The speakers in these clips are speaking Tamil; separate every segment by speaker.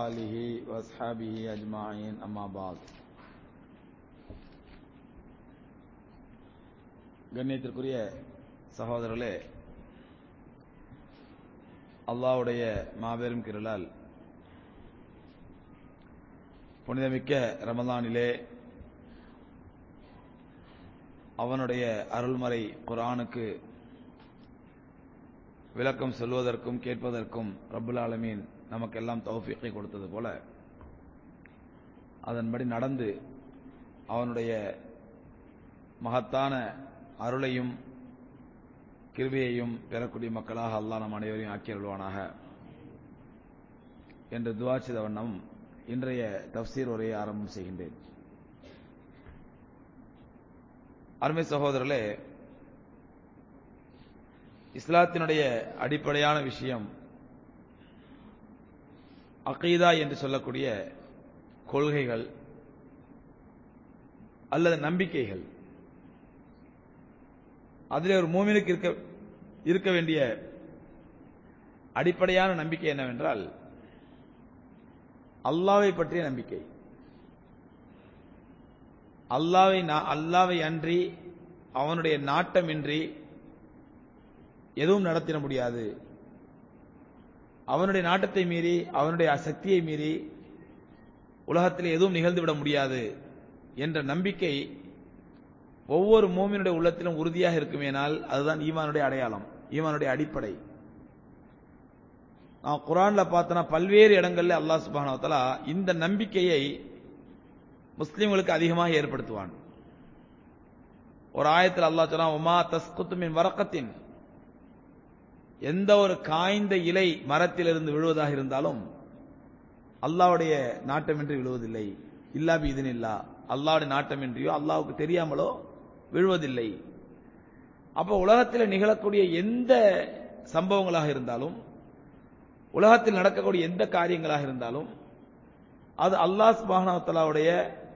Speaker 1: آله وأصحابه أجمعين أما بعد கண்ணியத்திற்குரிய சகோதரர்களே அல்லாஹ்வுடைய மாபெரும் கிருளால் புனிதமிக்க ரமலானிலே அவனுடைய அருள்மறை குரானுக்கு விளக்கம் சொல்வதற்கும் கேட்பதற்கும் ரப்புல் ஆலமீன் நமக்கெல்லாம் தௌஃபீக்கை கொடுத்தது போல அதன்படி நடந்து அவனுடைய மகத்தான அருளையும் கிருபையையும் பெறக்கூடிய மக்களாக அல்லாஹ் நம் அனைவரையும் ஆக்கி அருள்வானாக என்று துவா செய்த வண்ணம் இன்றைய தப்சீர் உரையை ஆரம்பம் செய்கின்றேன் அருமை சகோதரர்களே இஸ்லாத்தினுடைய அடிப்படையான விஷயம் அகீதா என்று சொல்லக்கூடிய கொள்கைகள் அல்லது நம்பிக்கைகள் அதில் ஒரு மூமினுக்கு இருக்க இருக்க வேண்டிய அடிப்படையான நம்பிக்கை என்னவென்றால் அல்லாவை பற்றிய நம்பிக்கை அல்லாவை அல்லாவை அன்றி அவனுடைய நாட்டமின்றி எதுவும் நடத்திட முடியாது அவனுடைய நாட்டத்தை மீறி அவனுடைய சக்தியை மீறி உலகத்தில் எதுவும் நிகழ்ந்துவிட முடியாது என்ற நம்பிக்கை ஒவ்வொரு மூமினுடைய உள்ளத்திலும் உறுதியாக இருக்குமேனால் அதுதான் ஈமானுடைய அடையாளம் ஈமானுடைய அடிப்படை நான் குரான்ல பார்த்தோன்னா பல்வேறு இடங்கள்ல அல்லாஹ் சுபானவத்தலா இந்த நம்பிக்கையை முஸ்லிம்களுக்கு அதிகமாக ஏற்படுத்துவான் ஒரு ஆயத்தில் அல்லாஹ் சொன்னா உமா தஸ்குத்துமின் வரக்கத்தின் எந்த ஒரு காய்ந்த இலை மரத்திலிருந்து விழுவதாக இருந்தாலும் அல்லாவுடைய நாட்டமின்றி விழுவதில்லை இல்லா பீதன் இல்லா அல்லாவுடைய நாட்டமின்றியோ அல்லாவுக்கு தெரியாமலோ விழுவதில்லை அப்போ உலகத்தில் நிகழக்கூடிய எந்த சம்பவங்களாக இருந்தாலும் உலகத்தில் நடக்கக்கூடிய எந்த காரியங்களாக இருந்தாலும் அது அல்லாஹ் சுபானவத்தலாவுடைய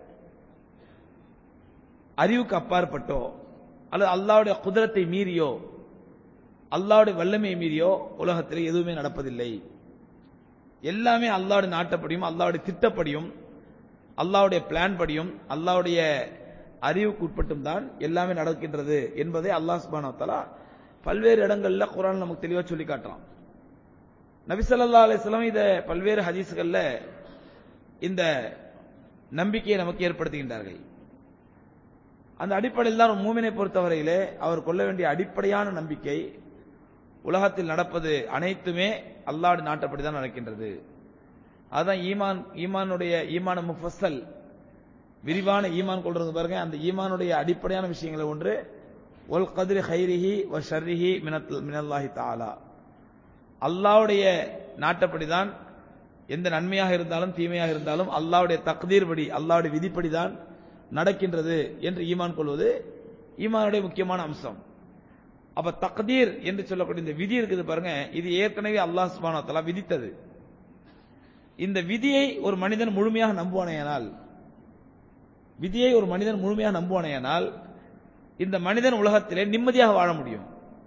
Speaker 1: அறிவுக்கு அப்பாற்பட்டோ அல்லது அல்லாவுடைய குதிரத்தை மீறியோ அல்லாவுடைய வல்லமையை மீறியோ உலகத்தில் எதுவுமே நடப்பதில்லை எல்லாமே அல்லாவுடைய நாட்டப்படியும் அல்லாவுடைய திட்டப்படியும் அல்லாவுடைய பிளான் படியும் அல்லாவுடைய அறிவுக்கு உட்பட்டும் தான் எல்லாமே நடக்கின்றது என்பதை அல்லாஹ் சுபானத்தலா பல்வேறு இடங்கள்ல குரான் நமக்கு தெளிவா சொல்லி காட்டுறான் நபிசல்லா அலிஸ்லாம் இத பல்வேறு ஹதீஸ்கள்ல இந்த நம்பிக்கையை நமக்கு ஏற்படுத்துகின்றார்கள் அந்த அடிப்படையில் தான் மூமினை பொறுத்தவரையிலே அவர் கொள்ள வேண்டிய அடிப்படையான நம்பிக்கை உலகத்தில் நடப்பது அனைத்துமே அல்லாடு நாட்டப்படி தான் நடக்கின்றது அதுதான் ஈமான் ஈமானுடைய ஈமான முஃபசல் விரிவான ஈமான் கொள்றது பாருங்க அந்த ஈமானுடைய அடிப்படையான விஷயங்களை ஒன்று ஒல் கதிரி ஹைரிஹி ஒ ஷர்ரிஹி மினத் மினல்லாஹி தாலா அல்லாவுடைய நாட்டப்படிதான் எந்த நன்மையாக இருந்தாலும் தீமையாக இருந்தாலும் அல்லாவுடைய தக்தீர் படி அல்லாவுடைய விதிப்படி தான் நடக்கின்றது என்று ஈமான் கொள்வது ஈமானுடைய முக்கியமான அம்சம் அப்ப தக்தீர் என்று சொல்லக்கூடிய இந்த விதி இருக்குது பாருங்க இது ஏற்கனவே அல்லாஹ் சுபானத்தலா விதித்தது இந்த விதியை ஒரு மனிதன் முழுமையாக நம்புவானேயானால் விதியை ஒரு மனிதன் முழுமையாக நம்புவானேயானால் இந்த மனிதன் உலகத்திலே நிம்மதியாக வாழ முடியும்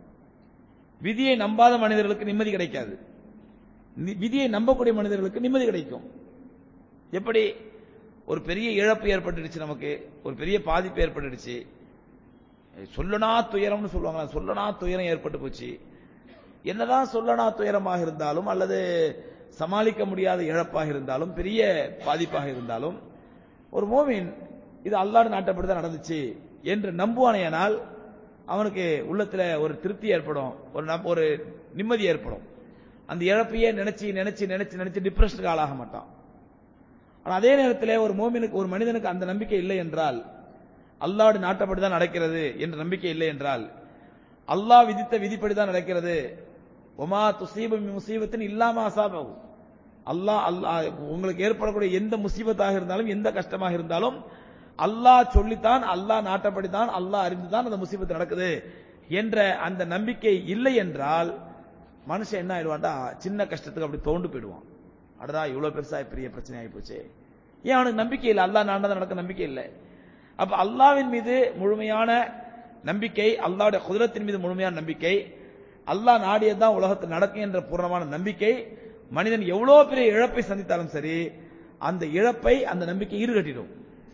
Speaker 1: விதியை நம்பாத மனிதர்களுக்கு நிம்மதி கிடைக்காது விதியை நம்பக்கூடிய மனிதர்களுக்கு நிம்மதி கிடைக்கும் எப்படி ஒரு பெரிய இழப்பு ஏற்பட்டுடுச்சு நமக்கு ஒரு பெரிய பாதிப்பு ஏற்பட்டுடுச்சு சொல்லனா துயரம்னு சொல்லுவாங்க சொல்லனா துயரம் ஏற்பட்டு போச்சு என்னதான் சொல்லனா துயரமாக இருந்தாலும் அல்லது சமாளிக்க முடியாத இழப்பாக இருந்தாலும் பெரிய பாதிப்பாக இருந்தாலும் ஒரு மோமின் இது அல்லாடு நாட்டப்படி தான் நடந்துச்சு என்று நம்புவானேனால் அவனுக்கு உள்ளத்துல ஒரு திருப்தி ஏற்படும் ஒரு ஒரு நிம்மதி ஏற்படும் அந்த இழப்பையே நினைச்சு நினைச்சு நினைச்சு நினைச்சு டிப்ரெஷனுக்கு ஆளாக மாட்டான் ஆனா அதே நேரத்தில் ஒரு மோமினுக்கு ஒரு மனிதனுக்கு அந்த நம்பிக்கை இல்லை என்றால் அல்லாடு நாட்டப்படி தான் நடக்கிறது என்ற நம்பிக்கை இல்லை என்றால் அல்லாஹ் விதித்த விதிப்படி தான் நடக்கிறது ஒமா துசீபம் முசீபத்தின் இல்லாம அசாபகும் அல்லாஹ் அல்லாஹ் உங்களுக்கு ஏற்படக்கூடிய எந்த முசீபத்தாக இருந்தாலும் எந்த கஷ்டமாக இருந்தாலும் அல்லாஹ் சொல்லித்தான் அல்லாஹ் நாட்டப்படித்தான் அல்லாஹ் அறிந்துதான் அந்த முசீபத்து நடக்குது என்ற அந்த நம்பிக்கை இல்லை என்றால் மனுஷன் என்ன ஆயிடுவான்டா சின்ன கஷ்டத்துக்கு அப்படி தோண்டு போயிடுவான் அடடா இவ்வளவு பெருசா பெரிய பிரச்சனை ஆகி போச்சு ஏன் அவனுக்கு நம்பிக்கை இல்லை அல்லாஹ் நாண்டதான் நடக்க நம்பிக்கை இல்லை அப்ப அல்லாவின் மீது முழுமையான நம்பிக்கை அல்லாவுடைய குதிரத்தின் மீது முழுமையான நம்பிக்கை அல்லாஹ் நாடியதான் உலகத்தில் நடக்கும் என்ற பூர்ணமான நம்பிக்கை மனிதன் எவ்வளவு பெரிய இழப்பை சந்தித்தாலும் சரி அந்த இழப்பை அந்த நம்பிக்கை ஈடுகட்டிடும்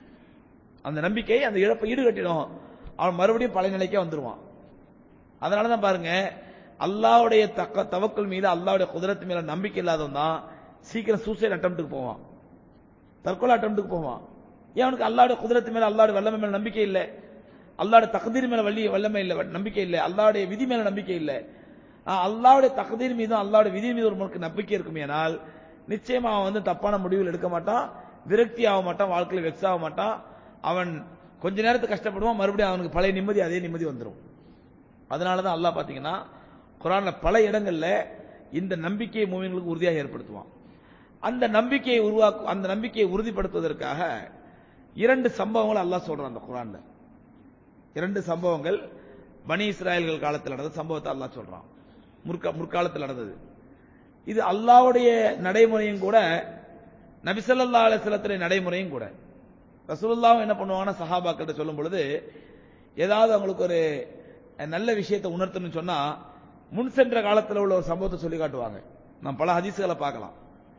Speaker 1: அந்த நம்பிக்கை அந்த இழப்பை ஈடுகட்டிடும் அவன் மறுபடியும் பழைய நிலைக்கே வந்துருவான் அதனாலதான் பாருங்க அல்லாவுடைய தக்க தவக்கல் மீது அல்லாவுடைய குதிரத்து மேல நம்பிக்கை இல்லாதவன் தான் சீக்கிரம் சூசைட் அட்டம்ப்ட்டுக்கு போவான் தற்கொலை அட்டம்ப்ட்டுக்கு போவான் ஏன் அவனுக்கு அல்லாவுடைய குதிரத்து மேல அல்லாவுடைய வல்லமை மேல நம்பிக்கை இல்லை அல்லாவுடைய தகுதீர் மேல வள்ளி வல்லமை இல்லை நம்பிக்கை இல்லை அல்லாவுடைய விதி மேல நம்பிக்கை இல்லை ஆஹ் அல்லாவுடைய தகுதீர் மீதும் அல்லாவுடைய விதி மீது ஒரு மனுக்கு நம்பிக்கை இருக்குமேனால் நிச்சயமா அவன் வந்து தப்பான முடிவுகள் எடுக்க மாட்டான் விரக்தி ஆக மாட்டான் வாழ்க்கையில வெக்ஸ் ஆக மாட்டான் அவன் கொஞ்ச நேரத்துக்கு கஷ்டப்படுவான் மறுபடியும் அவனுக்கு பழைய நிம்மதி அதே நிம்மதி வந்துடும் அதனாலதான் அல்லாஹ் பாத்தீங்கன்னா குரான்ல பல இடங்கள்ல இந்த நம்பிக்கையை மூவிங்களுக்கு உறுதியாக ஏற்படுத்துவான் அந்த நம்பிக்கையை உருவாக்கு அந்த நம்பிக்கையை உறுதிப்படுத்துவதற்காக இரண்டு சம்பவங்கள் அல்லாஹ் சொல்றான் அந்த குரான்ல இரண்டு சம்பவங்கள் பனி இஸ்ராயல்கள் காலத்தில் நடந்த சம்பவத்தை அல்லாஹ் சொல்றான் முற்கா முற்காலத்தில் நடந்தது இது அல்லாஹ்வுடைய நடைமுறையும் கூட நபிசல்லா அலிஸ்லத்துடைய நடைமுறையும் கூட ரசூலுல்லாவும் என்ன பண்ணுவாங்கன்னா சஹாபாக்கிட்ட சொல்லும் பொழுது ஏதாவது அவங்களுக்கு ஒரு நல்ல விஷயத்தை உணர்த்தணும்னு சொன்னா முன் சென்ற காலத்தில் உள்ள ஒரு சம்பவத்தை சொல்லி காட்டுவாங்க நாம் பல ஹதீசுகளை பார்க்கலாம்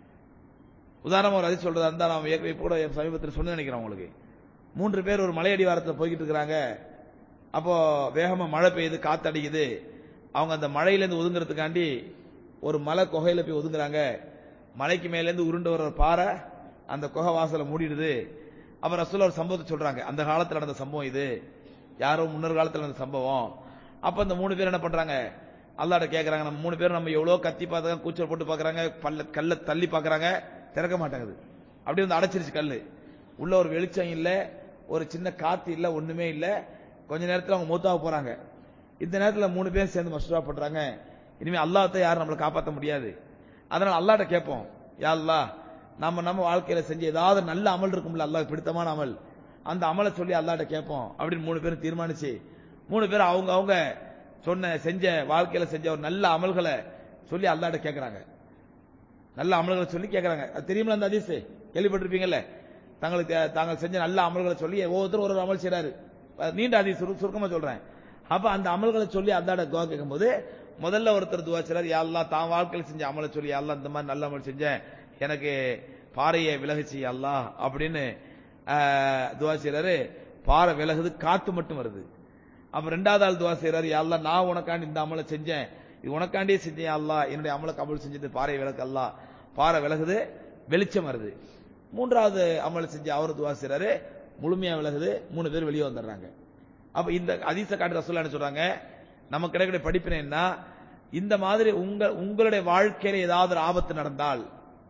Speaker 1: உதாரணமா ஒரு ஹதீஸ் சொல்றதா இருந்தா நான் ஏற்கனவே கூட சமீபத்தில் சொன்னு நினைக்கிறேன் உங்களுக்கு மூன்று பேர் ஒரு மலை அடிவாரத்தில் போய்கிட்டு இருக்கிறாங்க அப்போ வேகமா மழை பெய்யுது காத்தடிக்குது அவங்க அந்த மழையிலேருந்து ஒதுங்குறதுக்காண்டி ஒரு மலை குகையில போய் ஒதுங்குறாங்க மலைக்கு மேலேருந்து உருண்டு வர பாறை அந்த குகை வாசலை மூடிடுது அப்ப ரசூல் ஒரு சம்பவத்தை சொல்றாங்க அந்த காலத்தில் நடந்த சம்பவம் இது யாரோ முன்னொரு காலத்தில் நடந்த சம்பவம் அப்ப அந்த மூணு பேர் என்ன பண்றாங்க அல்லாட கேக்குறாங்க நம்ம மூணு பேரும் நம்ம எவ்வளவு கத்தி பார்த்தாங்க கூச்சல் போட்டு பாக்குறாங்க பல்ல கல்ல தள்ளி பாக்குறாங்க திறக்க மாட்டேங்குது அப்படி வந்து அடைச்சிருச்சு கல்லு உள்ள ஒரு வெளிச்சம் இல்ல ஒரு சின்ன காத்து இல்ல ஒண்ணுமே இல்ல கொஞ்ச நேரத்துல அவங்க மூத்தாக போறாங்க இந்த நேரத்துல மூணு பேர் சேர்ந்து மசூரா பண்றாங்க இனிமே அல்லாஹ்த்தை யாரும் நம்மளை காப்பாற்ற முடியாது அதனால அல்லாட்ட கேட்போம் யா அல்லாஹ் நம்ம நம்ம வாழ்க்கையில செஞ்ச ஏதாவது நல்ல அமல் இருக்கும்ல அல்லாஹ் பிடித்தமான அமல் அந்த அமலை சொல்லி அல்லாட்ட கேட்போம் அப்படின்னு மூணு பேரும் தீர்மானிச்சு மூணு பேரும் அவங்க அவங்க சொன்ன செஞ்ச வாழ்க்கையில செஞ்ச ஒரு நல்ல அமல்களை சொல்லி அல்லாட்ட கேட்கறாங்க நல்ல அமல்களை சொல்லி கேட்கறாங்க அது தெரியுமில அந்த அதிசு கேள்விப்பட்டிருப்பீங்கல்ல தங்களுக்கு தாங்கள் செஞ்ச நல்ல அமல்களை சொல்லி ஒவ்வொருத்தரும் ஒரு ஒரு அமல் செய்றாரு அது நீண்ட அதி சுருக்கமா சொல்றேன் அப்ப அந்த அமல்களை சொல்லி அல்லாட துவா கேட்கும்போது முதல்ல ஒருத்தர் துவா செய்றாரு யா அல்லாஹ் தான் வாழ்க்கையில் செஞ்ச அமலை சொல்லி யா அல்லாஹ் இந்த மாதிரி நல்ல அமல் செஞ்சேன் எனக்கு பாறையை விலகுச்சு யா அல்லாஹ் அப்படின்னு ஆஹ், துவா செய்றாரு பாறை விலகுது காத்து மட்டும் வருது அப்ப ரெண்டாவது ஆள் துவா செய்றாரு யா அல்லாஹ் நான் உனக்காண்டி இந்த அமலை செஞ்சேன் இது உனக்காண்டியே செஞ்சேன் யா அல்லாஹ் என்னுடைய அமலை கபூல் செஞ்சது பாறை விலக்கு அல்லாஹ் பாறை விலகுது வெளிச்சம் வருது மூன்றாவது அமல் செஞ்சு அவர் துவா செய்றாரு முழுமையா விலகுது மூணு பேர் வெளியே வந்துடுறாங்க அப்ப இந்த அதிச காட்டு ரசூல்லா என்ன சொல்றாங்க நமக்கு கிடைக்கிற படிப்பினை என்ன இந்த மாதிரி உங்க உங்களுடைய வாழ்க்கையில ஏதாவது ஒரு ஆபத்து நடந்தால்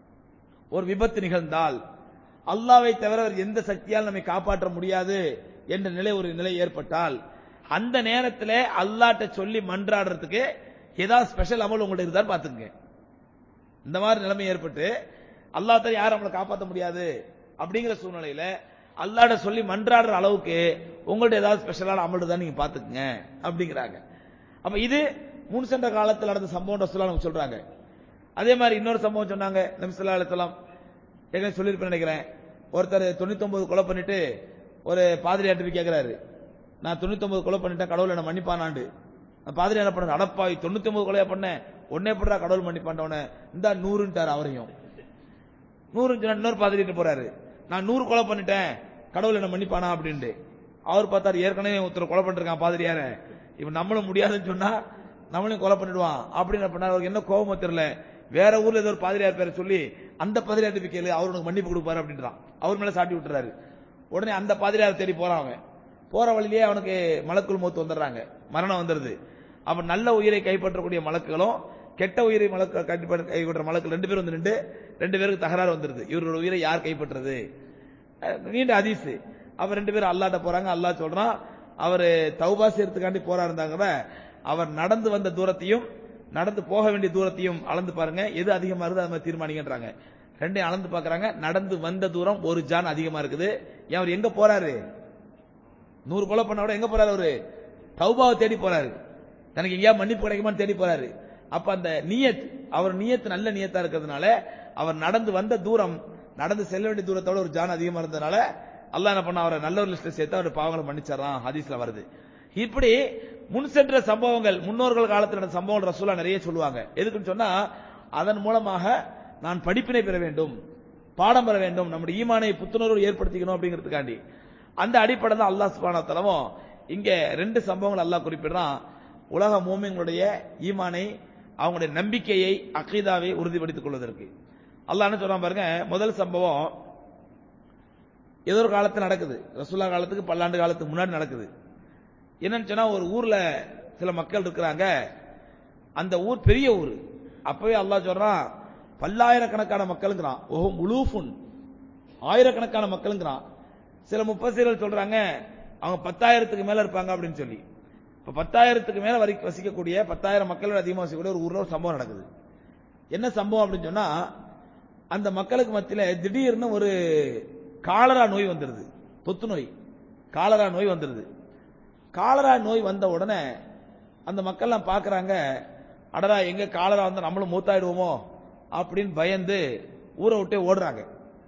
Speaker 1: ஒரு விபத்து நிகழ்ந்தால் அல்லாவை தவிர வேறு எந்த சக்தியால் நம்மை காப்பாற்ற முடியாது என்ற நிலை ஒரு நிலை ஏற்பட்டால் அந்த நேரத்தில் அல்லாட்ட சொல்லி மன்றாடுறதுக்கு ஏதாவது ஸ்பெஷல் அமல் உங்கள்ட்ட இருந்தால் பாத்துங்க இந்த மாதிரி நிலைமை ஏற்பட்டு அல்லாஹ் யாரும் நம்மளை காப்பாற்ற முடியாது அப்படிங்கிற சூழ்நிலையில அல்லாட சொல்லி மன்றாடுற அளவுக்கு உங்கள்ட்ட ஏதாவது ஸ்பெஷலான அமல் தான் நீங்க பாத்துக்குங்க அப்படிங்கிறாங்க அப்ப இது முன் சென்ற காலத்தில் நடந்த சம்பவம் ரசூலா நமக்கு சொல்றாங்க அதே மாதிரி இன்னொரு சம்பவம் சொன்னாங்க நபி ஸல்லல்லாஹு அலைஹி வஸல்லம் ஏற்கனவே சொல்லியிருப்பேன் நினைக்கிறேன் ஒருத்தர் 99 கொலை பண்ணிட்டு ஒரு பாதிரியார்ட்ட போய் கேட்கிறாரு நான் 99 கொலை பண்ணிட்டேன் கடவுள் என்ன மன்னிப்பானாண்டு அந்த பாதிரி என்ன பண்ண அடப்பாவி 99 கொலையா பண்ணேன் ஒன்னே படுறா கடவுள் மன்னிப்பாண்டவன இந்த நூறுன்ட்டார் அவரையும் நூறு சொன்னா இன்னொரு பாதிரிட்டு போறாரு நான் நூறு கொலை பண்ணிட்டேன் கடவுள் என்ன மன்னிப்பானா அப்படின்ட்டு அவர் பார்த்தாரு ஏற்கனவே ஒருத்தர் கொலை பண்ணிருக்கான் பாதிரியார இவன் நம்மளும் முடியாதுன்னு சொன்னா நம்மளையும் கொலை பண்ணிடுவான் அப்படின்னு என்ன பண்ணாரு அவருக்கு என்ன கோபமோ தெரியல வேற ஊர்ல ஏதோ ஒரு பாதிரியார் பேரை சொல்லி அந்த பாதிரியார் போய் கேளு அவர் உனக்கு மன்னிப்பு கொடுப்பாரு அப்படின்றான் அவர் மேல சாட்டி விட்டுறாரு உடனே அந்த பாதிரியார் தேடி போறான் அவன் போற வழியிலேயே அவனுக்கு மலக்குள் மூத்து வந்துடுறாங்க மரணம் வந்துருது அப்ப நல்ல உயிரை கைப்பற்றக்கூடிய மலக்குகளும் கெட்ட உயிரை மலக்கு கைப்பற்ற கைப்பற்ற மலக்கு ரெண்டு பேரும் வந்து நின்று ரெண்டு பேருக்கு தகராறு வந்துருது இவரோட உயிரை யார் கைப்பற்றுறது அஹ் நீண்ட ஹதீஸ் அவர் ரெண்டு பேரும் அல்லாட்ட போறாங்க அல்லாஹ் சொல்றான் அவர் தௌபா செய்யறதுக்காண்டி போரா இருந்தாங்க அவர் நடந்து வந்த தூரத்தையும் நடந்து போக வேண்டிய தூரத்தையும் அளந்து பாருங்க எது அதிகமா இருக்குது அது மாதிரி தீர்மானிங்கன்றாங்க ரெண்டையும் அளந்து பாக்குறாங்க நடந்து வந்த தூரம் ஒரு ஜான் அதிகமா இருக்குது ஏன் அவர் எங்க போறாரு நூறு கொலை பண்ண விட எங்க போறாரு அவரு தௌபாவை தேடி போறாரு தனக்கு எங்கேயா மன்னிப்பு கிடைக்குமான்னு தேடி போறாரு அப்ப அந்த நியத் அவர் நியத் நல்ல நியத்தா இருக்கிறதுனால அவர் நடந்து வந்த தூரம் நடந்து செல்ல வேண்டிய தூரத்தோட ஒரு ஜான் அதிகமா இருந்ததுனால அல்லாஹ் என்ன பண்ண அவரை நல்ல ஒரு லிஸ்ட்ல சேர்த்து அவர் பாவங்களை மன்னிச்சாரான் ஹதீஸ்ல வருது இப்படி முன் சென்ற சம்பவங்கள் முன்னோர்கள் காலத்தில் நடந்த சம்பவங்கள் ரசூலா நிறைய சொல்லுவாங்க எதுக்குன்னு சொன்னா அதன் மூலமாக நான் படிப்பினை பெற வேண்டும் பாடம் பெற வேண்டும் நம்முடைய ஈமானை புத்துணர்வு ஏற்படுத்திக்கணும் அப்படிங்கிறதுக்காண்டி அந்த அடிப்படை தான் அல்லாஹ் சுப்ஹானஹு வ தஆலாவும் இங்க ரெண்டு சம்பவங்கள் அல்லாஹ் குறிப்பிடுறான் உலக மூமின்களுடைய ஈமானை அவங்களுடைய நம்பிக்கையை அகீதாவை உறுதிப்படுத்திக் கொள்வதற்கு அல்லாஹ் என்ன சொல்றான் பாருங்க முதல் சம்பவம் ஏதோ ஒரு காலத்துல நடக்குது ரசூல்லா காலத்துக்கு பல்லாண்டு காலத்துக்கு முன்னாடி நடக்குது என்னன்னு சொன்னா ஒரு ஊர்ல சில மக்கள் இருக்கிறாங்க அந்த ஊர் பெரிய ஊர் அப்பவே அல்லாஹ் சொல்றான் பல்லாயிரக்கணக்கான மக்களுங்கிறான் ஓஹோ முலூஃபுன் ஆயிரக்கணக்கான மக்களுங்கிறான் சில முப்பசீர்கள் சொல்றாங்க அவங்க பத்தாயிரத்துக்கு மேல இருப்பாங்க அப்படின்னு சொல்லி இப்ப பத்தாயிரத்துக்கு மேல வரைக்கும் வசிக்கக்கூடிய பத்தாயிரம் மக்களோட அதிகமாக வசிக்கக்கூடிய ஒரு ஊர்ல ஒரு சம்பவம் நடக்குது என்ன சம்பவம் அப்படின்னு சொன்னா அந்த மக்களுக்கு மத்தியில திடீர்னு ஒரு காலரா நோய் வந்துருது தொத்து நோய் காலரா நோய் வந்துருது காலரா நோய் வந்த உடனே அந்த மக்கள்லாம் பார்க்கறாங்க அடடா எங்க காலரா வந்தா நம்மளும் மூத்தாயிடுவோமோ அப்படின்னு பயந்து ஊரை விட்டே ஓடுறாங்க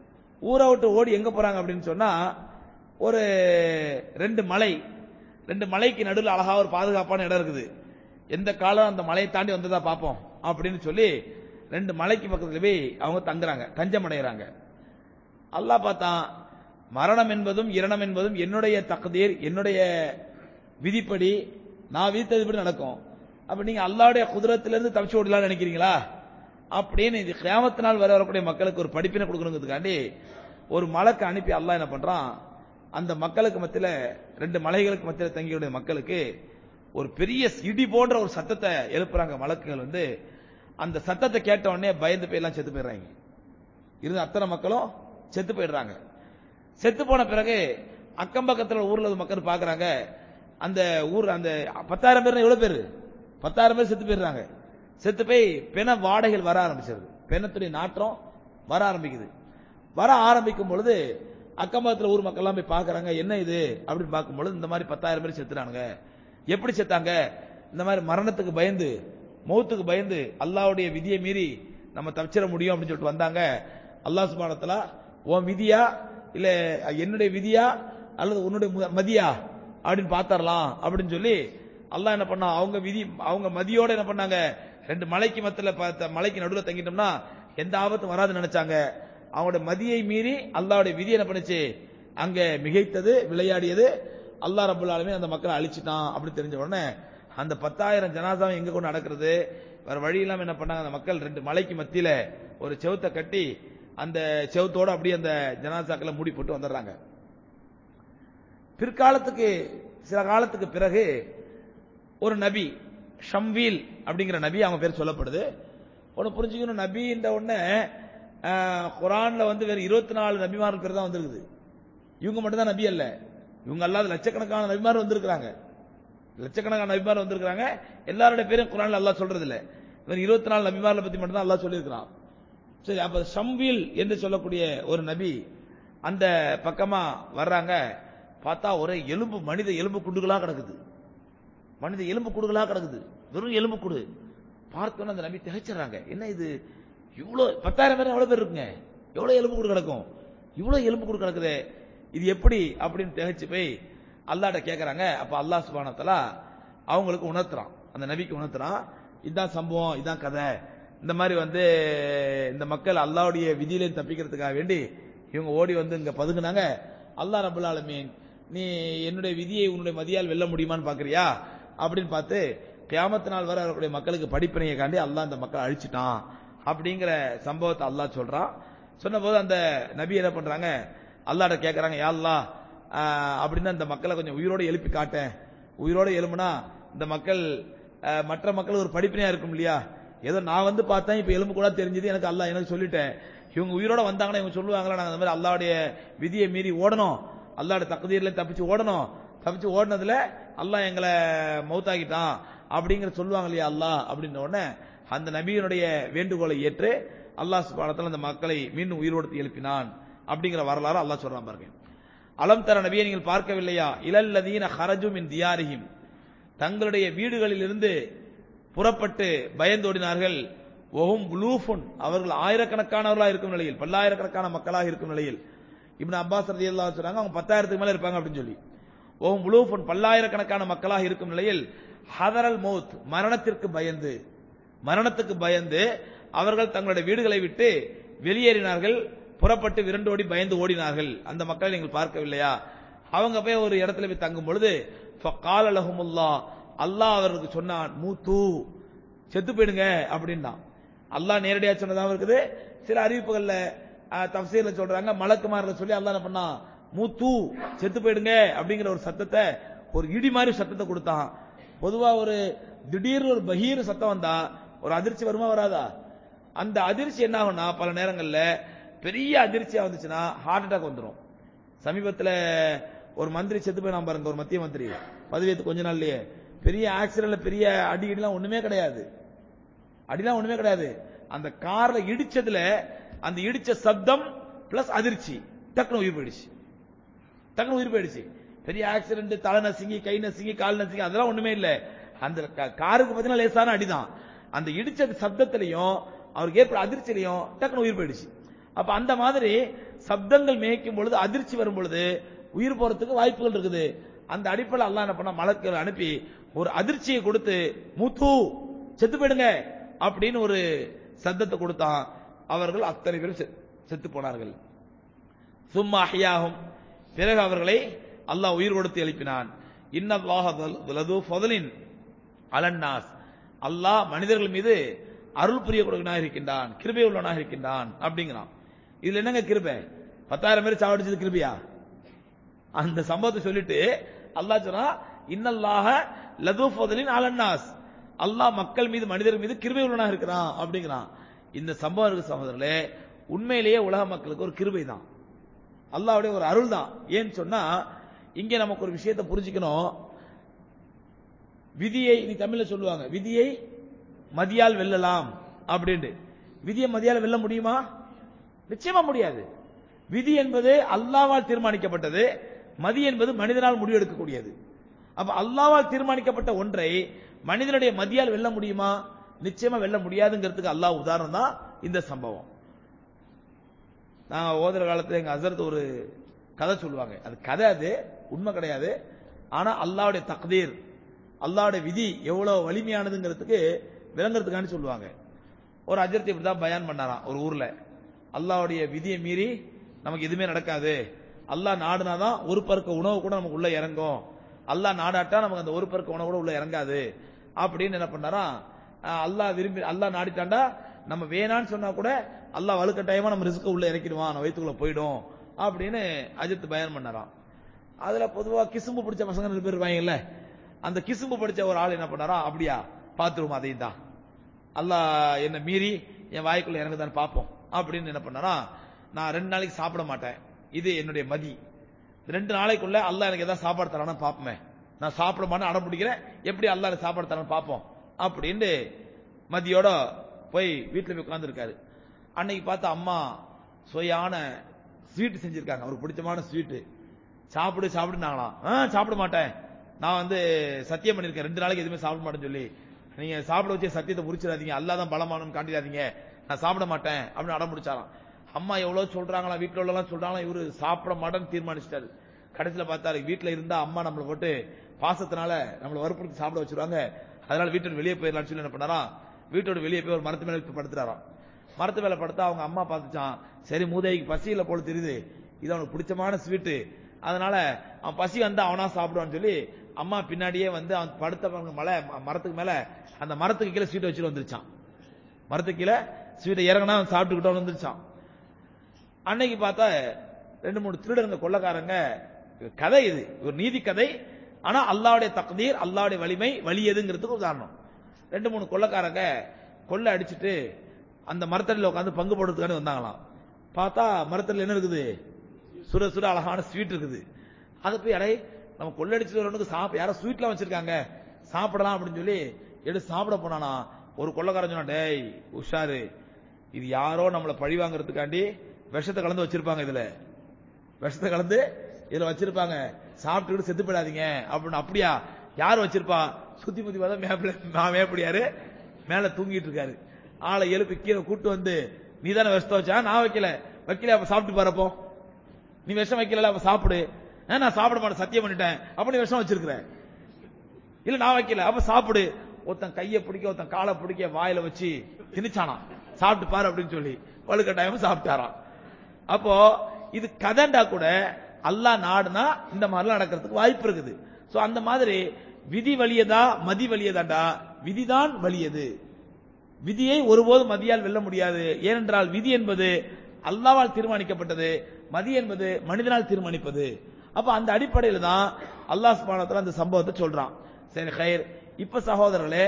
Speaker 1: ஊரை விட்டு ஓடி எங்க போறாங்க அப்படின்னு சொன்னா ஒரு ரெண்டு மலை ரெண்டு மலைக்கு நடுவில் அழகா ஒரு பாதுகாப்பான இடம் இருக்குது எந்த காலம் அந்த மலையை தாண்டி வந்ததா பார்ப்போம் அப்படின்னு சொல்லி ரெண்டு மலைக்கு பக்கத்துல போய் அவங்க தங்குறாங்க தஞ்சம் அடைகிறாங்க அல்லாஹ் பார்த்தான் மரணம் என்பதும் இரணம் என்பதும் என்னுடைய தகுதீர் என்னுடைய விதிப்படி நான் விதித்ததுபடி நடக்கும் அப்ப நீங்க அல்லாவுடைய குதிரத்திலிருந்து தப்பிச்சு ஓடலாம்னு நினைக்கிறீங்களா அப்படின்னு இது கியாமத்தினால் வர வரக்கூடிய மக்களுக்கு ஒரு படிப்பினை கொடுக்கணுங்கிறதுக்காண்டி ஒரு மலைக்கு அனுப்பி அல்லாஹ் என்ன பண்றான் அந்த மக்களுக்கு மத்தியில ரெண்டு மலைகளுக்கு மத்தியில தங்கியுடைய மக்களுக்கு ஒரு பெரிய இடி போன்ற ஒரு சத்தத்தை எழுப்புறாங்க மலக்குகள் வந்து அந்த சத்தத்தை கேட்ட உடனே பயந்து போய் எல்லாம் செத்து போயிடுறாங்க இருந்த அத்தனை மக்களும் செத்து போயிடுறாங்க செத்து போன பிறகு அக்கம் பக்கத்துல ஊர்ல உள்ள மக்கள் பாக்குறாங்க அந்த ஊர் அந்த பத்தாயிரம் பேர் எவ்வளவு பேரு பத்தாயிரம் பேர் செத்து போயிடுறாங்க செத்து போய் பிண வாடைகள் வர ஆரம்பிச்சிருது பிணத்துடைய நாற்றம் வர ஆரம்பிக்குது வர ஆரம்பிக்கும் பொழுது அக்கம் பக்கத்துல ஊர் மக்கள் எல்லாம் போய் பாக்குறாங்க என்ன இது அப்படின்னு பார்க்கும் பொழுது இந்த மாதிரி பத்தாயிரம் பேர் செத்துறானுங்க எப்படி செத்தாங்க இந்த மாதிரி மரணத்துக்கு பயந்து மௌத்துக்கு பயந்து அல்லாவுடைய விதியை மீறி நம்ம தப்பிச்சிட முடியும் அப்படின்னு சொல்லிட்டு வந்தாங்க அல்லாஹ் சுபானத்துல உன் விதியா இல்ல என்னுடைய விதியா அல்லது உன்னுடைய மு- மதியா அப்படின்னு பாத்தரலாம் அப்படின்னு சொல்லி அல்லாஹ் என்ன பண்ணா அவங்க விதி அவங்க மதியோட என்ன பண்ணாங்க ரெண்டு மலைக்கு மத்தில பார்த்த மலைக்கு நடுவில் தங்கிட்டோம்னா எந்த ஆபத்தும் வராதுன்னு நினைச்சாங்க அவங்களோட மதியை மீறி அல்லாஹ்வுடைய விதி என்ன பண்ணுச்சு அங்க மிகைத்தது விளையாடியது அல்லாஹ் ரபுல் ஆலமீன் அந்த மக்களை அழிச்சிட்டான் அப்படின்னு தெரிஞ்ச உடனே அந்த பத்தாயிரம் ஜனாசாவை எங்க கொண்டு நடக்கிறது வேற வழி இல்லாம என்ன பண்ணாங்க அந்த மக்கள் ரெண்டு மலைக்கு மத்தியில ஒரு செவுத்தை கட்டி அந்த செவுத்தோட அப்படியே அந்த ஜனாசாக்களை மூடி போட்டு வந்துடுறாங்க பிற்காலத்துக்கு சில காலத்துக்கு பிறகு ஒரு நபி ஷம்வீல் அப்படிங்கிற நபி அவங்க பேர் சொல்லப்படுது ஒன்னு புரிஞ்சுக்கணும் நபின்ற உடனே ஆஹ், குரான்ல வந்து வேற இருபத்தி நாலு நபிமார்கள் பேர் தான் வந்திருக்குது இவங்க மட்டும் தான் நபி அல்ல இவங்க அல்லாத லட்சக்கணக்கான நபிமார் வந்திருக்கிறாங்க லட்சக்கணக்கான நபிமார் வந்திருக்கிறாங்க எல்லாருடைய பேரும் குரான்ல அல்லாஹ் சொல்றது இல்ல இவர் இருபத்தி நாலு நபிமார்களை பத்தி மட்டும் தான் அல்லாஹ் சொல்லியிருக்கிறான் சரி அப்ப ஷம்வீல் என்று சொல்லக்கூடிய ஒரு நபி அந்த பக்கமா வர்றாங்க பார்த்தா ஒரே எலும்பு மனித எலும்பு குண்டுகளா கிடக்குது மனித எலும்பு குடுகளா கிடக்குது வெறும் எலும்பு குடு பார்த்தோன்னே அந்த நபி திகைச்சிடுறாங்க என்ன இது இவ்வளவு பத்தாயிரம் பேர் எவ்வளவு பேர் இருக்குங்க எவ்வளவு எலும்பு குடு கிடக்கும் இவ்வளவு எலும்பு குடு கிடக்குதே இது எப்படி அப்படின்னு திகைச்சு போய் அல்லாட்ட கேக்குறாங்க அப்ப அல்லாஹ் சுபானத்தலா அவங்களுக்கு உணர்த்துறான் அந்த நபிக்கு உணர்த்துறான் இதான் சம்பவம் இதான் கதை இந்த மாதிரி வந்து இந்த மக்கள் அல்லாஹ்வுடைய விதியிலேருந்து தப்பிக்கிறதுக்காக வேண்டி இவங்க ஓடி வந்து இங்க பதுங்குனாங்க அல்லாஹ் ரபுல் ஆலமீன் நீ என்னுடைய விதியை உன்னுடைய மதியால் வெல்ல முடியுமான்னு பாக்குறியா அப்படின்னு பார்த்து கியாமத்து நாள் வரை வரக்கூடிய மக்களுக்கு படிப்பினையை காண்டி அல்லாஹ் அந்த மக்களை அழிச்சிட்டான் அப்படிங்கிற சம்பவத்தை அல்லாஹ் சொல்றான் சொன்னபோது அந்த நபி என்ன பண்றாங்க அல்லாஹ்ட்ட கேக்குறாங்க யா அல்லாஹ் ஆஹ், அப்படின்னு அந்த மக்களை கொஞ்சம் உயிரோட எழுப்பி காட்டேன் உயிரோட எழுப்புனா இந்த மக்கள் ஆஹ், மற்ற மக்கள் ஒரு படிப்பினையா இருக்கும் இல்லையா ஏதோ நான் வந்து பார்த்தேன் இப்ப எலும்பு கூட தெரிஞ்சது எனக்கு அல்லாஹ் எனக்கு சொல்லிட்டேன் இவங்க உயிரோட வந்தாங்கன்னா இவங்க சொல்லுவாங்களா நாங்க அந்த மாதிரி அல்லாவுடைய விதியை மீறி ஓடணும் அல்லாவுடைய தகுதியில தப்பிச்சு ஓடணும் தப்பிச்சு ஓடினதுல அல்லாஹ் எங்களை மௌத்தாக்கிட்டான் அப்படிங்கிற சொல்லுவாங்க இல்லையா அல்லாஹ் அப்படின்ன உடனே அந்த நபியினுடைய வேண்டுகோளை ஏற்று அல்லாஹ் சுபானத்தில் அந்த மக்களை மீண்டும் உயிரோடு எழுப்பினான் அப்படிங்கிற வரலாறு அல்லாஹ் சொல்றான் பாருங்க அலம் தர நபியை நீங்கள் பார்க்கவில்லையா இலல்லதீன ஹரஜும் இன் தியாரிஹிம் தங்களுடைய வீடுகளிலிருந்து புறப்பட்டு பயந்தோடினார்கள் ஒஹும் புலூஃபுன் அவர்கள் ஆயிரக்கணக்கானவர்களாக இருக்கும் நிலையில் பல்லாயிரக்கணக்கான மக்களாக இருக்கும் நிலையில் இப்னு அப்பாஸ் ரலியல்லாஹு சொன்னாங்க அவங்க பத்தாயிரத்துக்கு மேல இருப்பாங்க அப்படின்னு சொல்லி ஓம் புலூஃபுன் பல்லாயிரக்கணக்கான மக்களாக இருக்கும் நிலையில் ஹதரல் மௌத் மரணத்திற்கு பயந்து மரணத்துக்கு பயந்து அவர்கள் தங்களுடைய வீடுகளை விட்டு வெளியேறினார்கள் புறப்பட்டு விரண்டோடி பயந்து ஓடினார்கள் அந்த மக்களை நீங்கள் பார்க்கவில்லையா அவங்க போய் ஒரு இடத்துல போய் தங்கும் பொழுது கால லஹுமுல்லா அல்லாஹ் அவருக்கு சொன்னான் மூத்து செத்து போயிடுங்க அப்படின்னா அல்லாஹ் நேரடியா சொன்னதா இருக்குது சில அறிவிப்புகள்ல அஹ், தஃசீர்ல சொல்றாங்க மலக்குமாரில் சொல்லி அல்லாஹ் என்ன பண்ணான் மூத்து செத்து போயிடுங்க அப்படிங்கிற ஒரு சத்தத்தை ஒரு இடி மாதிரி சத்தத்தை கொடுத்தான் பொதுவா ஒரு திடீர்னு ஒரு பகீர் சத்தம் வந்தா ஒரு அதிர்ச்சி வருமா வராதா அந்த அதிர்ச்சி என்ன ஆகும்னா பல நேரங்கள்ல பெரிய அதிர்ச்சியா வந்துச்சுன்னா ஹார்ட் அட்டாக் வந்துடும் சமீபத்துல ஒரு மந்திரி செத்து போய் பாருங்க ஒரு மத்திய மந்திரி பதவியேற்று கொஞ்ச நாள்லயே பெரிய ஆக்சிடென்ட்ல பெரிய அடி இடிலாம் ஒண்ணுமே கிடையாது அடிலாம் ஒண்ணுமே கிடையாது அந்த கார்ல இடிச்சதுல அந்த இடிச்ச சப்தம் பிளஸ் அதிர்ச்சி டக்குனு உயிர் போயிடுச்சு டக்குனு உயிர் போயிடுச்சு பெரிய ஆக்சிடென்ட் தலை நசுங்கி கை நசுங்கி கால் நசுங்கி அதெல்லாம் ஒண்ணுமே இல்ல அந்த கா- காருக்கு பார்த்தீங்கன்னா லேசான அடிதான் அந்த இடிச்ச சப்தத்திலையும் அவருக்கு ஏற்பட அதிர்ச்சியிலையும் டக்குனு உயிர் போயிடுச்சு அப்ப அந்த மாதிரி சப்தங்கள் மேய்க்கும் பொழுது அதிர்ச்சி வரும் பொழுது உயிர் போறதுக்கு வாய்ப்புகள் இருக்குது அந்த அடிப்படையில் அல்லாஹ் என்ன பண்ண மலக்கள் அனுப்பி ஒரு அதிர்ச்சியை கொடுத்து மூத்து செத்து போயிடுங்க அப்படின்னு ஒரு சத்தத்தை கொடுத்தான் அவர்கள் அத்தனை பேரும் செ- செத்து போனார்கள் சும்மா அஹ்யாகும் பிறகு அவர்களை அல்லாஹ் உயிர் கொடுத்து எழுப்பினான் இன்னல்லாஹ லது ஃபதலின் அலன்னாஸ் அல்லாஹ் மனிதர்கள் மீது அருள் புரியக்கூடியவனாக இருக்கின்றான் கிருபை உள்ளவனாக இருக்கின்றான் அப்படிங்கிறான் இதுல என்னங்க கிருபை பத்தாயிரம் பேர் சாவடிச்சது கிருபையா அந்த சம்பவத்தை சொல்லிட்டு அல்லாஹ் சொன்னா இன்னல்லாஹ லது ஃபதலின் அலன்னாஸ் அல்லாஹ் மக்கள் மீது மனிதர்கள் மீது கிருபை உள்ளவனாக இருக்கிறான் அப்படிங்கிறான் இந்த சம்பவம் இருக்கு சகோதரர்களே உண்மையிலேயே உலக மக்களுக்கு ஒரு கிருபை தான் அல்லாஹ்வுடைய ஒரு அருள் தான் ஏன்னு சொன்னா இங்க நமக்கு ஒரு விஷயத்தை புரிஞ்சுக்கணும் விதியை நீ தமிழ்ல சொல்லுவாங்க விதியை மதியால் வெல்லலாம் அப்படின்ட்டு விதியை மதியால் வெல்ல முடியுமா நிச்சயமா முடியாது விதி என்பது அல்லாவால் தீர்மானிக்கப்பட்டது மதி என்பது மனிதனால் முடிவெடுக்கக்கூடியது அப்ப அல்லாவால் தீர்மானிக்கப்பட்ட ஒன்றை மனிதனுடைய மதியால் வெல்ல முடியுமா நிச்சயமா வெல்ல முடியாதுங்கிறதுக்கு அல்லாஹ் உதாரணம் தான் இந்த சம்பவம் நான் ஓதுற காலத்துல எங்க அசரத் ஒரு கதை சொல்லுவாங்க அது கதை அது உண்மை கிடையாது ஆனா அல்லாவுடைய தக்தீர் அல்லாவுடைய விதி எவ்வளவு வலிமையானதுங்கிறதுக்கு விளங்குறதுக்காண்டி சொல்லுவாங்க ஒரு அஜரத்தை இப்படிதான் பயான் பண்ணாராம் ஒரு ஊர்ல அல்லாவுடைய விதியை மீறி நமக்கு எதுவுமே நடக்காது அல்லாஹ் நாடுனாதான் ஒரு பருக்க உணவு கூட நமக்கு உள்ள இறங்கும் அல்லாஹ் நாடாட்டா நமக்கு அந்த ஒரு பருக்க உணவு கூட உள்ள இறங்காது அப்படின்னு என்ன பண்ணாராம் அஹ் அல்லாஹ் விரும்பி அல்லாஹ் நாடிட்டாண்டா நம்ம வேணான்னு சொன்னா கூட அல்லாஹ் வலுக்கட்டாயமா நம்ம ரிஸ்க் உள்ள இறக்கிடுவான் நம்ம வயிற்றுக்குள்ள போயிடும் அப்படின்னு அஜித் பயன் பண்ணாராம் அதுல பொதுவா கிசும்பு பிடிச்ச பசங்க ரெண்டு பேர் இருப்பாங்கல்ல அந்த கிசும்பு படிச்ச ஒரு ஆள் என்ன பண்ணாரா அப்படியா பாத்துருவோம் அதையும் தான் அல்லாஹ் என்ன மீறி என் வாய்க்குள்ள இறங்குதான்னு பார்ப்போம் அப்படின்னு என்ன பண்ணாரா நான் ரெண்டு நாளைக்கு சாப்பிட மாட்டேன் இது என்னுடைய மதி ரெண்டு நாளைக்குள்ள அல்லாஹ் எனக்கு ஏதாவது சாப்பாடு தரானு பார்ப்போமே நான் சாப்பிட மாட்டேன் அடம் பிடிக்கிறேன் எப்படி அல்லாஹ் எனக்கு சாப்பாடு தரான்னு பார்ப்போம் அப்படின்னு மதியோட போய் வீட்டுல போய் உட்கார்ந்துருக்காரு அன்னைக்கு பார்த்து அம்மா சுவையான ஸ்வீட் செஞ்சிருக்காங்க அவருக்கு பிடிச்சமான ஸ்வீட்டு சாப்பிடு சாப்பிடுனாங்களாம் ஆ சாப்பிட மாட்டேன் நான் வந்து சத்தியம் பண்ணிருக்கேன் ரெண்டு நாளைக்கு எதுவுமே சாப்பிட மாட்டேன்னு சொல்லி நீங்க சாப்பிட வச்சு சத்தியத்தை புரிச்சிடாதீங்க அல்லாஹ் தான் பலமானு காட்டிடாதீங்க நான் சாப்பிட மாட்டேன் அப்படின்னு அடம் பிடிச்சாராம் அம்மா எவ்வளவு சொல்றாங்களா வீட்டுல உள்ளலாம் சொல்றாங்களா இவரு சாப்பிட மாட்டேன்னு தீர்மானிச்சிட்டாரு கடைசியில பார்த்தாரு வீட்டுல இருந்தா அம்மா நம்மளை போட்டு பாசத்தினால நம்மளை வற்புறுத்தி சாப்பிட வச்சிருவாங்க அதனால வீட்டோட வெளியே போயிடலாம்னு சொல்லி என்ன பண்ணாராம் வீட்டோட வெளியே போய் ஒரு மரத்து மேல போய் படுத்துறாராம் மரத்து மேல படுத்தா அவங்க அம்மா பார்த்துச்சான் சரி மூதைக்கு பசியில போல தெரியுது இது அவனுக்கு பிடிச்சமான ஸ்வீட்டு அதனால அவன் பசி வந்தா அவனா சாப்பிடுவான்னு சொல்லி அம்மா பின்னாடியே வந்து அவன் படுத்த பாருங்க மலை ம- மரத்துக்கு மேல அந்த மரத்துக்கு கீழே ஸ்வீட்டை வச்சுட்டு வந்துருச்சான் மரத்துக்கு கீழே ஸ்வீட்டை இறங்கினா அவன் சாப்பிட்டுக்கிட்டோம் வந்துருச்சான் அன்னைக்கு பார்த்தா ரெண்டு மூணு திருடருங்க கொள்ளக்காரங்க இது கதை இது ஒரு நீதி கதை ஆனா அல்லாவுடைய தக்தீர் அல்லாவுடைய வலிமை வலியதுங்கிறதுக்கு உதாரணம் ரெண்டு மூணு கொள்ளக்காரங்க கொள்ளை அடிச்சிட்டு அந்த மரத்தடியில் உட்காந்து பங்கு போடுறதுக்காண்டி வந்தாங்களாம் பார்த்தா மரத்தடியில் என்ன இருக்குது சுட சுட அழகான ஸ்வீட் இருக்குது அதை போய் அடை நம்ம கொள்ளடிச்சிட்டு வரவனுக்கு சாப்பிட யாரோ ஸ்வீட்லாம் வச்சிருக்காங்க சாப்பிடலாம் அப்படின்னு சொல்லி எடுத்து சாப்பிட போனானா ஒரு கொள்ளக்காரன் சொன்னா டேய் உஷாரு இது யாரோ நம்மளை பழி வாங்குறதுக்காண்டி விஷத்தை கலந்து வச்சிருப்பாங்க இதுல விஷத்தை கலந்து இதுல வச்சிருப்பாங்க சாப்பிட்டுக்கிட்டு செத்து போயிடாதீங்க அப்படின்னு அப்படியா யார் வச்சிருப்பா சுத்தி முத்தி பார்த்தா மேப்பில நான் மேப்படியாரு மேல தூங்கிட்டு இருக்காரு ஆளை எழுப்பி கீழே கூட்டு வந்து நீ தானே விஷத்தை வச்சா நான் வைக்கல வைக்கல அப்ப சாப்பிட்டு பாருப்போ நீ விஷம் வைக்கல அப்ப சாப்பிடு ஆ, நான் சாப்பிட மாட்டேன் சத்தியம் பண்ணிட்டேன் அப்ப நீ விஷம் வச்சிருக்கிற இல்ல நான் வைக்கல அப்ப சாப்பிடு ஒருத்தன் கையை பிடிக்க ஒருத்தன் காலை பிடிக்க வாயில வச்சு திணிச்சானா சாப்பிட்டு பாரு அப்படின்னு சொல்லி வலுக்கட்டாயமா சாப்பிட்டாராம் அப்போ இது கதண்டா கூட அல்லாஹ் நாடுனா இந்த மாதிரிலாம் நடக்கிறதுக்கு வாய்ப்பு இருக்குது சோ அந்த மாதிரி விதி வலியதா மதி வலியதாண்டா விதிதான் வலியது விதியை ஒருபோதும் மதியால் வெல்ல முடியாது ஏனென்றால் விதி என்பது அல்லாவால் தீர்மானிக்கப்பட்டது மதி என்பது மனிதனால் தீர்மானிப்பது அப்ப அந்த அடிப்படையில் தான் அல்லாஹ் சுப்ஹானஹு வ தஆலா அந்த சம்பவத்தை சொல்றான் சரி கயிர் இப்ப சகோதரர்களே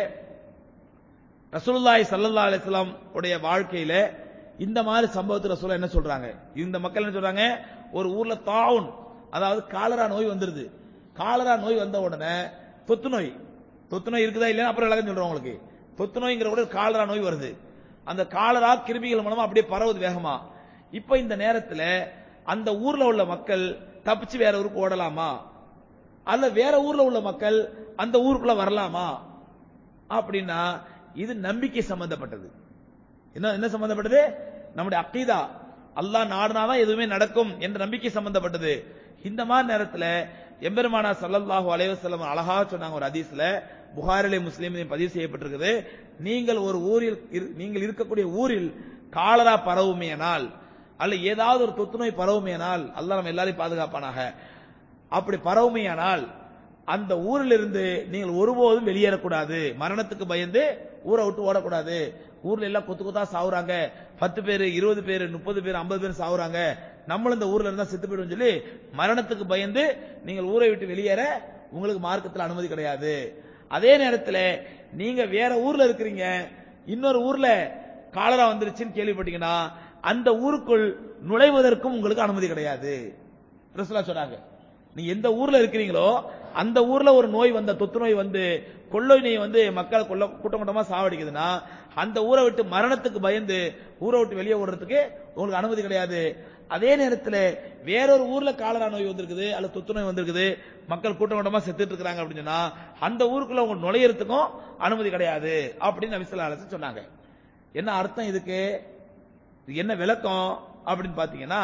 Speaker 1: ரசூலுல்லாஹி ஸல்லல்லாஹு அலைஹி வஸல்லம் உடைய வாழ்க்கையில இந்த மாதிரி சம்பவத்தை ரசூலா என்ன சொல்றாங்க இந்த மக்கள் என்ன சொல்றாங்க ஒரு ஊர்ல தாவுன் அதாவது காலரா நோய் வந்துருது காலரா நோய் வந்த உடனே தொத்து நோய் தொத்து நோய் இருக்குதா இல்லையா அப்புறம் விளக்கம் சொல்றேன் உங்களுக்கு தொத்து நோய்ங்கிற கூட காலரா நோய் வருது அந்த காலரா கிருமிகள் மூலமா அப்படியே பரவுது வேகமா இப்ப இந்த நேரத்துல அந்த ஊர்ல உள்ள மக்கள் தப்பிச்சு வேற ஊருக்கு ஓடலாமா அல்ல வேற ஊர்ல உள்ள மக்கள் அந்த ஊருக்குள்ள வரலாமா அப்படின்னா இது நம்பிக்கை சம்பந்தப்பட்டது என்ன என்ன சம்பந்தப்பட்டது நம்முடைய அக்கீதா அல்லாஹ் நாடுனாதான் எதுவுமே நடக்கும் என்ற நம்பிக்கை சம்பந்தப்பட்டது இந்த மாதிரி நேரத்துல எம்பெருமானா ஸல்லல்லாஹு அலைஹி வஸல்லம் அழகா சொன்னாங்க ஒரு ஹதீஸ்ல புகாரிலே முஸ்லீமிலே பதிவு செய்யப்பட்டிருக்குது நீங்கள் ஒரு ஊரில் இரு- நீங்கள் இருக்கக்கூடிய ஊரில் காலரா பரவுமேனால் அல்ல ஏதாவது ஒரு தொத்து நோய் பரவுமேனால் அல்லாஹ் நம்ம எல்லாரையும் பாதுகாப்பானாக அப்படி பரவுமையானால் அந்த ஊரில் இருந்து நீங்கள் ஒருபோதும் வெளியேறக்கூடாது மரணத்துக்கு பயந்து ஊரை விட்டு ஓடக்கூடாது ஊர்ல எல்லாம் கொத்து கொத்தா சாவுறாங்க பத்து பேர் இருபது பேர் முப்பது பேர் ஐம்பது பேர் சாவுறாங்க நம்மளும் இந்த ஊர்ல இருந்தா செத்து போயிடும் சொல்லி மரணத்துக்கு பயந்து நீங்கள் ஊரை விட்டு வெளியேற உங்களுக்கு மார்க்கத்தில் அனுமதி கிடையாது அதே நேரத்தில் நீங்க வேற ஊர்ல இருக்கிறீங்க இன்னொரு ஊர்ல காலரா வந்துருச்சுன்னு கேள்விப்பட்டீங்கன்னா அந்த ஊருக்குள் நுழைவதற்கும் உங்களுக்கு அனுமதி கிடையாது ரசூலா சொன்னாங்க நீங்க எந்த ஊர்ல இருக்கிறீங்களோ அந்த ஊர்ல ஒரு நோய் வந்த தொத்து நோய் வந்து கொள்ளை நோய் வந்து மக்கள் கொள்ள கூட்டம் கூட்டமா சாவடிக்குதுன்னா அந்த ஊரை விட்டு மரணத்துக்கு பயந்து ஊரை விட்டு வெளியே ஓடுறதுக்கு உங்களுக்கு அனுமதி கிடையாது அதே நேரத்தில் வேறொரு ஊர்ல காலரா நோய் வந்திருக்குது அல்லது தொத்து நோய் வந்திருக்குது மக்கள் கூட்டம் கூட்டமா செத்துட்டு இருக்காங்க அப்படின்னு சொன்னா அந்த ஊருக்குள்ள உங்க நுழையறதுக்கும் அனுமதி கிடையாது அப்படின்னு நபிசல்லா அலிஸ்லாம் சொன்னாங்க என்ன அர்த்தம் இதுக்கு இது என்ன விளக்கம் அப்படின்னு பாத்தீங்கன்னா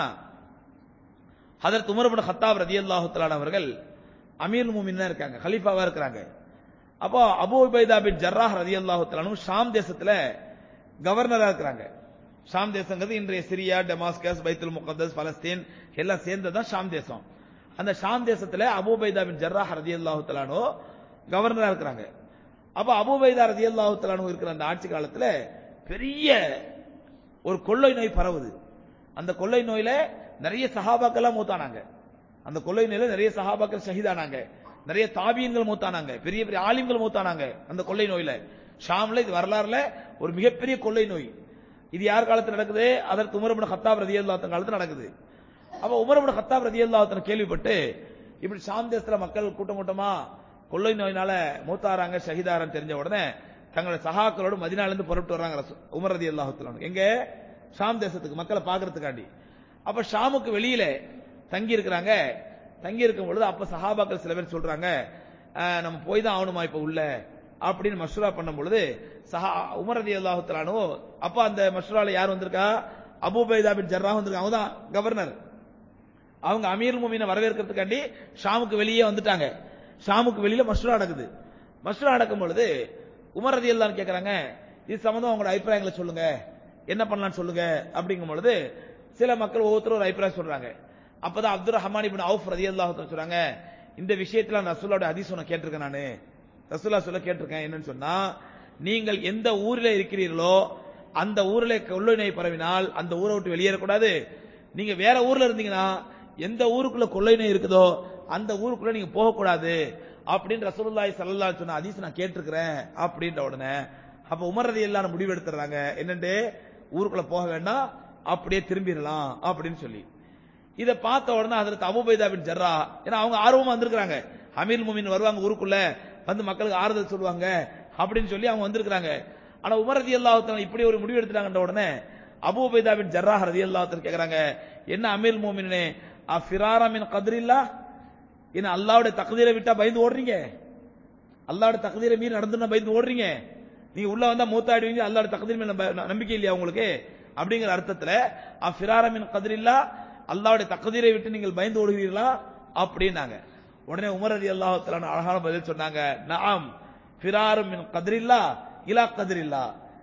Speaker 1: ஹதரத் உமர் இப்னு ஹத்தாப் ரதியல்லாஹு தஆலா அவர்கள் அமீர் மூமினா இருக்காங்க கலீஃபாவா இருக்கிறாங்க அப்போ அபூ உபைதா பின் ஜர்ராஹ் ரதியல்லாஹு தஆலா ஷாம் தேசத்துல கவர்னரா இருக்கிறாங்க ஷாம் தேசங்கிறது இன்றைய சிரியா டெமாஸ்கஸ் பைத்துல் முகத்தஸ் பலஸ்தீன் எல்லாம் சேர்ந்ததான் ஷாம் தேசம் அந்த ஷாம் தேசத்துல அபூ உபைதா பின் ஜர்ராஹ் ரதியல்லாஹு தஆலா கவர்னரா இருக்கிறாங்க அப்ப அபூ உபைதா ரதியல்லாஹு தஆலா இருக்கிற அந்த ஆட்சி காலத்துல பெரிய ஒரு கொள்ளை நோய் பரவுது அந்த கொள்ளை நோயில நிறைய சஹாபாக்கெல்லாம் மூத்தானாங்க அந்த கொள்ளை நோயில நிறைய சஹாபாக்கள் ஷஹீதானாங்க நிறைய தாபியன்கள் மூத்தானாங்க பெரிய பெரிய ஆலிம்கள் மூத்தானாங்க அந்த கொள்ளை நோயில ஷாம்ல இது வரலாறுல ஒரு மிகப்பெரிய கொள்ளை நோய் இது யார் காலத்துல நடக்குது அதற்கு உமரபுன ஹத்தாப் ரதியல்லாஹு காலத்துல நடக்குது அப்ப உமரபுன ஹத்தாப் ரதியல்லாஹு கேள்விப்பட்டு இப்படி ஷாம் தேசத்துல மக்கள் கூட்டம் கூட்டமா கொள்ளை நோயினால மூத்தாராங்க ஷஹீதாரன்னு தெரிஞ்ச உடனே தங்களுடைய சகாக்களோடு மதினால இருந்து புறப்பட்டு வர்றாங்க ரசூ- உமர் ரதி அல்லாஹு எங்க ஷாம் தேசத்துக்கு மக்களை பாக்குறதுக்காண்டி அப்ப ஷாமுக்கு வெளியில தங்கி இருக்கிறாங்க தங்கி இருக்கும் பொழுது அப்ப சஹாபாக்கள் சில பேர் சொல்றாங்க "அஹ், நம்ம போய் தான் ஆகணுமா இப்ப உள்ள அப்படின்னு மஷ்ரா பண்ணும் பொழுது சஹா உமர் ரதி அல்லாஹு அப்ப அந்த மஷ்ரால யார் வந்திருக்கா அபூபைதா பின் ஜர்ரா வந்திருக்காங்க அவங்க தான் கவர்னர் அவங்க அமீர் முமீனை வரவேற்கிறதுக்காண்டி ஷாமுக்கு வெளியே வந்துட்டாங்க ஷாமுக்கு வெளியில மஷ்ரா நடக்குது மஷ்ரா நடக்கும் பொழுது உமர் ரதி எல்லாம் கேட்கறாங்க இது சம்பந்தம் உங்களோட அபிப்பிராயங்களை சொல்லுங்க என்ன பண்ணலாம்னு சொல்லுங்க அப்படிங்கும் பொழுது சில மக்கள் ஒவ்வொருத்தரும் ஒரு அபிப்பிராயம் சொல்றாங்க அப்பதான் அப்துல் ரஹ்மான் இப்னு அவுஃப் ரதி சொல்றாங்க இந்த விஷயத்துல நான் ரசூலோட ஹதீஸ் ஒன்று கேட்டிருக்கேன் நானு ரசூலா சொல்ல கேட்டிருக்கேன் என்னன்னு சொன்னா நீங்கள் எந்த ஊர்ல இருக்கிறீர்களோ அந்த ஊர்ல கொள்ளை நோய் பரவினால் அந்த ஊரை விட்டு வெளியேறக்கூடாது நீங்க வேற ஊர்ல இருந்தீங்கன்னா எந்த ஊருக்குள்ள கொள்ளை நோய் இருக்குதோ அந்த ஊருக்குள்ள நீங்க போகக்கூடாது அப்படின்னு ரசூலுல்லாஹி ஸல்லல்லாஹு அலைஹி சொன்ன ஹதீஸ் நான் கேட்டிருக்கிறேன் அப்படின்ற உடனே அப்ப உமர் ரதி எல்லாரும் முடிவு எடுத்துறாங்க என்னண்டு ஊருக்குள்ள போக வேண்டாம் அப்படியே திரும்பிடலாம் அப்படின்னு சொல்லி இத பார்த்த உடனே அதற்கு அபுபைதா பின் ஜர்ரா ஏன்னா அவங்க ஆர்வமா வந்திருக்காங்க அமீர் முமின் வருவாங்க ஊருக்குள்ள வந்து மக்களுக்கு ஆறுதல் சொல்லுவாங்க அப்படின்னு சொல்லி அவங்க வந்திருக்காங்க ஆனா உமர் ரதி அல்லாஹ் இப்படி ஒரு முடிவு எடுத்துட்டாங்கன்ற உடனே அபூபைதா பின் ஜர்ரா ரதி அல்லாஹ் கேக்குறாங்க என்ன அமீர் முமினே அஃபிராரா மின் கத்ரில்லா என்ன அல்லாவுடைய தக்தீரை விட்டா பயந்து ஓடுறீங்க அல்லாவுடைய தக்தீரை மீறி நடந்துனா பயந்து ஓடுறீங்க நீங்க உள்ள வந்தா மூத்தாடுவீங்க அல்லாவுடைய தக்தீர் மேல நம்ப- நம்பிக்கை இல்லையா உங்களுக்கு அப்படிங்கிற அர்த்தத்துல அஃபிரார மின் கதிரில்லா அல்லாவுடைய தக்தீரை விட்டு நீங்கள் பயந்து ஓடுகிறீர்களா அப்படின்னாங்க உடனே உமர் அலி அல்லாஹ் அழகான பதில் சொன்னாங்க நாம் ஃபிராரும் மின் கதிரில்லா இலா கதிரில்லா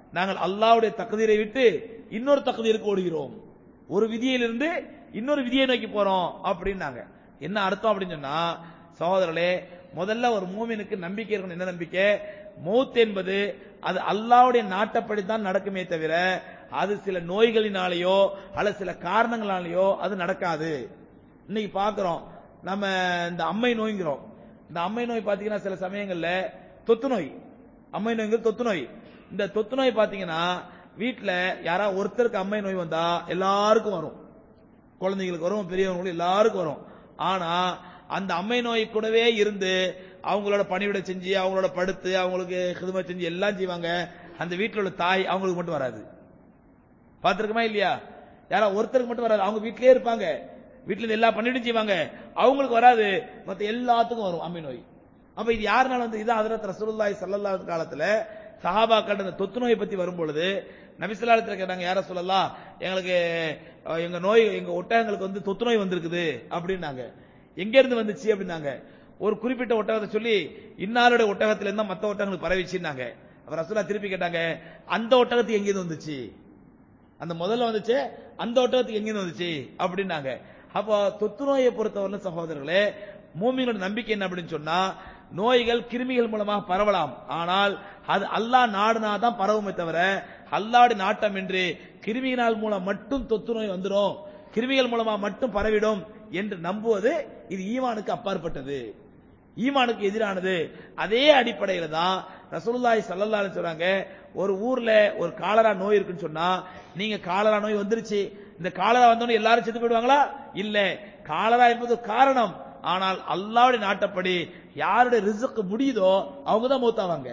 Speaker 1: நாங்கள் அல்லாஹ்வுடைய தக்தீரை விட்டு இன்னொரு தக்தீருக்கு ஓடுகிறோம் ஒரு விதியிலிருந்து இன்னொரு விதியை நோக்கி போறோம் அப்படின்னாங்க என்ன அர்த்தம் அப்படின்னு சொன்னா சகோதரர்களே முதல்ல ஒரு மூமினுக்கு நம்பிக்கை இருக்கணும் என்ன நம்பிக்கை மௌத் என்பது அது அல்லாஹ்வுடைய நாட்டப்படி தான் நடக்குமே தவிர அது சில நோய்களினாலேயோ அல்லது சில காரணங்களாலேயோ அது நடக்காது இன்னைக்கு பார்க்கிறோம் நம்ம இந்த அம்மை நோய்ங்கிறோம் இந்த அம்மை நோய் பாத்தீங்கன்னா சில சமயங்கள்ல தொத்து நோய் அம்மை நோய்ங்கிறது தொத்து நோய் இந்த தொத்து நோய் பாத்தீங்கன்னா வீட்டுல யாரா ஒருத்தருக்கு அம்மை நோய் வந்தா எல்லாருக்கும் வரும் குழந்தைங்களுக்கு வரும் பெரியவங்களுக்கு எல்லாருக்கும் வரும் ஆனா அந்த அம்மை நோய் கூடவே இருந்து அவங்களோட பணிவிட செஞ்சு அவங்களோட படுத்து அவங்களுக்கு ஹிதுமை செஞ்சு எல்லாம் செய்வாங்க அந்த வீட்டில் உள்ள தாய் அவங்களுக்கு மட்டும் வராது பார்த்திருக்குமா இல்லையா யாரா ஒருத்தருக்கு மட்டும் வராது அவங்க வீட்டிலேயே இருப்பாங்க வீட்டுல இருந்து எல்லா பணிவிடும் செய்வாங்க அவங்களுக்கு வராது மத்த எல்லாத்துக்கும் வரும் அம்மை நோய் அப்ப இது யாருனால வந்து இது ஹதரத் ரசூலுல்லாஹி ஸல்லல்லாஹு அலைஹி காலத்துல சஹாபாக்கள் அந்த தொத்து நோயை பத்தி வரும்பொழுது நபிசுல்லாத்துல கேட்டாங்க யார சொல்லலாம் எங்களுக்கு அஹ், எங்க நோய் எங்க ஒட்டகங்களுக்கு வந்து தொத்து நோய் வந்திருக்குது அப்படின்னாங்க எங்க இருந்து வந்துச்சு அப்படின்னாங்க ஒரு குறிப்பிட்ட ஒட்டகத்தை சொல்லி இன்னாருடைய ஒட்டகத்துல இருந்தா மத்த ஒட்டகங்களுக்கு பரவிச்சுன்னாங்க அப்ப ரசூலா திருப்பி கேட்டாங்க அந்த ஒட்டகத்துக்கு எங்கிருந்து வந்துச்சு அந்த முதல்ல வந்துச்சு அந்த ஒட்டகத்துக்கு எங்கிருந்து வந்துச்சு அப்படின்னாங்க அப்போ தொத்து நோயை பொறுத்தவரை சகோதரர்களே மூமிகளோட நம்பிக்கை என்ன அப்படின்னு சொன்னா நோய்கள் கிருமிகள் மூலமாக பரவலாம் ஆனால் அது அல்லாஹ் நாடுனா தான் பரவுமே தவிர அல்லாடு நாட்டம் என்று கிருமியினால் மூலம் மட்டும் தொத்து நோய் வந்துடும் கிருமிகள் மூலமா மட்டும் பரவிடும் என்று நம்புவது இது ஈமானுக்கு அப்பாற்பட்டது ஈமானுக்கு எதிரானது அதே அடிப்படையில தான் ரசூலுல்லாஹி ஸல்லல்லாஹு அலைஹி சொல்றாங்க ஒரு ஊர்ல ஒரு காலரா நோய் இருக்குன்னு சொன்னா நீங்க காலரா நோய் வந்துருச்சு இந்த காலரா வந்தோன்னு எல்லாரும் செத்து போயிடுவாங்களா இல்ல காலரா என்பது ஒரு காரணம் ஆனால் அல்லாஹ்வுடைய நாட்டப்படி யாருடைய ரிஸ்க் முடியுதோ அவங்க தான் மூத்தாவாங்க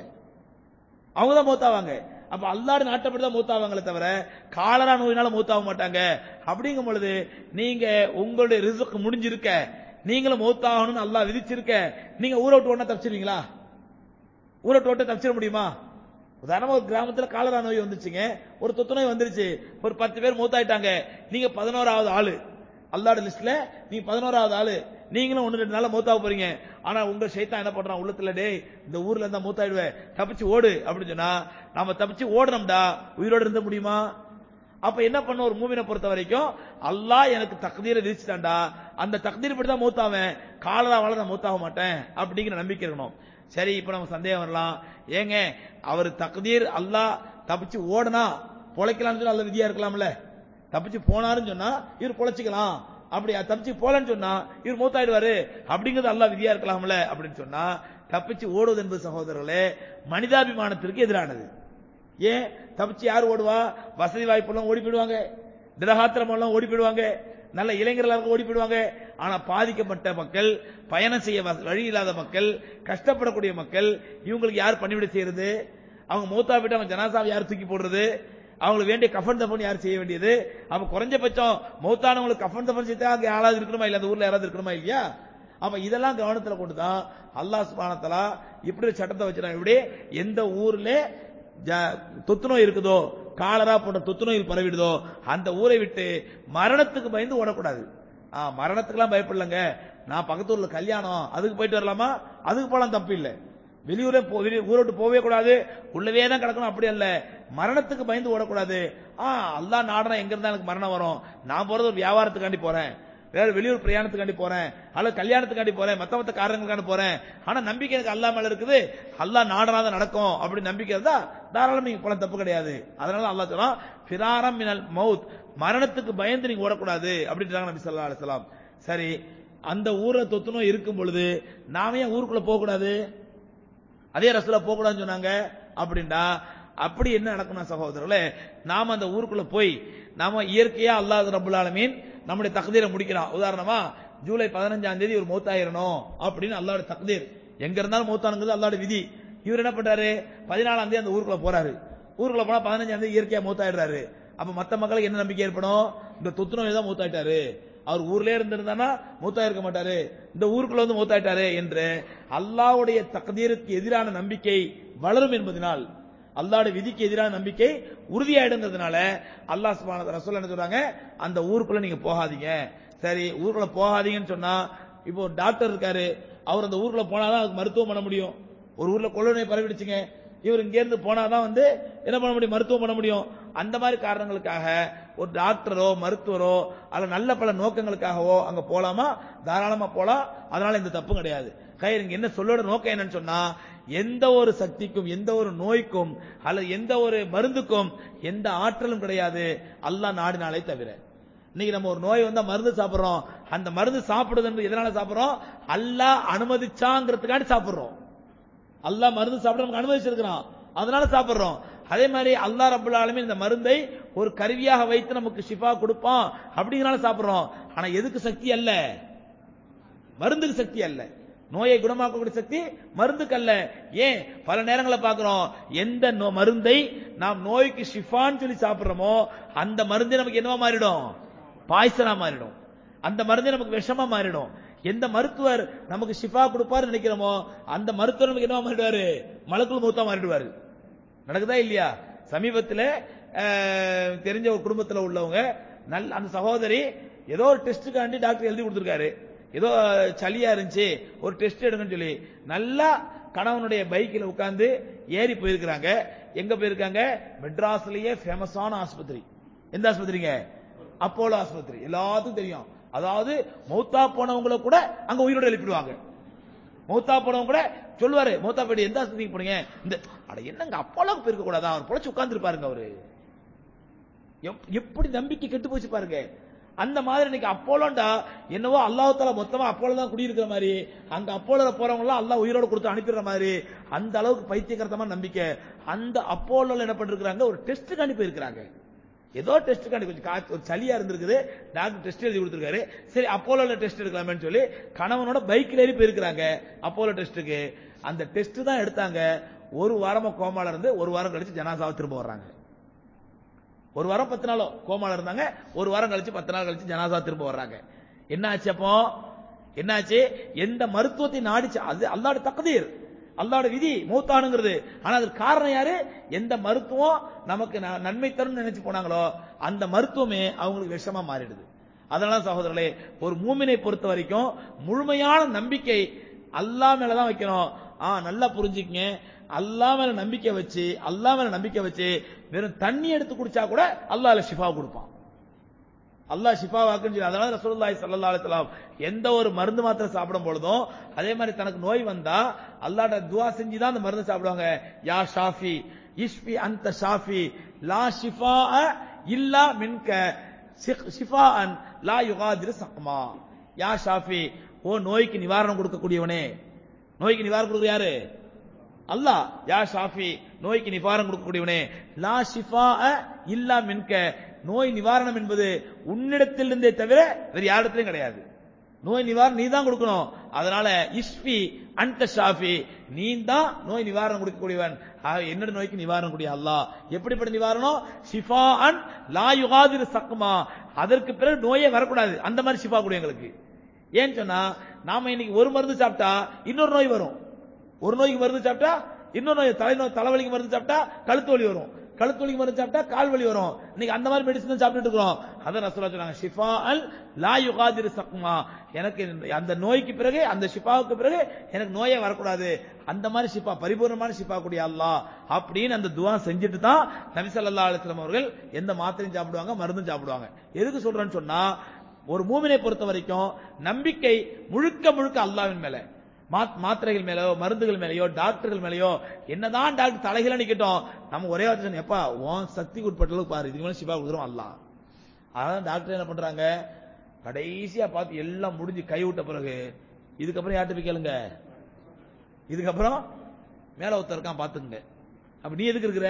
Speaker 1: அவங்க தான் மூத்தாவாங்க அப்ப அல்லாடு நாட்டப்படி தான் மூத்தாவாங்களே தவிர காலரா நோயினால மூத்தாக மாட்டாங்க அப்படிங்கும் பொழுது நீங்க உங்களுடைய ரிஸ்க் முடிஞ்சிருக்க நீங்களும் மூத்தாகணும்னு அல்லாஹ் விதிச்சிருக்க நீங்க ஊரை விட்டு ஒண்ணா தப்பிச்சிருவீங்களா ஊரை விட்டு ஒட்ட தப்பிச்சிட முடியுமா உதாரணமா ஒரு கிராமத்துல காலரா நோய் வந்துச்சுங்க ஒரு தொத்து நோய் வந்துருச்சு ஒரு பத்து பேர் மூத்தாயிட்டாங்க நீங்க பதினோராவது ஆளு அல்லாட லிஸ்ட்ல நீங்க பதினோராவது ஆளு நீங்களும் ஒன்னு ரெண்டு நாள்ல மூத்தாக போறீங்க ஆனா உங்க சைத்தான் என்ன பண்றான் உள்ளத்துல டேய் இந்த ஊர்ல இருந்தா மூத்தாயிடுவேன் தப்பிச்சு ஓடு அப்படின்னு சொன்னா நாம தப்பிச்சு ஓடணும்டா உயிரோட இருந்த முடியுமா அப்ப என்ன பண்ண ஒரு மூவினை பொறுத்த வரைக்கும் அல்லாஹ் எனக்கு தக்தீரை விதிச்சுட்டான்டா அந்த தக்தீர் படி தான் மூத்தாவேன் காலரா வளர மூத்தாக மாட்டேன் அப்படிங்கிற நம்பிக்கை இருக்கணும் சரி இப்ப நம்ம சந்தேகம் வரலாம் ஏங்க அவர் தக்தீர் அல்லாஹ் தப்பிச்சு ஓடனா பொழைக்கலாம்னு சொல்லி அல்ல விதியா இருக்கலாம்ல தப்பிச்சு போனாருன்னு சொன்னா இவர் பொழைச்சிக்கலாம் அப்படி தப்பிச்சு போலன்னு சொன்னா இவர் மூத்தாயிடுவாரு அப்படிங்கிறது அல்லாஹ் விதியா இருக்கலாம்ல அப்படின்னு சொன்னா தப்பிச்சு ஓடுவது என்பது சகோதரர்களே மனிதாபிமானத்திற்கு எதிரானது ஏன் தப்பிச்சு யார் ஓடுவா வசதி வாய்ப்பெல்லாம் ஓடி போயிடுவாங்க திரகாத்திரம் எல்லாம் ஓடி போயிடுவாங்க நல்ல இளைஞர்கள் ஓடி போயிடுவாங்க ஆனா பாதிக்கப்பட்ட மக்கள் பயணம் செய்ய வ- வழி இல்லாத மக்கள் கஷ்டப்படக்கூடிய மக்கள் இவங்களுக்கு யார் பணிவிடை செய்யறது அவங்க மூத்தா போயிட்டு அவங்க ஜனாசாவை யார் தூக்கி போடுறது அவங்களுக்கு வேண்டிய கஃபன் தஃபன் யார் செய்ய வேண்டியது அப்ப குறைஞ்சபட்சம் மௌத்தானவங்களுக்கு கஃபன் தஃபன் செய்தா அங்க யாராவது இருக்கணுமா இல்ல அந்த ஊர்ல யாராவது இருக்கணுமா இல்லையா அப்ப இதெல்லாம் கவனத்துல கொண்டுதான் அல்லாஹ் சுப்ஹானஹு வ தஆலா இப்படி ஒரு சட்டத்தை வச்சிருக்காங்க இப்படி எந்த ஊர்ல ஜ- தொத்து நோய் இருக்குதோ காலரா போன்ற தொத்து நோயில் பரவிடுதோ அந்த ஊரை விட்டு மரணத்துக்கு பயந்து ஓடக்கூடாது ஆ, மரணத்துக்குலாம் பயப்படலங்க நான் பக்கத்து ஊர்ல கல்யாணம் அதுக்கு போயிட்டு வரலாமா அதுக்கு போலாம் தப்பு இல்ல வெளியூரே போ வெளிய ஊரை விட்டு போகவே கூடாது உள்ளவே தான் கிடக்கணும் அப்படி அல்ல மரணத்துக்கு பயந்து ஓடக்கூடாது ஆ அல்லாஹ் நாடனா எங்க இருந்தா எனக்கு மரணம் வரும் நான் போறது ஒரு வியாபாரத்துக்காண்டி போறேன் வேற வெளியூர் பிரயாணத்துக்காண்டி போறேன் அல்லது கல்யாணத்துக்காண்டி போறேன் மத்த மத்த காரணங்களுக்காண்டி போறேன் ஆனா நம்பிக்கை எனக்கு அல்லா மேல இருக்குது அல்லாஹ் நாடனாத நடக்கும் அப்படி நம்பிக்கை இருந்தா தாராளம் நீங்க போல தப்பு கிடையாது அதனால அல்லாஹ் சொல்றான் ஃபிராரம் மினல் மவுத் மரணத்துக்கு பயந்து நீங்க ஓடக்கூடாது அப்படின்றாங்க நபி ஸல்லல்லாஹு அலைஹி வஸல்லம் சரி அந்த ஊர்ல தொத்து நோய் இருக்கும் பொழுது நாம ஏன் ஊருக்குள்ள போக கூடாது அதே ரசூலா போக கூடாதுன்னு சொன்னாங்க அப்படின்டா அப்படி என்ன நடக்கணும் சகோதரர்களே நாம அந்த ஊருக்குள்ள போய் நாம இயற்கையா அல்லாஹ் ரபுல் ஆலமீன் நம்முடைய தக்தீரை முடிக்கலாம் உதாரணமா ஜூலை பதினஞ்சாம் தேதி ஒரு மௌத்தாயிரணும் அப்படின்னு அல்லாஹ்வோட தக்தீர் எங்க இருந்தாலும் மௌத்தானுங்கிறது அல்லாஹ்வோட விதி இவர் என்ன பண்றாரு பதினாலாம் தேதி அந்த ஊருக்குள்ள போறாரு ஊருக்குள்ள போனா பதினஞ்சாம் தேதி இயற்கையா மௌத்தாயிடுறாரு அப்ப மத்த மக்களுக்கு என்ன நம்பிக்கை ஏற்படும் இந்த தொத்து நோய் தான் மௌத்தாயிட்டாரு அவர் ஊர்லயே இருந்திருந்தானா மூத்தா இருக்க மாட்டாரு இந்த ஊருக்குள்ள வந்து மூத்தாயிட்டாரு என்று அல்லாஹ்வுடைய தக்தீருக்கு எதிரான நம்பிக்கை வளரும் என்பதனால் அல்லாஹ்வுடைய விதிக்கு எதிரான நம்பிக்கை உறுதியாயிடுங்கிறதுனால அல்லாஹ் சுப்ஹானஹு வ ரசூல் என்ன சொல்றாங்க அந்த ஊருக்குள்ள நீங்க போகாதீங்க சரி ஊருக்குள்ள போகாதீங்கன்னு சொன்னா இப்போ ஒரு டாக்டர் இருக்காரு அவர் அந்த ஊருக்குள்ள போனாதான் அதுக்கு மருத்துவம் பண்ண முடியும் ஒரு ஊர்ல கொள்ளை நோய் பரவிடுச்சுங்க இவர் இங்க இருந்து போனாதான் வந்து என்ன பண்ண முடியும் மருத்துவம் பண்ண முடியும் அந்த மாதிரி காரணங்களுக்காக ஒரு டாக்டரோ மருத்துவரோ அல்ல நல்ல பல நோக்கங்களுக்காகவோ அங்க போலாமா தாராளமா போலாம் அதனால இந்த தப்பு கிடையாது கயிறு இங்க என்ன சொல்லோட நோக்கம் என்னன்னு சொன்னா எந்த ஒரு சக்திக்கும் எந்த ஒரு நோய்க்கும் அல்லது எந்த ஒரு மருந்துக்கும் எந்த ஆற்றலும் கிடையாது அல்லாஹ் நாடினாலே தவிர இன்னைக்கு நம்ம ஒரு நோய் வந்தா மருந்து சாப்பிடுறோம் அந்த மருந்து சாப்பிடுறது எதனால சாப்பிடுறோம் அல்லாஹ் அனுமதிச்சாங்கிறதுக்காண்டி சாப்பிடுறோம் அல்லாஹ் மருந்து சாப்பிட நமக்கு அனுமதிச்சிருக்கிறான் அதனால சாப்பிடுறோம் அதே மாதிரி அல்லாஹ் ரபுல் ஆலமீன் இந்த மருந்தை ஒரு கருவியாக வைத்து நமக்கு ஷிஃபா கொடுப்பான் அப்படிங்கறனால சாப்பிடுறோம் ஆனா எதுக்கு சக்தி அல்ல மருந்துக்கு சக்தி அல்ல நோயை குணமாக்கக்கூடிய சக்தி மருந்துக்கு அல்ல ஏன் பல நேரங்களில் பார்க்கிறோம் எந்த நோ- மருந்தை நாம் நோய்க்கு ஷிஃபான்னு சொல்லி சாப்பிடுறோமோ அந்த மருந்து நமக்கு என்னவா மாறிடும் பாய்சனா மாறிடும் அந்த மருந்து நமக்கு விஷமா மாறிடும் எந்த மருத்துவர் நமக்கு ஷிஃபா கொடுப்பாரு நினைக்கிறோமோ அந்த மருத்துவர் நமக்கு என்னவா மாறிடுவாரு மலக்குள் மூத்தா மாறிடுவாரு நடக்குதா இல்லையா சமீபத்துல அஹ், தெரிஞ்ச ஒரு குடும்பத்துல உள்ளவங்க நல்ல அந்த சகோதரி ஏதோ ஒரு டெஸ்ட்டுக்காண்டி டாக்டர் எழுதி கொடுத்துருக்காரு ஏதோ சளியா இருந்துச்சு ஒரு டெஸ்ட் எடுங்கன்னு சொல்லி நல்லா கணவனுடைய பைக்கில் உட்கார்ந்து ஏறி போயிருக்கிறாங்க எங்க போயிருக்காங்க மெட்ராஸ்லயே ஃபேமஸான ஆஸ்பத்திரி எந்த ஆஸ்பத்திரிங்க அப்போலோ ஆஸ்பத்திரி எல்லாத்துக்கும் தெரியும் அதாவது மௌத்தா போனவங்கள கூட அங்க உயிரோட எழுப்பிடுவாங்க மௌத்தா போனவங்க கூட சொல்லுவாரு மௌத்தா போயிட்டு எந்த ஆஸ்பத்திரிக்கு போனீங்க இந்த அட என்னங்க அப்போலோக்கு போயிருக்க கூடாதா அவர் பொழைச்சு உட்கார்ந்துருப்பாருங்க அவரு எப்- எப்படி நம்பிக்கை கெட்டு போச்சு பாருங்க அந்த மாதிரி இன்னைக்கு அப்போலோண்டா என்னவோ அல்லாஹால மொத்தமா அப்போலோ தான் குடியிருக்கிற மாதிரி அங்க அப்போலோல போறவங்க எல்லாம் அல்லாஹ் உயிரோட கொடுத்து அனுப்பிடுற மாதிரி அந்த அளவுக்கு பைத்தியகரத்தமா நம்பிக்கை அந்த அப்போலோல என்ன பண்ணிருக்காங்க ஒரு டெஸ்ட் அனுப்பி இருக்கிறாங்க ஏதோ டெஸ்ட் கண்டு கொஞ்சம் காய்ச்ச- ஒரு சளியா இருந்திருக்குது டாக்டர் டெஸ்ட் எழுதி கொடுத்திருக்காரு சரி அப்போலோல டெஸ்ட் எடுக்கலாமேன்னு சொல்லி கணவனோட பைக்ல ஏறி போயிருக்கிறாங்க அப்போலோ டெஸ்ட்டுக்கு அந்த டெஸ்ட் தான் எடுத்தாங்க ஒரு வாரமா கோமால இருந்து ஒரு வாரம் கழிச்சு ஜனாசாவை திரும்ப வர்றாங்க ஒரு வாரம் பத்து நாளோ கோமால இருந்தாங்க ஒரு வாரம் கழிச்சு பத்து நாள் கழிச்சு ஜனாசா திரும்ப வர்றாங்க என்ன ஆச்சு அப்போ என்னாச்சு எந்த மருத்துவத்தை நாடிச்சு அது அல்லாட தக்கதீர் அல்லாட விதி மூத்தானுங்கிறது ஆனா அதுக்கு காரணம் யாரு எந்த மருத்துவம் நமக்கு ந- நன்மை தரும் நினைச்சு போனாங்களோ அந்த மருத்துவமே அவங்களுக்கு விஷமா மாறிடுது அதனால சகோதரர்களே ஒரு மூமினை பொறுத்த வரைக்கும் முழுமையான நம்பிக்கை அல்லாஹ் மேலதான் வைக்கணும் ஆ நல்லா புரிஞ்சுக்கங்க அல்லாஹ் மேல நம்பிக்கை வச்சு அல்லாஹ் மேல நம்பிக்கை வச்சு வெறும் தண்ணி எடுத்து குடிச்சா கூட அல்லாஹ்ல ஷிஃபா கொடுப்பான் அல்லாஹ் ஷிஃபா வாக்குன்னு சொல்லி அதனால ரசூலுல்லாஹி ஸல்லல்லாஹு அலைஹி வஸல்லம் எந்த ஒரு மருந்து மாத்திரை சாப்பிடும் பொழுதும் அதே மாதிரி தனக்கு நோய் வந்தா அல்லாஹ்ட்ட துஆ செஞ்சு தான் அந்த மருந்து சாப்பிடுவாங்க யா ஷாஃபி இஷ்பி அந்த ஷாஃபி லா ஷிஃபா இல்லா மின்க ஷிக்- ஷிஃபாஅன் லா யுகாதிரு சக்மா யா ஷாஃபி ஓ நோய்க்கு நிவாரணம் கொடுக்கக்கூடியவனே நோய்க்கு நிவாரணம் கொடுக்குற யாரு அல்லாஹ் யா ஷாஃபி நோய்க்கு நிவாரணம் கொடுக்கக்கூடியவனே லா ஷிஃபா இல்லா மின்க நோய் நிவாரணம் என்பது உன்னிடத்திலிருந்தே தவிர வேறு யாரிடத்திலும் கிடையாது நோய் நிவாரணம் நீ தான் கொடுக்கணும் அதனால இஷ்பி அந்த ஷாஃபி நீ தான் நோய் நிவாரணம் கொடுக்கக்கூடியவன் ஆக என்னோட நோய்க்கு நிவாரணம் கூடிய அல்லாஹ் எப்படிப்பட்ட நிவாரணம் ஷிஃபா அன் லா யுகாதிரு சக்மா அதற்கு பிறகு நோயே வரக்கூடாது அந்த மாதிரி ஷிஃபா கூடிய எங்களுக்கு ஏன்னு சொன்னா நாம இன்னைக்கு ஒரு மருந்து சாப்பிட்டா இன்னொரு நோய் வரும் ஒரு நோய்க்கு மருந்து சாப்பிட்டா இன்னொரு நோய் தலைநோய் தலைவலிக்கு மருந்து சாப்பிட்டா கழுத்து வலி வரும் கழுத்து வலிக்கு மருந்து சாப்பிட்டா கால் வலி வரும் இன்னைக்கு அந்த மாதிரி மெடிசன் சாப்பிட்டுட்டு இருக்கிறோம் அதான் ரசூலா சொன்னாங்க ஷிஃபா அல் லா யுகாதிரு சக்மா எனக்கு இந்த- அந்த நோய்க்கு பிறகு அந்த ஷிஃபாவுக்கு பிறகு எனக்கு நோயே வரக்கூடாது அந்த மாதிரி ஷிஃபா பரிபூர்ணமான ஷிஃபா கூடிய அல்லாஹ் அப்படின்னு அந்த துவா செஞ்சுட்டு தான் நபி ஸல்லல்லாஹு அலைஹி வஸல்லம் அவர்கள் எந்த மாத்திரையும் சாப்பிடுவாங்க மருந்தும் சாப்பிடுவாங்க எதுக்கு சொல்றேன்னு சொன்னா ஒரு மூமினை பொறுத்த வரைக்கும் நம்பிக்கை முழுக்க முழுக்க அல்லாஹ்வின் மேல மாத்- மாத்திரைகள் மேலோ மருந்துகள் மேலயோ டாக்டர்கள் மேலயோ என்னதான் டாக்டர் தலைகள நிக்கட்டும் நம்ம ஒரே வார்த்தை சொன்னோம், எப்பா உன் சக்திக்கு உட்பட்ட அளவுக்கு பாரு இதுக்கு மேல சிவா கொடுத்துரும் அல்லாஹ் அதான் டாக்டர் என்ன பண்றாங்க கடைசியா பார்த்து எல்லாம் முடிஞ்சு கை விட்ட பிறகு இதுக்கப்புறம் யார்கிட்ட போய் கேளுங்க இதுக்கப்புறம் மேல ஒருத்தர் இருக்கான் பாத்துங்க அப்ப நீ எதுக்கு இருக்கிற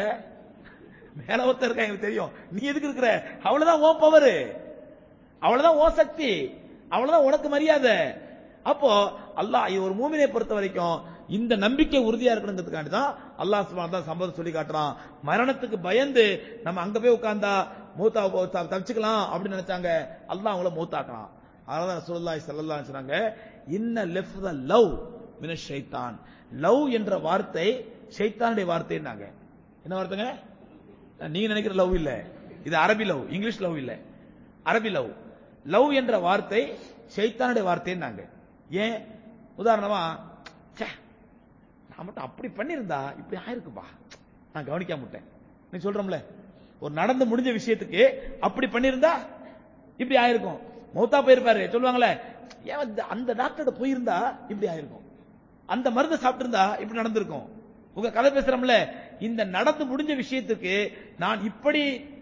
Speaker 1: மேல ஒருத்தர் இருக்கான் எனக்கு தெரியும் நீ எதுக்கு இருக்கிற அவ்வளவுதான் ஓ பவரு அவ்வளவுதான் ஓ சக்தி அவ்வளவுதான் உனக்கு மரியாதை அப்போ அல்லாஹ் இது ஒரு மூமினை பொறுத்த வரைக்கும் இந்த நம்பிக்கை உறுதியா இருக்கணுங்கிறதுக்காண்டி தான் அல்லாஹ் சுப்ஹானஹு தான் சம்பவம் சொல்லி காட்டுறான் மரணத்துக்கு பயந்து நம்ம அங்க போய் உட்கார்ந்தா மூத்தா போ- த- தப்பிச்சுக்கலாம் அப்படின்னு நினைச்சாங்க அல்லாஹ் அவங்கள மூத்தாக்கலாம் அதனால தான் ரசூலுல்லாஹி ஸல்லல்லாஹு அலைஹி சொன்னாங்க இன்ன லெஃப்த லவ் மின ஷைத்தான் லவ் என்ற வார்த்தை ஷைத்தானுடைய வார்த்தைன்னாங்க என்ன வார்த்தைங்க நீங்க நினைக்கிற லவ் இல்ல இது அரபி லவ் இங்கிலீஷ் லவ் இல்ல அரபி லவ் லவ் என்ற வார்த்தை ஷைத்தானுடைய வார்த்தைன்னாங்க ஏன் உதாரணமா ச்சே, நான் மட்டும் அப்படி பண்ணியிருந்தா இப்படி ஆயிருக்குப்பா நான் கவனிக்காம விட்டேன் நீ சொல்றோம்ல ஒரு நடந்து முடிஞ்ச விஷயத்துக்கு அப்படி பண்ணியிருந்தா இப்படி ஆயிருக்கும் மௌத்தா போயிருப்பாரு சொல்லுவாங்களே ஏன் இந்த- அந்த டாக்டர் போயிருந்தா இப்படி ஆயிருக்கும் அந்த மருந்து சாப்பிட்டிருந்தா இப்படி நடந்திருக்கும் உங்க கதை பேசுறோம்ல இந்த நடந்து முடிஞ்ச விஷயத்துக்கு நான் இப்படி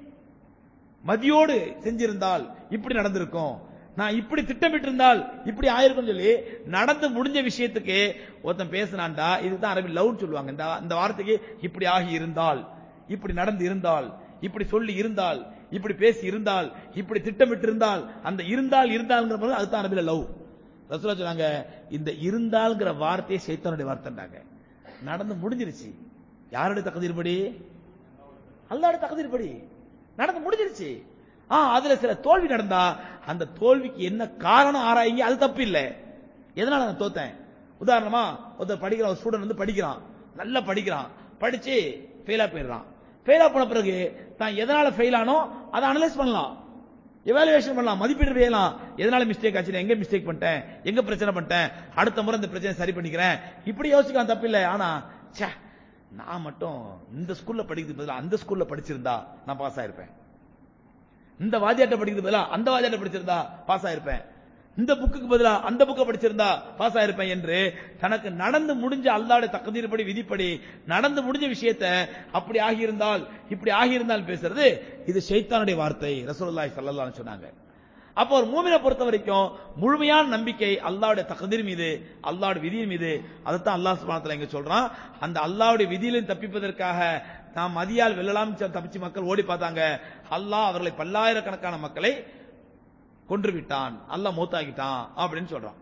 Speaker 1: மதியோடு செஞ்சிருந்தால் இப்படி நடந்திருக்கும் நான் இப்படி திட்டமிட்டு இருந்தால் இப்படி ஆயிருக்கும் சொல்லி நடந்து முடிஞ்ச விஷயத்துக்கு ஒருத்தன் பேசினான்டா இதுதான் அரபி லவ் சொல்லுவாங்க இந்த இந்த வார்த்தைக்கு இப்படி ஆகி இருந்தால் இப்படி நடந்து இருந்தால் இப்படி சொல்லி இருந்தால் இப்படி பேசி இருந்தால் இப்படி திட்டமிட்டு இருந்தால் அந்த இருந்தால் இருந்தால்ங்கிற போது அதுதான் அரபில லவ் ரசூலா சொன்னாங்க இந்த இருந்தால்ங்கிற வார்த்தையை சைத்தானுடைய வார்த்தைண்டாங்க நடந்து முடிஞ்சிருச்சு யாருடைய தகுதிப்படி அல்லாட தகுதிப்படி நடந்து முடிஞ்சிருச்சு ஆ அதுல சில தோல்வி நடந்தா அந்த தோல்விக்கு என்ன காரணம் ஆராய்ங்க அது தப்பு இல்ல எதனால நான் தோத்தேன் உதாரணமா ஒருத்தர் படிக்கிற ஒரு ஸ்டூடெண்ட் வந்து படிக்கிறான் நல்லா படிக்கிறான் படிச்சு ஃபெயிலா போயிடுறான் ஃபெயிலா போன பிறகு தான் எதனால ஃபெயில் ஆனோ அதை அனலைஸ் பண்ணலாம் எவாலுவேஷன் பண்ணலாம் மதிப்பீடு செய்யலாம் எதனால மிஸ்டேக் ஆச்சு நான் எங்க மிஸ்டேக் பண்ணிட்டேன் எங்க பிரச்சனை பண்ணிட்டேன் அடுத்த முறை இந்த பிரச்சனை சரி பண்ணிக்கிறேன் இப்படி யோசிக்கலாம் தப்பில்லை ஆனா ச்சே நான் மட்டும் இந்த ஸ்கூல்ல படிக்கிறது பதிலா அந்த ஸ்கூல்ல படிச்சிருந்தா நான் பாஸ் ஆயிருப்பேன் இந்த வாத்தியாட்ட படிக்கிறது பதிலா அந்த வாத்தியாட்ட படிச்சிருந்தா பாஸ் ஆயிருப்பேன் இந்த புக்குக்கு பதிலா அந்த புக்கை படிச்சிருந்தா பாஸ் ஆயிருப்பேன் என்று தனக்கு நடந்து முடிஞ்ச அல்லாட தகுதிப்படி விதிப்படி நடந்து முடிஞ்ச விஷயத்தை அப்படி ஆகியிருந்தால் இப்படி ஆகியிருந்தால் பேசுறது இது ஷைத்தானுடைய வார்த்தை ரசூலுல்லாஹி ஸல்லல்லாஹு அலைஹி சொன்னாங்க அப்போ ஒரு மூமினை பொறுத்த வரைக்கும் முழுமையான நம்பிக்கை அல்லாஹ்வுடைய தகுதிர் மீது அல்லாஹ்வுடைய விதியின் மீது அதைத்தான் அல்லாஹ் சுப்ஹானஹு வ தஆலா இங்க சொல்றான் அந்த அல்லாஹ்வுடைய விதியிலும் தப்பிப்பதற்காக நாம் மதியால் வெல்லலாம் தப்பிச்சு மக்கள் ஓடி பார்த்தாங்க அல்லாஹ் அவர்களை பல்லாயிரக்கணக்கான மக்களை கொன்று விட்டான் அல்லாஹ் மூத்தாக்கிட்டான் அப்படின்னு சொல்றான்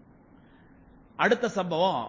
Speaker 1: அடுத்த சம்பவம்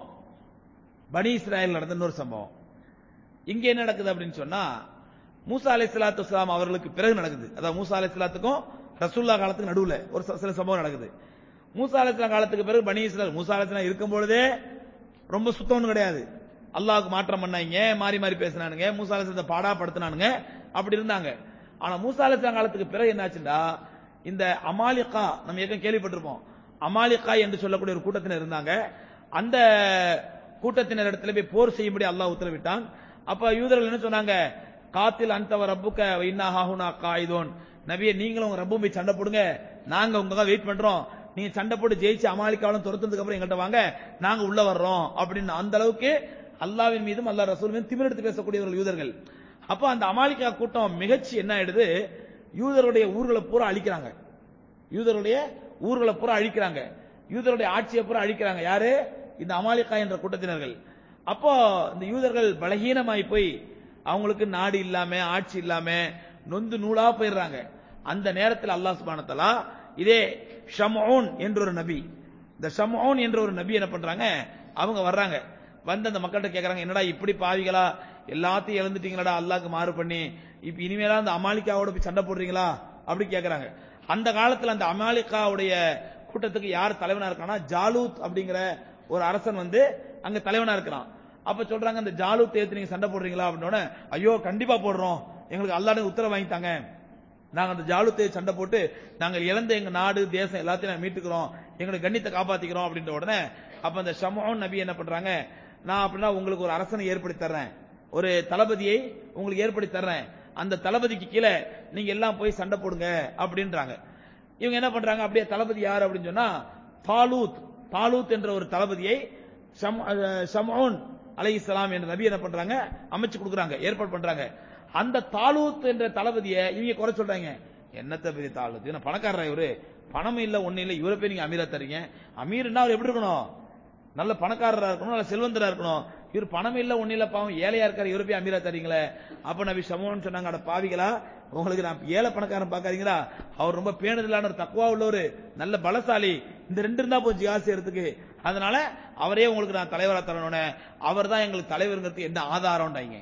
Speaker 1: பனி இஸ்ராயல் நடந்த இன்னொரு சம்பவம் இங்க என்ன நடக்குது அப்படின்னு சொன்னா மூசா அலை சலாத்து வஸ்ஸலாம் அவர்களுக்கு பிறகு நடக்குது அதாவது மூசா அலை சலாத்துக்கும் ரசூல்லா காலத்துக்கு நடுவுல ஒரு ச- சில சம்பவம் நடக்குது மூசா அலை காலத்துக்கு பிறகு பனி இஸ்ராயல் மூசா அலை இருக்கும் பொழுதே ரொம்ப சுத்தம்னு கிடையாது அல்லாஹ்வுக்கு மாற்றம் பண்ணாங்க மாறி மாறி பேசினானுங்க மூசா அலை பாடா படுத்தினானுங்க அப்படி இருந்தாங்க ஆனா மூசா அலை காலத்துக்கு பிறகு என்னாச்சுண்டா இந்த அமாலிகா நம்ம ஏற்கனவே கேள்விப்பட்டிருப்போம் அமாலிகா என்று சொல்லக்கூடிய ஒரு கூட்டத்தினர் இருந்தாங்க அந்த கூட்டத்தினர் இடத்துல போய் போர் செய்யும்படி அல்லாஹ் உத்தரவிட்டான் அப்ப யூதர்கள் என்ன சொன்னாங்க காத்தில் அந்தவ ரப்புக்க இன்னா ஹாஹுனா காயிதோன் நபியே நீங்களும் உங்க ரப்பும் போய் சண்டை போடுங்க நாங்க உங்க வெயிட் பண்றோம் நீங்க சண்டை போட்டு ஜெயிச்சு அமாலிக்காவலும் துரத்துனதுக்கு அப்புறம் எங்கள்கிட்ட வாங்க நாங்க உள்ள வர்றோம் அப்படின்னு அந்த அளவுக்கு அல்லாவின் மீதும் அல்லாஹ் ரசூல் மீதும் திமிரெடுத்து பேசக்கூடியவர்கள் யூதர்கள் அப்ப அந்த அமாலிகா கூட்டம் மிகச்சி என்ன ஆயிடுது யூதருடைய ஊர்களை பூரா அழிக்கிறாங்க யூதருடைய ஊர்களை பூரா அழிக்கிறாங்க யூதருடைய ஆட்சியை பூரா அழிக்கிறாங்க யாரு இந்த அமாலிகா என்ற கூட்டத்தினர்கள் அப்போ இந்த யூதர்கள் பலகீனமாய் போய் அவங்களுக்கு நாடு இல்லாம ஆட்சி இல்லாம நொந்து நூலா போயிடுறாங்க அந்த நேரத்தில் அல்லாஹ் சுப்ஹானஹு வ தஆலா இதே ஷம்ஊன் என்ற ஒரு நபி இந்த ஷம்ஊன் என்ற ஒரு நபி என்ன பண்றாங்க அவங்க வர்றாங்க வந்து அந்த மக்கள்கிட்ட கேக்குறாங்க என்னடா இப்படி பாவிகளா எல்லாத்தையும் இழந்துட்டீங்களடா அல்லாஹ்க்கு மாறு பண்ணி இப்ப இனிமேலா அந்த அமாலிகாவோட போய் சண்டை போடுறீங்களா அப்படி கேக்குறாங்க அந்த காலத்துல அந்த அமாலிகாவுடைய கூட்டத்துக்கு யார் தலைவனா இருக்கானா ஜாலூத் அப்படிங்கிற ஒரு அரசன் வந்து அங்க தலைவனா இருக்கிறான் அப்ப சொல்றாங்க அந்த ஜாலூத் ஏத்து நீங்க சண்டை போடுறீங்களா அப்படின்னோட ஐயோ கண்டிப்பா போடுறோம் எங்களுக்கு அல்லாட உத்தரவு வாங்கித்தாங்க நாங்க அந்த ஜாலுத்தை சண்டை போட்டு நாங்கள் இழந்த எங்க நாடு தேசம் எல்லாத்தையும் நாங்க மீட்டுக்கிறோம் எங்களுடைய கண்ணியத்தை காப்பாத்திக்கிறோம் அப்படின்ற உடனே அப்ப அந்த ஷமோன் நபி என்ன பண்றாங்க நான் அப்படின்னா உங்களுக்கு ஒரு அரசனை ஏற்படுத்தி தர்றேன் ஒரு தளபதியை உங்களுக்கு ஏற்படுத்தி தர்றேன் அந்த தளபதிக்கு கீழே நீங்க எல்லாம் போய் சண்டை போடுங்க அப்படின்றாங்க இவங்க என்ன பண்றாங்க அப்படியே தளபதி யார் அப்படின்னு சொன்னா தாலூத் தாலூத் என்ற ஒரு தளபதியை ஷம்- அஹ் ஷம்ஊன் அலைஹிஸ்ஸலாம் என்ற நபி என்ன பண்றாங்க அமைச்சு கொடுக்குறாங்க ஏற்பாடு பண்றாங்க அந்த தாலூத் என்ற தளபதியை இவங்க குறை சொல்றாங்க என்னத்த பெரிய தாலூத் என்ன பணக்காரரா இவரு பணம் இல்ல ஒண்ணு இல்ல இவரை போய் நீங்க அமீரா தரீங்க அமீர்னா அவர் எப்படி இருக்கணும் நல்ல பணக்காரரா இருக்கணும் நல்ல செல்வந்தரா இருக்கணும் இவர் பணம் இல்ல ஒண்ணு இல்ல பாவம் ஏழையா இருக்காரு இவரை போய் அமீரா தரீங்களே அப்ப நபி சமூகம் சொன்னாங்க அட பாவிகளா உங்களுக்கு நான் ஏழை பணக்காரன் பாக்காதீங்களா அவர் ரொம்ப பேணுதலான ஒரு தக்குவா உள்ளவர் நல்ல பலசாலி இந்த ரெண்டு இருந்தா போச்சு ஜிஹாத் செய்யறதுக்கு அதனால அவரே உங்களுக்கு நான் தலைவரா தரணும்னு அவர் தான் எங்களுக்கு தலைவருங்கிறதுக்கு என்ன ஆதாரம்டாங்க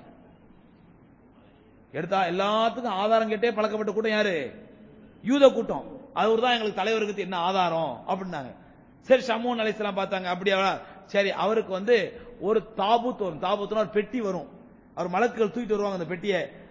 Speaker 1: எடுத்தா எல்லாத்துக்கும் ஆதாரம் கேட்டே பழக்கப்பட்ட கூட்டம் யாரு யூத கூட்டம் அவர் தான் எங்களுக்கு தலைவருக்கு என்ன ஆதாரம் அப்படின்னாங்க சரி ஷமூன் அலைஹிஸ்ஸலாம் பார்த்தாங்க அப்படியா சரி அவருக்கு வந்து ஒரு தாபூத் வரும் தாபூத்னா ஒரு பெட்டி வரும் அவர் மலக்குகள் தூக்கிட்டு வருவாங்க அந்த பெட்டியை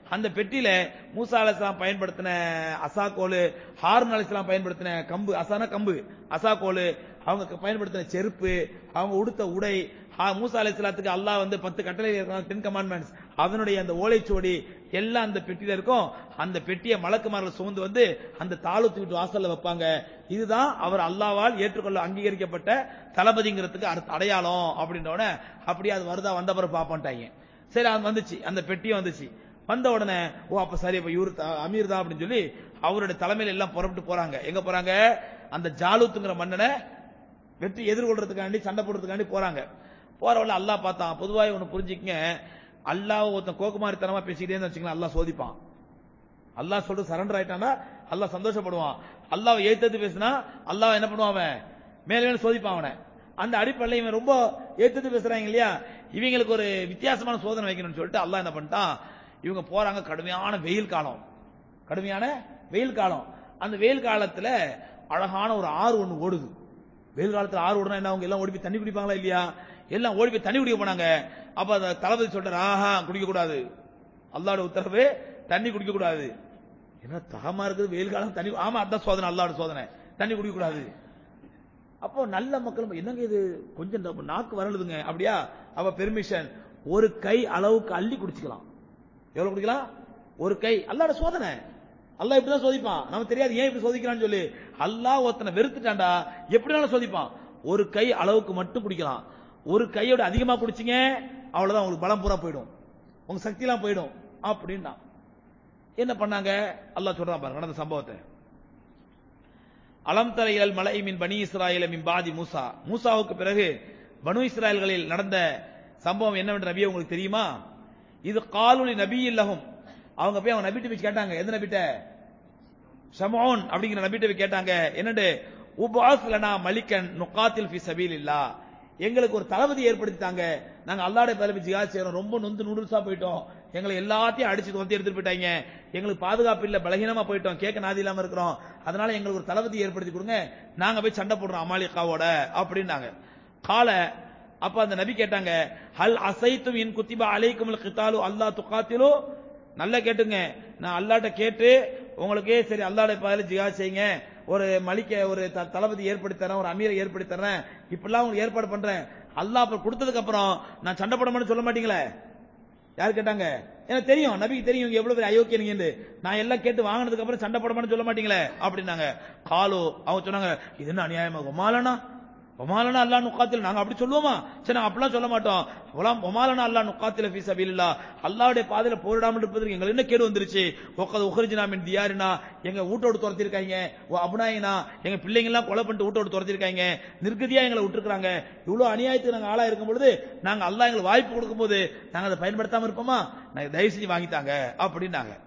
Speaker 1: அந்த பெட்டியில மூசா அலிஸ்லாம் பயன்படுத்தின அசாக்கோலு ஹாரூன் அலிஸ்லாம் பயன்படுத்தின கம்பு அசான கம்பு அசாக்கோலு அவங்க பயன்படுத்தின செருப்பு அவங்க உடுத்த உடை ஆ, மூசா அலிஸ்லாத்துக்கு அல்லாஹ் வந்து பத்து கட்டளை இருக்கிறான் டென் கமாண்ட்மெண்ட்ஸ் அதனுடைய அந்த ஓலைச்சுவடி எல்லாம் அந்த பெட்டியில இருக்கும் அந்த பெட்டியை மலக்குமார்கள் சுமந்து வந்து அந்த தாளூத்து வீட்டு வாசல்ல வைப்பாங்க இதுதான் அவர் அல்லாவால் ஏற்றுக்கொள்ள அங்கீகரிக்கப்பட்ட தளபதிங்கிறதுக்கு அர்த்த- அடையாளம் அப்படின்ற உடனே அப்படியே அது வருதா வந்த பிறகு பாப்போன்ட்டாங்க சரி அது வந்துச்சு அந்த பெட்டியும் வந்துச்சு வந்த உடனே ஓ அப்ப சரி அப்ப இவரு த- அமீர் தான் அப்படின்னு சொல்லி அவருடைய தலைமையில எல்லாம் புறப்பட்டு போறாங்க எங்க போறாங்க அந்த ஜாலூத்துங்கிற மன்னனை வெற்றி எதிர்கொள்றதுக்காண்டி சண்டை போடுறதுக்காண்டி போறாங்க போறவள்ள அல்லாஹ் பார்த்தான் பொதுவாக ஒன்று புரிஞ்சுக்கங்க அல்லாஹ் ஒருத்தன் கோக்குமாரித்தனமா பேசிக்கிட்டே இருந்தா வச்சுக்கலாம் அல்லாஹ் சோதிப்பான் அல்லாஹ் சொல்றது சரண்டர் ஆயிட்டானா அல்லாஹ் சந்தோஷப்படுவான் அல்லாஹ் ஏத்தது பேசினா அல்லாஹ் என்ன பண்ணுவான் அவன் மேல மேல சோதிப்பான் அவனை அந்த அடிப்படையில் இவன் ரொம்ப ஏத்தது பேசுறாங்க இல்லையா இவங்களுக்கு ஒரு வித்தியாசமான சோதனை வைக்கணும்னு சொல்லிட்டு அல்லாஹ் என்ன பண்ணிட்டான் இவங்க போறாங்க கடுமையான வெயில் காலம் கடுமையான வெயில் காலம் அந்த வெயில் காலத்துல அழகான ஒரு ஆறு ஒண்ணு ஓடுது வெயில் காலத்துல ஆறு ஓடுனா என்ன அவங்க எல்லாம் ஓடி போய் தண்ணி குடிப்பாங்களா இல்லையா எல்லாம் ஓடி போய் தண்ணி குடிக்க போனாங்க அப்ப அந்த தளபதி சொல்றாரு ஆஹா குடிக்க கூடாது அல்லாஹ்வோட உத்தரவு தண்ணி குடிக்க கூடாது என்ன தாகமா இருக்குது வெயில் காலம் தண்ணி ஆமா அதான் சோதனை அல்லாஹ்வோட சோதனை தண்ணி குடிக்க கூடாது அப்போ நல்ல மக்கள் என்னங்க இது கொஞ்சம் நம்ம நாக்கு வரலுதுங்க அப்படியா அப்ப பெர்மிஷன் ஒரு கை அளவுக்கு அள்ளி குடிச்சுக்கலாம் எவ்வளவு குடிக்கலாம் ஒரு கை அல்லாட சோதனை அல்லாஹ் இப்படிதான் சோதிப்பான் நமக்கு தெரியாது ஏன் இப்படி சோதிக்கிறான்னு சொல்லி அல்லாஹ் ஒருத்தனை வெறுத்துட்டான்டா எப்படினாலும் சோதிப்பான் ஒரு கை அளவுக்கு மட்டும் குடிக்கலாம் ஒரு கையோட அதிகமா குடிச்சீங்க அவ்வளவுதான் உங்களுக்கு பலம் பூரா போயிடும் உங்க சக்தியெல்லாம் போயிடும் அப்படின்னா என்ன பண்ணாங்க அல்லாஹ் சொல்றான் பாருங்க நடந்த சம்பவத்தை அலம் தர இலல் மலை மின் பனி இஸ்ராயல மின் பாதி மூசா மூசாவுக்கு பிறகு பனு இஸ்ராயல்களில் நடந்த சம்பவம் என்னவென்று நபியே உங்களுக்கு தெரியுமா இது காலுலி நபி இல்லகும் அவங்க போய் அவங்க நபிட்ட போய் கேட்டாங்க எந்த நபிட்ட ஷமோன் அப்படிங்கிற நபிட்ட போய் கேட்டாங்க என்னண்டு உபாஸ் லனா மலிக்கன் நுகாத்தில் ஃபி சபீலில்லா எங்களுக்கு ஒரு தளபதி ஏற்படுத்திட்டாங்க நாங்க அல்லாஹ்வுடைய பதில ஜிஹாத் செய்றோம் ரொம்ப நொந்து நூடுல்ஸா போயிட்டோம் எங்களை எல்லாத்தையும் அடிச்சு தொத்தி எடுத்துட்டு போயிட்டாங்க எங்களுக்கு பாதுகாப்பு இல்ல பலகீனமா போயிட்டோம் கேட்க நாதி இல்லாம இருக்கிறோம் அதனால எங்களுக்கு ஒரு தளபதி ஏற்படுத்தி கொடுங்க நாங்க போய் சண்டை போடுறோம் அமாலிகாவோட அப்படின்னாங்க கால அப்ப அந்த நபி கேட்டாங்க ஹல் அசைத்தும் இன் குத்திபா அலைக்கும் கித்தாலு அல்லாஹ் துகாத்திலு நல்லா கேட்டுங்க நான் அல்லாட்ட கேட்டு உங்களுக்கு சரி அல்லாட பாதையில ஜிஹாத் செய்யுங்க ஒரு மலிக்க ஒரு த- தளபதி ஏற்படுத்தி தரேன் ஒரு அமீரை ஏற்படுத்தி தரேன் இப்படிலாம் உங்களுக்கு ஏற்பாடு பண்றேன் அல்லாஹ் அப்புறம் கொடுத்ததுக்கு அப்புறம் நான் சண்டை போட மாட்டேன்னு சொல்ல மாட்டீங்களே யார் கேட்டாங்க எனக்கு தெரியும் நபிக்கு தெரியும் இவங்க எவ்வளவு பெரிய அயோக்கியனீங்கன்னு நான் எல்லாம் கேட்டு வாங்கினதுக்கு அப்புறம் சண்டை போட மாட்டேன்னு சொல்ல மாட்டீங்களே அப்படின்னாங்க காலு அவங்க சொன்னாங்க இது என்ன அநியாயமா ஒமாலனா ஒமாலனா அல்லா நுக்காத்தில் நாங்க அப்படி சொல்லுவோமா சரி நாங்க அப்படிலாம் சொல்ல மாட்டோம் ஒலாம் ஒமாலனா அல்லா நுக்காத்தில் ஃபீ சபீலில்லா அல்லாஹ்வுடைய பாதையில போரிடாமல் இருப்பதற்கு எங்களுக்கு என்ன கேடு வந்துருச்சு ஒக்கது உஹர்ஜினா மின் தியாரினா எங்க வீட்டோடு துரத்திருக்காங்க ஓ அபுனாயினா எங்க பிள்ளைங்க எல்லாம் கொலை பண்ணிட்டு வீட்டோடு துரத்திருக்காங்க நிர்கதியா எங்களை விட்டுருக்காங்க இவ்வளவு அநியாயத்துக்கு நாங்க ஆளா இருக்கும் பொழுது நாங்க அல்லாஹ் எங்களுக்கு வாய்ப்பு கொடுக்கும்போது நாங்க அதை பயன்படுத்தாம இருப்போமா நாங்க தயவு செஞ்சு வாங்கித்தாங்க அப்படின்னாங்க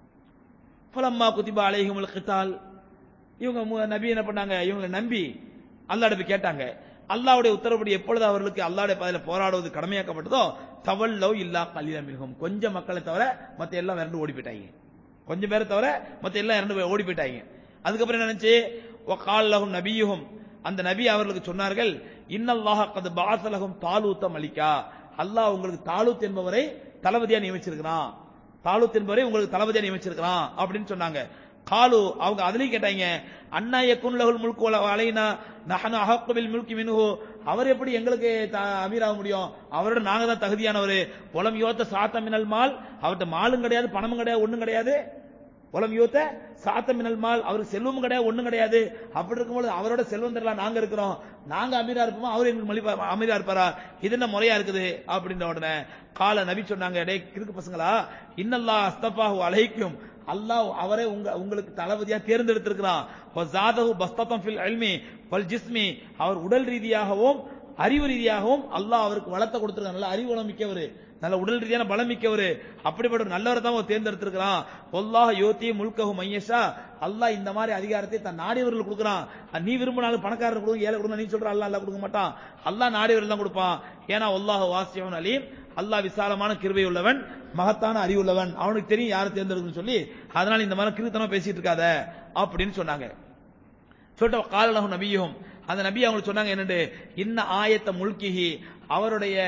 Speaker 1: ஃபலம்மா குதிபா அலைஹிமுல் கித்தால் இவங்க மு- நபி என்ன பண்ணாங்க இவங்களை நம்பி அல்லாஹ்ட்ட போய் கேட்டாங்க அல்லாஹ்வுடைய உத்தரவுப்படி எப்பொழுது அவர்களுக்கு அல்லாஹ்வுடைய பாதையில போராடுவது கடமையாக்கப்பட்டதோ தவல்லோ இல்லா கலீல மிகவும் கொஞ்சம் மக்களை தவிர மத்த எல்லாம் இறந்து ஓடி போயிட்டாங்க கொஞ்சம் பேரை தவிர மத்த எல்லாம் இறந்து போய் ஓடி போயிட்டாங்க அதுக்கப்புறம் என்ன நினைச்சு கால்லகும் நபியுகும் அந்த நபி அவர்களுக்கு சொன்னார்கள் இன்னல்லாஹ கது பாசலகும் தாலூத்த மலிக்கா அல்லாஹ் உங்களுக்கு தாலூத் என்பவரை தளபதியா நியமிச்சிருக்கிறான் தாலூத் என்பவரை உங்களுக்கு தளபதியா நியமிச்சிருக்கிறான் அப்படின்னு சொன்னாங்க காலு அவங்க அதுலயும் கேட்டாங்க அண்ணா யக்குன் லஹுல் முல்கு வல அலைனா நஹனு அஹக்கு பில் முல்கி மின்ஹு அவர் எப்படி எங்களுக்கு த- அமீராக முடியும் அவரோட நாங்க தான் தகுதியானவர் உலம் யோத்த சாத்த மினல் மால் அவர்ட்ட மாலும் கிடையாது பணமும் கிடையாது ஒண்ணும் கிடையாது உலம் யூத்த சாத்த மினல் மால் அவருக்கு செல்வமும் கிடையாது ஒண்ணும் கிடையாது அப்படி இருக்கும்போது அவரோட செல்வம் தரலாம் நாங்க இருக்கிறோம் நாங்க அமீரா இருப்போமா அவர் எங்களுக்கு மலிபா அமீரா இருப்பாரா இது என்ன முறையா இருக்குது அப்படின்ற உடனே கால நபி சொன்னாங்க டேய் கிறுக்கு பசங்களா இன்னல்லா அஸ்தபாஹு அலைக்கும் அல்லாஹ் அவரே உங்க உங்களுக்கு தளபதியா தேர்ந்தெடுத்திருக்கிறான் வஸாதஹு பஸ்தத்தம் ஃபில் இல்மி வல் ஜிஸ்மி அவர் உடல் ரீதியாகவும் அறிவு ரீதியாகவும் அல்லாஹ் அவருக்கு வளத்தை கொடுத்திருக்கான் நல்ல அறிவு வளம் மிக்கவர் நல்ல உடல் ரீதியான பலம் மிக்கவர் அப்படிப்பட்ட ஒரு நல்லவரை தான் அவர் தேர்ந்தெடுத்திருக்கிறான் ஒல்லாஹ் யோத்தி முல்கஹு மையஷா அல்லாஹ் இந்த மாதிரி அதிகாரத்தை தன் நாடியவர்களுக்கு கொடுக்குறான் அது நீ விரும்பினாலும் பணக்காரர் கொடுங்க ஏழை கொடுங்க நீ சொல்ற அல்லாஹ் அல்லாஹ் கொடுக்க மாட்டான் அல்லாஹ் நாடியவர்கள் தான் கொடுப்பான் ஏன்னா ஒல்லாஹ் வாசியவன் அலீம் அல்லாஹ் விசாலமான கிருபை உள்ளவன் மகத்தான அறிவுள்ளவன் அவனுக்கு தெரியும் யாரை தேர்ந்தெடுக்கணும்னு சொல்லி அதனால இந்த மாதிரி கிருத்தனமா பேசிட்டு இருக்காத அப்படின்னு சொன்னாங்க சொல்லிட்டு காலலகு நபியும் அந்த நபி அவங்களுக்கு சொன்னாங்க என்னண்டு இன்ன ஆயத்த முல்கிஹி அவருடைய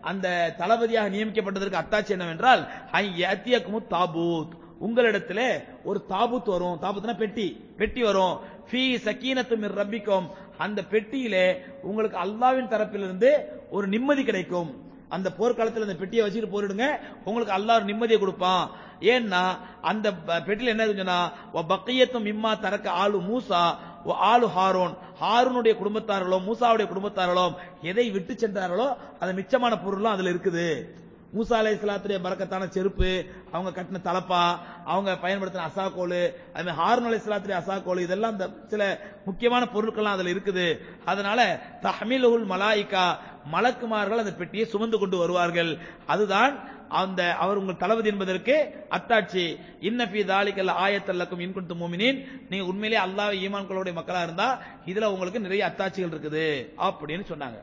Speaker 1: அந்த தளபதியாக நியமிக்கப்பட்டதற்கு அத்தாட்சி என்னவென்றால் ஐ யத்தியக்குமு தாபூத் உங்களிடத்துல ஒரு தாபூத் வரும் தாபூத்னா பெட்டி பெட்டி வரும் ஃபீ சக்கீனத்து மிர் ரப்பிக்கும் அந்த பெட்டியிலே உங்களுக்கு அல்லாவின் தரப்பிலிருந்து ஒரு நிம்மதி கிடைக்கும் அந்த போர்க்காலத்தில் அந்த பெட்டியை வச்சுட்டு போரிடுங்க உங்களுக்கு அல்லாஹ் ஒரு நிம்மதியை கொடுப்பான் ஏன்னா அந்த ப- பெட்டியில என்ன இருக்குன்னா பக்கையத்தும் இம்மா தரக்க ஆளு மூசா ஒ ஆளு ஹாரோன் ஹாரூனுடைய குடும்பத்தார்களோ மூசாவுடைய குடும்பத்தார்களோ எதை விட்டு சென்றார்களோ அது மிச்சமான பொருள்லாம் அதுல இருக்குது மூசா அலை இஸ்லாத்துடைய பறக்கத்தான செருப்பு அவங்க கட்டின தலப்பா அவங்க பயன்படுத்தின அசாக்கோல் அது மாதிரி ஹாரூன் அலை இஸ்லாத்துடைய அசாக்கோல் இதெல்லாம் இந்த சில முக்கியமான பொருட்கள்லாம் அதுல இருக்குது அதனால தஹமிலுல் மலாயிகா மலக்குமார்கள் அந்த பெட்டியை சுமந்து கொண்டு வருவார்கள் அதுதான் அந்த அவர் உங்கள் தளபதி என்பதற்கு அத்தாட்சி இன்னபி தாலிக்கல் ஆயத்தல்லக்கும் இன்குண்டு மூமினின் நீங்க உண்மையிலேயே அல்லாஹ் ஈமான்களுடைய மக்களா இருந்தா இதுல உங்களுக்கு நிறைய அத்தாட்சிகள் இருக்குது அப்படின்னு சொன்னாங்க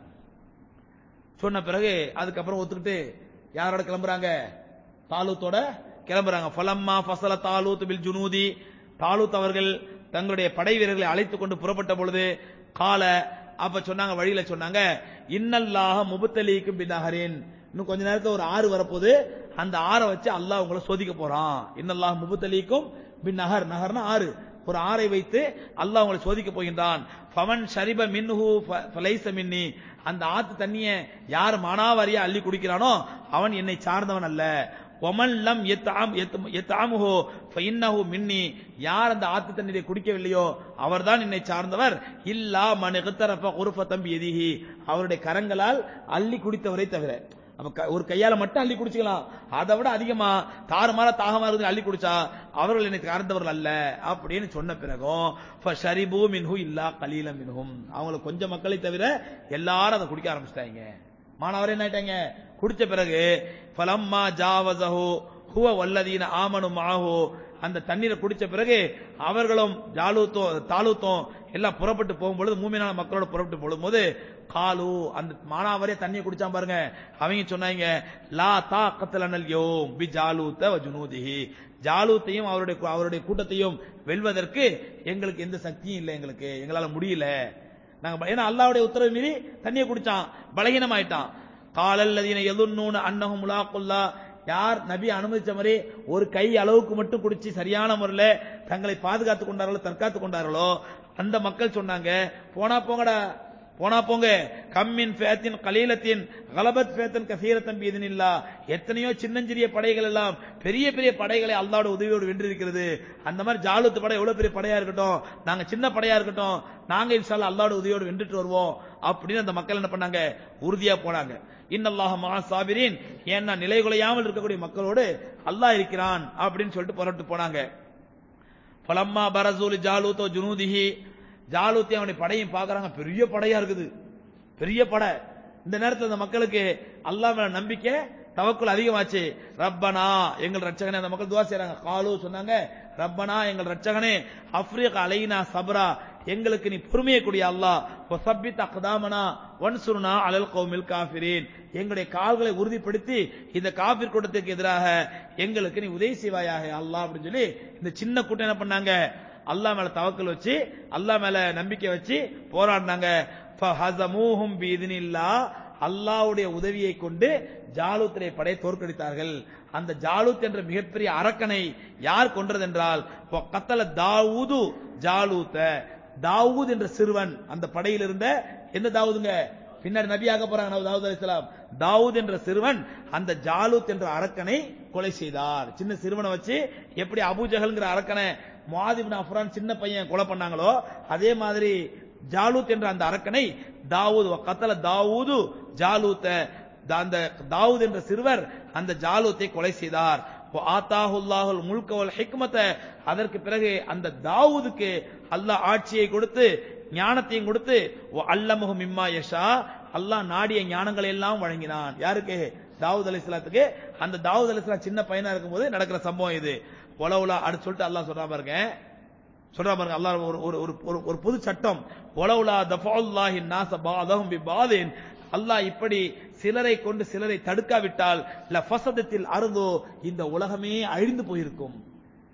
Speaker 1: சொன்ன பிறகு அதுக்கப்புறம் ஒத்துக்கிட்டு யாரோட கிளம்புறாங்க தாலூத்தோட கிளம்புறாங்க ஃபலம்மா ஃபசல தாலூத் பில் ஜுனூதி தாலூத் அவர்கள் தங்களுடைய படை வீரர்களை அழைத்துக் கொண்டு புறப்பட்ட பொழுது கால அப்ப சொன்னாங்க வழியில சொன்னாங்க இன்னல்லாக முபத்தலிக்கும் பின்னஹரின் இன்னும் கொஞ்ச நேரத்துல ஒரு ஆறு வரப்போகுது அந்த ஆறை வச்சு அல்லாஹ் உங்களை சோதிக்க போறான் இன்னல்லாக முபத்தலிக்கும் பின் நகர் நகர்னா ஆறு ஒரு ஆறை வைத்து அல்லாஹ் உங்களை சோதிக்க போகின்றான் ஃபமன் ஷரிப மின்ஹு ஃப- ஃபலைஸ மின்னி அந்த ஆத்து தண்ணிய யார் மானாவாரியா அள்ளி குடிக்கிறானோ அவன் என்னை சார்ந்தவன் அல்ல ஒமன் லம் எத்தாமுஹோ ஃபைன்னஹு மின்னி யார் அந்த ஆத்து தண்ணீரை குடிக்கவில்லையோ அவர்தான் என்னை சார்ந்தவர் இல்லா மன் இகத்தரஃப குருஃப தம்பி எதிஹி அவருடைய கரங்களால் அள்ளி குடித்தவரை தவிர அப்ப க- ஒரு கையால மட்டும் அள்ளி குடிச்சுக்கலாம் அதை விட அதிகமா தாறுமாற தாகமா இருந்து அள்ளி குடிச்சா அவர்கள் எனக்கு சார்ந்தவர்கள் அல்ல அப்படின்னு சொன்ன பிறகும் ஷரிபு மின்ஹு இல்லா கலீல மின்ஹும் அவங்கள கொஞ்சம் மக்களை தவிர எல்லாரும் அதை குடிக்க ஆரம்பிச்சிட்டாங்க மாணவர் என்ன ஆயிட்டாங்க குடிச்ச பிறகு ஃபலம்மா ஜாவசஹு ஹுவ வல்லதீன ஆமனு மாஹு அந்த தண்ணீரை குடிச்ச பிறகு அவர்களும் ஜாலூத்தும் தாலூத்தும் எல்லாம் புறப்பட்டு போகும்பொழுது மூமினான மக்களோட புறப்பட்டு போகும்போது காலு அந்த மானாவரே தண்ணியை குடிச்சான் பாருங்க அவங்க சொன்னாங்க லா தா கத்தலனல் யோம் பி ஜாலூத்த வ ஜுனூதிஹி ஜாலூத்தையும் அவருடைய அவருடைய கூட்டத்தையும் வெல்வதற்கு எங்களுக்கு எந்த சக்தியும் இல்லை எங்களுக்கு எங்களால முடியல நாங்க ப- ஏன்னா அல்லாஹ்வுடைய உத்தரவு மீறி தண்ணியை குடிச்சான் பலகீனமாயிட்டான் காலல்லதீன எதுன்னூன அன்னஹும் முலாக்குல்லா யார் நபி அனுமதிச்ச மாதிரி ஒரு கை அளவுக்கு மட்டும் குடிச்சு சரியான முறையில் தங்களை பாதுகாத்துக் கொண்டார்களோ தற்காத்துக் கொண்டார்களோ அந்த மக்கள் சொன்னாங்க போனா போங்கடா போனா போங்க கம்மின் ஃபேத்தின் கலீலத்தின் கலபத் ஃபேத்தன் கசீரத்தன் பீதனில்லா எத்தனையோ சின்னஞ்சிறிய படைகள் எல்லாம் பெரிய பெரிய படைகளை அல்லாவோட உதவியோடு வென்றிருக்கிறது அந்த மாதிரி ஜாலுத்து படை எவ்வளவு பெரிய படையா இருக்கட்டும் நாங்க சின்ன படையா இருக்கட்டும் நாங்க இன்ஷால்லா அல்லாவோட உதவியோடு வென்றுட்டு வருவோம் அப்படின்னு அந்த மக்கள் என்ன பண்ணாங்க உறுதியா போனாங்க இன்னல்லாஹ மா சாபிரின் ஏன்னா நிலைகுலையாமல் இருக்கக்கூடிய மக்களோடு அல்லாஹ் இருக்கிறான் அப்படின்னு சொல்லிட்டு புறப்பட்டு போனாங்க பலம்மா பரசூல் ஜாலூத்தோ ஜுனூதிஹி ஜாலூத்தி அவனுடைய படையும் பார்க்கறாங்க பெரிய படையா இருக்குது பெரிய படை இந்த நேரத்தில் அந்த மக்களுக்கு அல்லாஹ் மேல நம்பிக்கை தவக்குள் அதிகமாச்சு ரப்பனா எங்கள் ரட்சகனே அந்த மக்கள் துவா செய்றாங்க காலு சொன்னாங்க ரப்பனா எங்கள் ரட்சகனே அஃப்ரிக் அலைனா சப்ரா எங்களுக்கு நீ பொறுமையை கூடிய அல்லாஹ் ஒசப்பித் அக்தாமனா ஒன்சுருனா அலல் கௌமில் காஃபிரீன் எங்களுடைய கால்களை உறுதிப்படுத்தி இந்த காபிர் கூட்டத்துக்கு எதிராக எங்களுக்கு நீ உதவி செய்வாயாக அல்லாஹ் அப்படின்னு சொல்லி இந்த சின்ன கூட்டம் என்ன பண்ணாங்க அல்லாஹ் மேல தவக்கல் வச்சு அல்லாஹ் மேல நம்பிக்கை வச்சு போராடினாங்க ஃபஹஸமூஹும் பீதினில்லா அல்லாஹ்வுடைய உதவியை கொண்டு ஜாலூத்துடைய படை தோற்கடித்தார்கள் அந்த ஜாலூத் என்ற மிகப்பெரிய அரக்கனை யார் கொன்றதென்றால் கத்தல தாவூது ஜாலூத்த தாவூத் என்ற சிறுவன் அந்த படையில் இருந்த எந்த தாவூதுங்க பின்னாடி நபியாக போறாங்க நபி தாவூத் அலைஹிஸ்ஸலாம் தாவூத் என்ற சிறுவன் அந்த ஜாலூத் என்ற அரக்கனை கொலை செய்தார் சின்ன சிறுவனை வச்சு எப்படி அபூஜகல்ங்கிற அரக்கனை முஆதிபின் அஃப்ரான் சின்ன பையன் கொலை பண்ணாங்களோ அதே மாதிரி ஜாலூத் என்ற அந்த அரக்கனை தாவூத் கத்தல தாவூது ஜாலூத்த த- அந்த தாவூத் என்ற சிறுவர் அந்த ஜாலூத்தை கொலை செய்தார் ஆத்தாஹுல்லாஹுல் முல்கவல் ஹிக்மத அதற்கு பிறகு அந்த தாவூதுக்கு அல்லாஹ் ஆட்சியை கொடுத்து ஞானத்தையும் கொடுத்து அல்லமுகம் இம்மா யஷா அல்லாஹ் நாடிய ஞானங்களை எல்லாம் வழங்கினான் யாருக்கு தாவூத் அலைஹிஸ்ஸலாத்துக்கு அந்த தாவூத் அலைஹிஸ்ஸலாம் சின்ன பையனா இருக்கும்போது நடக்கிற சம்பவம் இது உலவுலா அடுத்து சொல்லிட்டு அல்லாஹ் சொல்றா பாருங்க சொல்றா பாருங்க அல்லாஹ் ஒரு ஒரு ஒரு ஒரு ஒரு பொது சட்டம் ஒலவுலா தஃபால்லாஹி நாச பாதஹும் பி பாதின் அல்லாஹ் இப்படி சிலரை கொண்டு சிலரை தடுக்காவிட்டால் லஃபசதத்தில் அருந்தோ இந்த உலகமே அழிந்து போயிருக்கும்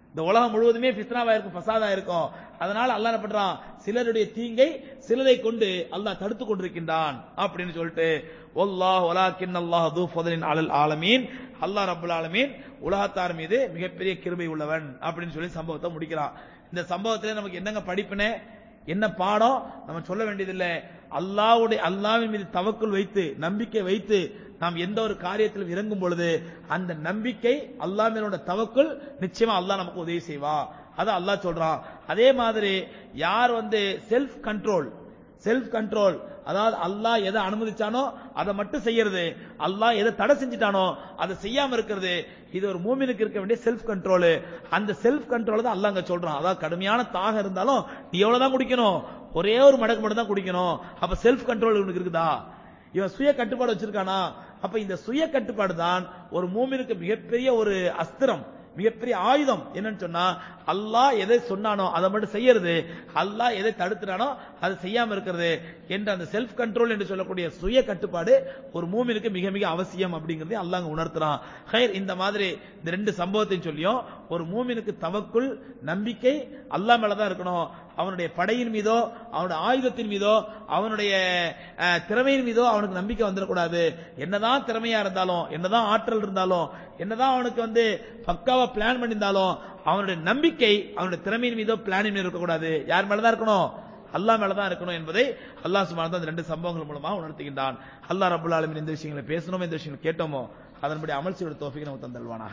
Speaker 1: இந்த உலகம் முழுவதுமே ஃபித்னாவா இருக்கும் ஃபசாதா இருக்கும் அதனால அல்லாஹ் என்ன பண்றான் சிலருடைய தீங்கை சிலரை கொண்டு அல்லாஹ் தடுத்து கொண்டிருக்கின்றான் அப்படின்னு சொல்லிட்டு வல்லாஹ் வலாக்கின் அல்லாஹ் து ஃபதலின் அலல் ஆலமீன் அல்லாஹ் ரப்பல் ஆலமீன் உலகத்தார் மீது மிகப்பெரிய கிருபை உள்ளவன் அப்படின்னு சொல்லி சம்பவத்தை முடிக்கிறான் இந்த சம்பவத்துல நமக்கு என்னங்க படிப்புனே என்ன பாடம் நம்ம சொல்ல வேண்டியதில்லை அல்லாவுடைய அல்லாவின் மீது தவக்குள் வைத்து நம்பிக்கை வைத்து நாம் எந்த ஒரு காரியத்திலும் இறங்கும் பொழுது அந்த நம்பிக்கை அல்லாஹ் மேலோட தவக்குள் நிச்சயமா அல்லாஹ் நமக்கு உதவி செய்வான் அதான் அல்லாஹ் சொல்றான் அதே மாதிரி யார் வந்து செல்ஃப் கண்ட்ரோல் செல்ஃப் கண்ட்ரோல் அதாவது அல்லாஹ் எதை அனுமதிச்சானோ அதை மட்டும் செய்யறது அல்லாஹ் எதை தடை செஞ்சிட்டானோ அதை செய்யாம இருக்கிறது இது ஒரு மூமினுக்கு இருக்க வேண்டிய செல்ஃப் கண்ட்ரோல் அந்த செல்ஃப் கண்ட்ரோல் தான் அல்லாஹ் அங்க சொல்றான் அதாவது கடுமையான தாகம் இருந்தாலும் நீ எவ்வளவுதான் குடிக்கணும் ஒரே ஒரு மடக்கு மட்டும் தான் குடிக்கணும் அப்ப செல்ஃப் கண்ட்ரோல் உனக்கு இருக்குதா இவன் சுய கட்டுப்பாடு வச்சிருக்கானா அப்ப இந்த சுய கட்டுப்பாடு தான் ஒரு மூமினுக்கு மிகப்பெரிய ஒரு அஸ்திரம் மிகப்பெரிய ஆயுதம் என்னன்னு சொன்னா அல்லாஹ் எதை சொன்னானோ அதை மட்டும் செய்யறது அல்லாஹ் எதை தடுத்துறானோ அதை செய்யாம இருக்கிறது என்ற அந்த செல்ஃப் கண்ட்ரோல் என்று சொல்லக்கூடிய சுய கட்டுப்பாடு ஒரு மூமினுக்கு மிக மிக அவசியம் அப்படிங்கறதை அல்லாஹ் அங்க உணர்த்துறான் ஹைர் இந்த மாதிரி இந்த ரெண்டு சம்பவத்தையும் சொல்லியும் ஒரு மூமினுக்கு தவக்குள் நம்பிக்கை அல்லாஹ் மேலதான் இருக்கணும் அவனுடைய படையின் மீதோ அவனுடைய ஆயுதத்தின் மீதோ அவனுடைய அஹ், திறமையின் மீதோ அவனுக்கு நம்பிக்கை வந்துடக்கூடாது என்னதான் திறமையா இருந்தாலும் என்னதான் ஆற்றல் இருந்தாலும் என்னதான் அவனுக்கு வந்து பக்காவா பிளான் பண்ணியிருந்தாலும் அவனுடைய நம்பிக்கை அவனுடைய திறமையின் மீதோ பிளானின் மீது இருக்கக்கூடாது யார் மேலதான் இருக்கணும் அல்லாஹ் மேலதான் இருக்கணும் என்பதை அல்லாஹ் சுமார் இந்த ரெண்டு சம்பவங்கள் மூலமா உணர்த்துகின்றான் அல்லாஹ் ரபுல் ஆலமின் இந்த விஷயங்களை பேசணுமோ இந்த விஷயங்களை கேட்டோமோ அதன்படி அமல் செய்ய தோஃபிக்கு நமக்கு தந்தல்வானாக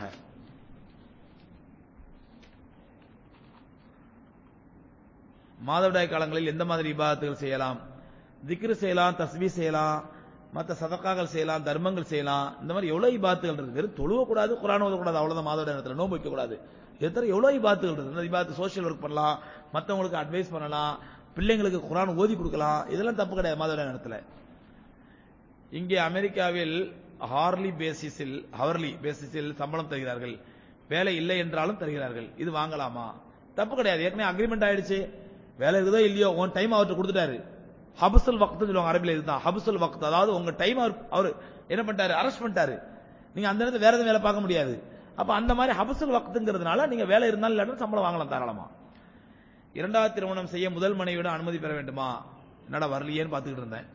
Speaker 1: மாதவிடாய் காலங்களில் எந்த மாதிரி இபாதத்துகள் செய்யலாம் திக்ரு செய்யலாம் தஸ்பீ செய்யலாம் மற்ற சதக்காக்கள் செய்யலாம் தர்மங்கள் செய்யலாம் இந்த மாதிரி எவ்வளவு இபாத்துகள் இருக்கு வெறும் தொழுவ கூடாது குரான் ஓதக்கூடாது அவ்வளவுதான் மாதவிடாய் நேரத்தில் நோன்பு வைக்க கூடாது எத்தனை எவ்வளவு இபாத்துகள் இருக்கு இந்த இபாத்து சோஷியல் ஒர்க் பண்ணலாம் மற்றவங்களுக்கு அட்வைஸ் பண்ணலாம் பிள்ளைங்களுக்கு குரான் ஓதி கொடுக்கலாம் இதெல்லாம் தப்பு கிடையாது மாதவிடாய் நேரத்தில் இங்கே அமெரிக்காவில் ஹார்லி பேசிஸில் ஹவர்லி பேசிஸில் சம்பளம் தருகிறார்கள் வேலை இல்லை என்றாலும் தருகிறார்கள் இது வாங்கலாமா தப்பு கிடையாது ஏற்கனவே அக்ரிமெண்ட் ஆயிடுச்சு வேலை இருக்குதோ இல்லையோ உன் டைம் அவர்கிட்ட கொடுத்துட்டாரு ஹபுசல் வக்து சொல்லுவாங்க அரபில இதுதான் ஹபுசல் வக்த் அதாவது உங்க டைம் அவர் அவர் என்ன பண்ணிட்டாரு அரெஸ்ட் பண்ணிட்டாரு நீங்க அந்த நேரத்தில் வேற எதுவும் வேலை பார்க்க முடியாது அப்ப அந்த மாதிரி ஹபுசல் வக்துங்கிறதுனால நீங்க வேலை இருந்தாலும் இல்லாட்டும் சம்பளம் வாங்கலாம் தாராளமா இரண்டாவது திருமணம் செய்ய முதல் மனைவியிடம் அனுமதி பெற வேண்டுமா என்னடா வரலையேன்னு பார்த்துக்கிட்டு இருந்தேன்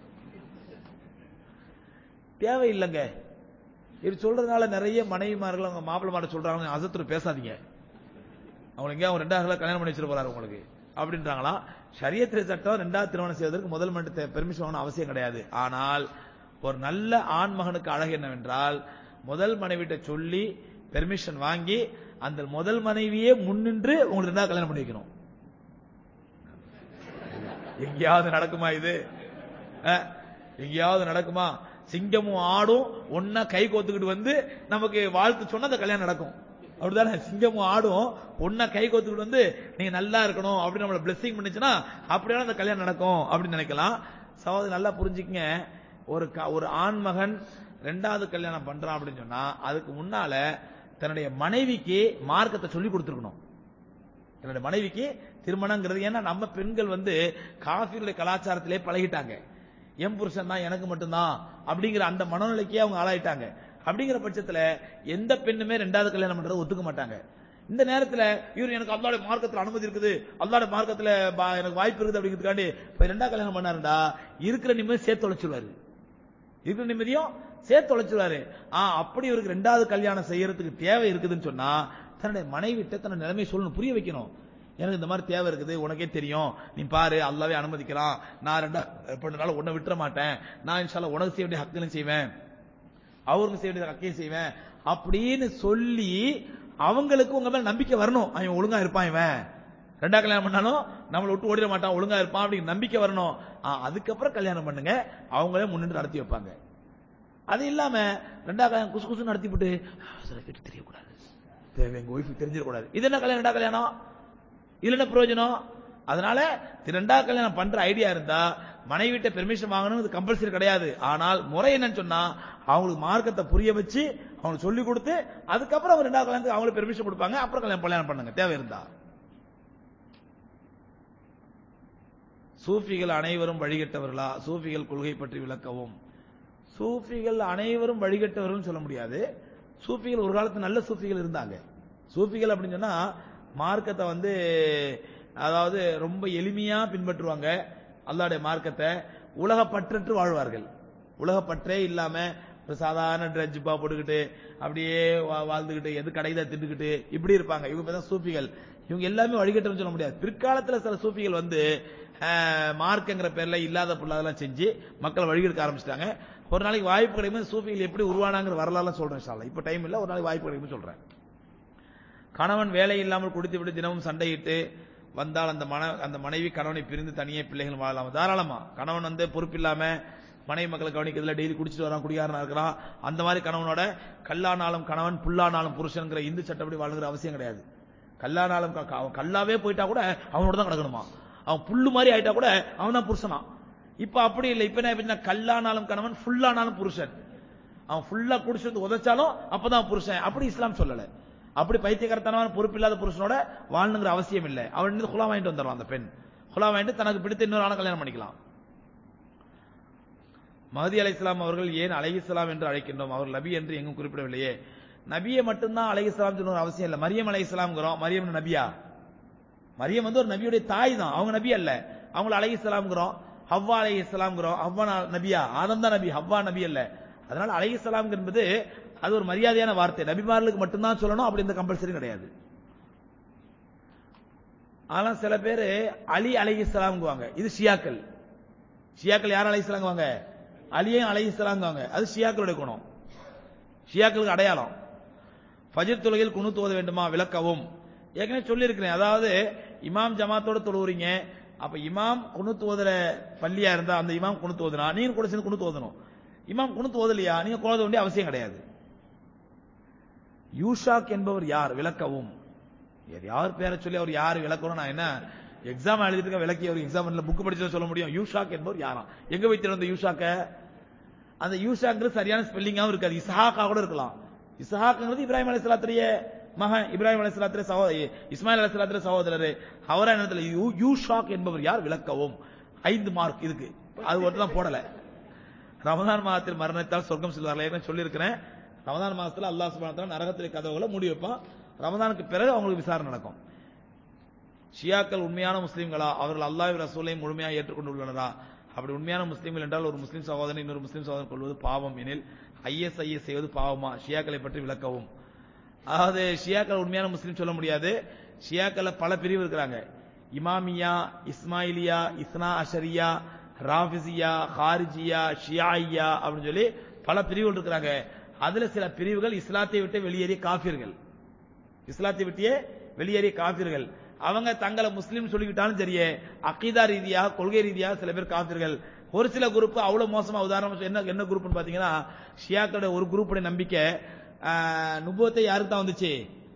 Speaker 1: தேவையில்லைங்க இது சொல்றதுனால நிறைய மனைவிமார்கள் அவங்க மாப்பிள்ளை மாட்ட சொல்றாங்க அசத்துரு பேசாதீங்க அவங்க எங்கேயா அவங்க ரெண்டாவது கல்யாணம் பண்ணி வச்சிட்டு போறாரு உங்களுக்கு அப்படின்றாங்களா ஷரியத்திரை சட்டம் ரெண்டாவது திருமணம் செய்வதற்கு முதல் மண்டத்தை பெர்மிஷன் வாங்கணும் அவசியம் கிடையாது ஆனால் ஒரு நல்ல ஆண் மகனுக்கு அழகு என்னவென்றால் முதல் மனைவிட்ட சொல்லி பெர்மிஷன் வாங்கி அந்த முதல் மனைவியே முன்னின்று உங்களுக்கு ரெண்டாவது கல்யாணம் பண்ணி வைக்கணும் எங்கேயாவது நடக்குமா இது அஹ், எங்கேயாவது நடக்குமா சிங்கமும் ஆடும் ஒன்னா கை கோத்துக்கிட்டு வந்து நமக்கு வாழ்த்து சொன்னா அந்த கல்யாணம் நடக்கும் அப்படிதானே சிங்கமும் ஆடும் ஒன்னா கை கோத்துக்கிட்டு வந்து நீங்க நல்லா இருக்கணும் அப்படின்னு நம்மள பிளெஸிங் பண்ணுச்சுன்னா அப்படியான அந்த கல்யாணம் நடக்கும் அப்படின்னு நினைக்கலாம் சகோதரி நல்லா புரிஞ்சுக்கங்க ஒரு க- ஒரு ஆண் மகன் ரெண்டாவது கல்யாணம் பண்றான் அப்படின்னு சொன்னா அதுக்கு முன்னால தன்னுடைய மனைவிக்கு மார்க்கத்தை சொல்லி கொடுத்துருக்கணும் என்னுடைய மனைவிக்கு திருமணங்கிறது ஏன்னா நம்ம பெண்கள் வந்து காஃபியுடைய கலாச்சாரத்திலே பழகிட்டாங்க என் புருஷன் தான் எனக்கு மட்டும்தான் அப்படிங்கிற அந்த மனநிலைக்கே அவங்க ஆளாயிட்டாங்க அப்படிங்கிற பட்சத்துல எந்த பெண்ணுமே ரெண்டாவது கல்யாணம் பண்றது ஒத்துக்க மாட்டாங்க இந்த நேரத்துல இவர் எனக்கு அல்லாட மார்க்கத்துல அனுமதி இருக்குது அல்லாட மார்க்கத்துல பா- எனக்கு வாய்ப்பு இருக்குது அப்படிங்கிறதுக்காண்டி இப்ப ரெண்டாவது கல்யாணம் பண்ணாருண்டா இருக்கிற நிம்மதி சேர்த்து தொலைச்சிருவாரு இருக்கிற நிம்மதியும் சேர்த்து தொலைச்சிருவாரு ஆ அப்படி இவருக்கு ரெண்டாவது கல்யாணம் செய்யறதுக்கு தேவை இருக்குதுன்னு சொன்னா தன்னுடைய மனைவிட்ட தன்னுடைய நிலைமை சொல்லணும் புரிய வைக்கணும் எனக்கு இந்த மாதிரி தேவை இருக்குது உனக்கே தெரியும் நீ பாரு அல்லாவே அனுமதிக்கிறான் நான் ரெண்டா பண்ணனால உன்னை விட்டுற மாட்டேன் நான் இன்ஷால்லா உனக்கு செய்ய வேண்டிய ஹக்கையும் செய்வேன் அவருக்கு செய்ய வேண்டிய ஹக்கையும் செய்வேன் அப்படின்னு சொல்லி அவங்களுக்கு உங்க மேல நம்பிக்கை வரணும் அவன் ஒழுங்கா இருப்பான் இவன் ரெண்டா கல்யாணம் பண்ணாலும் நம்மளை விட்டு ஓடிட மாட்டான் ஒழுங்கா இருப்பான் அப்படிங்கிற நம்பிக்கை வரணும் ஆ, அதுக்கப்புறம் கல்யாணம் பண்ணுங்க அவங்களே முன்னின்று நடத்தி வைப்பாங்க அது இல்லாம ரெண்டா கல்யாணம் குசு குசு நடத்தி விட்டு சில பேருக்கு தெரியக்கூடாது தேவை எங்க ஒய்ஃபுக்கு தெரிஞ்சிடக்கூடாது இது என்ன கல்யாணம் ரெண்டா கல்யாணம் இதுல என்ன பிரயோஜனம் அதனால இது ரெண்டாவது கல்யாணம் பண்ற ஐடியா இருந்தா மனைவிட்ட பெர்மிஷன் வாங்கணும் இது கம்பல்சரி கிடையாது ஆனால் முறை என்னன்னு சொன்னா அவங்களுக்கு மார்க்கத்தை புரிய வச்சு அவங்களுக்கு சொல்லி கொடுத்து அதுக்கப்புறம் அவங்க ரெண்டாவது கல்யாணத்துக்கு அவங்களுக்கு பெர்மிஷன் கொடுப்பாங்க அப்புறம் கல்யாணம் கல்யாணம் பண்ணுங்க தேவை இருந்தா சூஃபிகள் அனைவரும் வழிகட்டவர்களா சூஃபிகள் கொள்கை பற்றி விளக்கவும் சூஃபிகள் அனைவரும் வழிகட்டவர்கள் சொல்ல முடியாது சூஃபிகள் ஒரு காலத்து நல்ல சூஃபிகள் இருந்தாங்க சூஃபிகள் அப்படின்னு சொன்னா மார்க்கத்தை வந்து அதாவது ரொம்ப எளிமையா பின்பற்றுவாங்க அல்லாஹ்வுடைய மார்க்கத்தை உலக பற்றற்று வாழ்வார்கள் உலக பற்றே இல்லாம ஒரு சாதாரண ட்ரெஸ் ஜிப்பா போட்டுக்கிட்டு அப்படியே வா- வாழ்ந்துகிட்டு எது கடைதை தின்னுக்கிட்டு இப்படி இருப்பாங்க இவங்க தான் சூஃபிகள் இவங்க எல்லாமே வழிகட்டணும்னு சொல்ல முடியாது பிற்காலத்துல சில சூஃபிகள் வந்து ஆஹ், மார்க்கங்கிற பேர்ல இல்லாத பொருளாதெல்லாம் செஞ்சு மக்களை வழிகெடுக்க ஆரம்பிச்சிட்டாங்க ஒரு நாளைக்கு வாய்ப்பு கிடைக்கும் சூஃபிகள் எப்படி உருவானாங்கிற வரலாறுலாம் சொல்றேன் இன்ஷா அல்லாஹ். இப்ப டைம் இல்ல ஒரு நாளைக்கு வாய்ப்பு கிடைக்கும் சொல்றேன் கணவன் வேலை இல்லாமல் குடித்து விட்டு தினமும் சண்டையிட்டு வந்தால் அந்த மன அந்த மனைவி கணவனை பிரிந்து தனியே பிள்ளைகள் வாழலாம் தாராளமா கணவன் வந்து பொறுப்பில்லாம மனைவி மக்களை கவனிக்கிறதுல டெய்லி குடிச்சிட்டு வரான் குடிகாரனா இருக்கிறான் அந்த மாதிரி கணவனோட கல்லானாலும் கணவன் புல்லானாலும் புருஷன்கிற இந்து சட்டப்படி வாழுங்கிற அவசியம் கிடையாது கல்லானாலும் க- அவன் கல்லாவே போயிட்டா கூட அவனோட தான் கிடக்கணுமா அவன் புல்லு மாதிரி ஆயிட்டா கூட அவன் தான் புருஷனா இப்ப அப்படி இல்லை இப்ப என்ன ஆயிடுச்சுன்னா, கல்லானாலும் கணவன் ஃபுல்லானாலும் புருஷன் அவன் ஃபுல்லா குடிச்சு வந்து உதைச்சாலும் அப்பதான் புருஷன் அப்படி இஸ்லாம் சொல்லல அப்படி பைத்தியகரத்தனமான பொறுப்பில்லாத புருஷனோட வாழணுங்கிற அவசியம் இல்லை அவன் இருந்து குலா வாங்கிட்டு வந்துடுவான் அந்த பெண் குலா வாங்கிட்டு தனக்கு பிடித்த இன்னொரு ஆளை கல்யாணம் பண்ணிக்கலாம் மஹதி அலை இஸ்லாம் அவர்கள் ஏன் அலை இஸ்லாம் என்று அழைக்கின்றோம் அவர் நபி என்று எங்கும் குறிப்பிடவில்லையே நபியை மட்டும்தான் அலை இஸ்லாம் சொல்லணும் அவசியம் இல்லை மரியம் அலை இஸ்லாம்ங்கிறோம் மரியம் நபியா மரியம் வந்து ஒரு நபியுடைய தாய் தான் அவங்க நபி அல்ல அவங்கள அலை இஸ்லாம்ங்கிறோம் ஹவ்வா அலை இஸ்லாம்ங்கிறோம் ஹவ்வா நா- நபியா ஆதம் தான் நபி ஹவ்வா நபி அல்ல அதனால அலை இஸ்லாம் என்பது அது ஒரு மரியாதையான வார்த்தை நபிமார்களுக்கு மட்டும்தான் சொல்லணும் அப்படி இந்த கம்பல்சரி கிடையாது ஆனா சில பேர் அலி அலை இஸ்லாம்ங்குவாங்க இது ஷியாக்கள் ஷியாக்கள் யார் அலை இஸ்லாங்குவாங்க அலியும் அலை இஸ்லாங்குவாங்க அது ஷியாக்களுடைய குணம் ஷியாக்களுக்கு அடையாளம் ஃபஜர் தொழுகையில் குனு ஓத வேண்டுமா விளக்கவும் ஏற்கனவே சொல்லியிருக்கிறேன் அதாவது இமாம் ஜமாத்தோட தொழுவுறீங்க அப்ப இமாம் குனுத்து ஓதுற பள்ளியா இருந்தா அந்த இமாம் குனுத்து ஓதுனா நீங்க கூட சேர்ந்து குனுத்து ஓதணும் இமாம் குனுத்து ஓதலையா நீங்க குழந்தை வேண்டிய அவசியம் கிடையாது யூஷாக் என்பவர் யார் விளக்கவும் யார் யார் பேரை சொல்லி அவர் யார் விளக்கணும் நான் என்ன எக்ஸாம் எழுதிட்டு இருக்க விளக்கி அவர் எக்ஸாம் புக் படிச்சு சொல்ல முடியும் யூஷாக் என்பவர் யாராம் எங்க வைத்திருந்த யூஷாக்க அந்த யூஷாங்கிறது சரியான ஸ்பெல்லிங்காவும் இருக்காது இஸ்ஹாக்கா கூட இருக்கலாம் இஸ்ஹாக்ங்கிறது இப்ராஹிம் அலைஹிஸ்ஸலாத்துடைய மகன் இப்ராஹிம் அலைஹிஸ்ஸலாத்துடைய சகோதரி இஸ்மாயில் அலைஹிஸ்ஸலாத்துடைய சகோதரர் அவரா என்னத்துல யூ யூஷாக் என்பவர் யார் விளக்கவும் ஐந்து மார்க் இதுக்கு அது ஒன்று தான் போடல ரமதான் மாதத்தில் மரணத்தால் சொர்க்கம் செல்வார்கள் ஏற்கனவே சொல்லியிருக்கிறேன் ரமதான் மாதத்துல அல்லாஹ் சுப்ஹானஹு வ தஆலா நரகத்திலே கதவுகளை மூடி வைப்பான் ரமதானுக்கு பிறகு அவங்களுக்கு விசாரணை நடக்கும் ஷியாக்கள் உண்மையான முஸ்லிம்களா அவர்கள் அல்லாஹ் ரசூலையும் முழுமையாக ஏற்றுக்கொண்டுள்ளனரா அப்படி உண்மையான முஸ்லிம்கள் என்றால் ஒரு முஸ்லிம் சகோதரன் இன்னொரு முஸ்லிம் சகோதரன் கொள்வது பாவம் எனில் ஐஎஸ்ஐஎஸ் செய்வது பாவமா ஷியாக்களை பற்றி விளக்கவும் அதாவது ஷியாக்கள் உண்மையான முஸ்லிம் சொல்ல முடியாது ஷியாக்கள் பல பிரிவு இருக்கிறாங்க இமாமியா இஸ்மாயிலியா இஸ்னா அஷரியா ராஃபிசியா ஹாரிஜியா ஷியாயியா அப்படின்னு சொல்லி பல பிரிவுகள் இருக்கிறாங்க அதுல சில பிரிவுகள் இஸ்லாத்தை விட்டு வெளியேறிய காஃபிர்கள் இஸ்லாத்தை விட்டியே வெளியேறிய காபிர்கள் அவங்க தங்களை முஸ்லீம் சொல்லிக்கிட்டாலும் சரியே அக்கீதா ரீதியாக கொள்கை ரீதியாக சில பேர் காபிர்கள் ஒரு சில குரூப் அவ்வளவு மோசமா உதாரணமா சொல்ல- என்ன என்ன குரூப்னு பாத்தீங்கன்னா ஷியாக்களோட ஒரு குரூப்புடைய நம்பிக்கை ஆஹ், நுபுவத்தை யாருக்கு தான் வந்துச்சு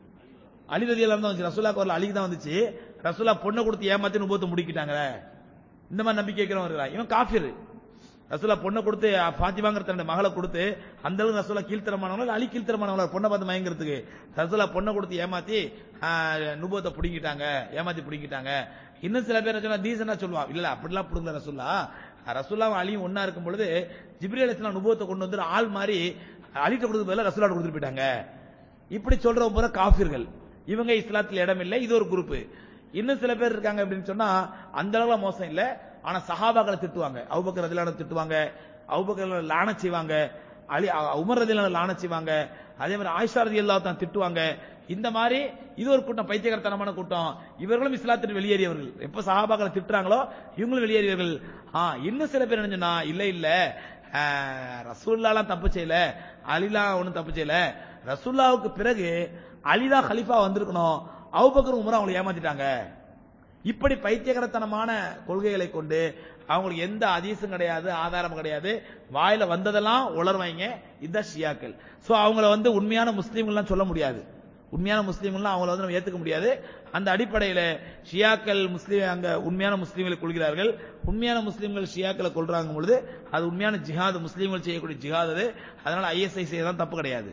Speaker 1: அலி ரதி தான் வந்துச்சு ரசூலாக்கு வரல அலிக்கு தான் வந்துச்சு ரசூலா பொண்ணை கொடுத்து ஏமாத்தி நுபுவத்தை முடிக்கிட்டாங்களே இந்த மாதிரி நம்பிக்கை இருக்கிறவன் இருக்கிறான் இவன் காஃபிர் ரசூலா பொண்ணை கொடுத்து பாத்திமாங்கிற தன்னுடைய மகளை கொடுத்து அந்த அளவுக்கு ரசூலா கீழ்த்தரமானவங்களா அலி கீழ்த்தரமானவங்களா பொண்ணை பார்த்து மயங்கிறதுக்கு ரசூலா பொண்ணை கொடுத்து ஏமாத்தி நுபுவத்தை பிடிங்கிட்டாங்க ஏமாத்தி பிடிங்கிட்டாங்க இன்னும் சில பேர் சொன்னா டீசனா சொல்லுவான் இல்ல அப்படிலாம் பிடுங்கல ரசூல்லா ரசூல்லாவும் அலியும் ஒன்னா இருக்கும் பொழுது ஜிப்ரி அலிஸ்லாம் நுபுவத்தை கொண்டு வந்து ஆள் மாதிரி அலிட்ட கொடுத்து பதிலா ரசூலா கொடுத்துட்டு போயிட்டாங்க இப்படி சொல்றவங்க பூரா காஃபிர்கள் இவங்க இஸ்லாத்துல இடம் இல்லை இது ஒரு குரூப் இன்னும் சில பேர் இருக்காங்க அப்படின்னு சொன்னா அந்த அளவுல மோசம் இல்ல ஆனா சஹாபாக்களை திட்டுவாங்க அவுபக்கர் ரதிலான திட்டுவாங்க அவுபக்கர் லான செய்வாங்க அலி அ- உமர் ரதிலான லான செய்வாங்க அதே மாதிரி ஆயிஷா ரதி தான் திட்டுவாங்க இந்த மாதிரி இது ஒரு கூட்டம் பைத்தியகரத்தனமான கூட்டம் இவர்களும் இஸ்லாத்திற்கு வெளியேறியவர்கள் எப்ப சஹாபாக்களை திட்டுறாங்களோ இவங்களும் வெளியேறியவர்கள் ஆ இன்னும் சில பேர் என்ன சொன்னா இல்ல இல்ல ஆஹ், ரசூலுல்லாலாம் தப்பு செய்யல அலிலாம் ஒண்ணும் தப்பு செய்யல ரசூல்லாவுக்கு பிறகு அலிதா கலிஃபா வந்திருக்கணும் அவுபக்கர் உமர் அவங்களை ஏமாத்திட்டாங்க இப்படி பைத்தியகரத்தனமான கொள்கைகளை கொண்டு அவங்களுக்கு எந்த அதீசும் கிடையாது ஆதாரம் கிடையாது வாயில வந்ததெல்லாம் உளர்வாங்க இதுதான் ஷியாக்கள் சோ அவங்கள வந்து உண்மையான முஸ்லீம்கள்லாம் சொல்ல முடியாது உண்மையான முஸ்லீம்கள்லாம் அவங்கள வந்து நம்ம ஏத்துக்க முடியாது அந்த அடிப்படையில ஷியாக்கள் முஸ்லீம் அங்க உண்மையான முஸ்லீம்களை கொள்கிறார்கள் உண்மையான முஸ்லீம்கள் ஷியாக்களை கொள்றாங்க பொழுது அது உண்மையான ஜிஹாத் முஸ்லீம்கள் செய்யக்கூடிய ஜிஹாத் அது அதனால ஐஎஸ்ஐ செய்யதான் தப்பு கிடையாது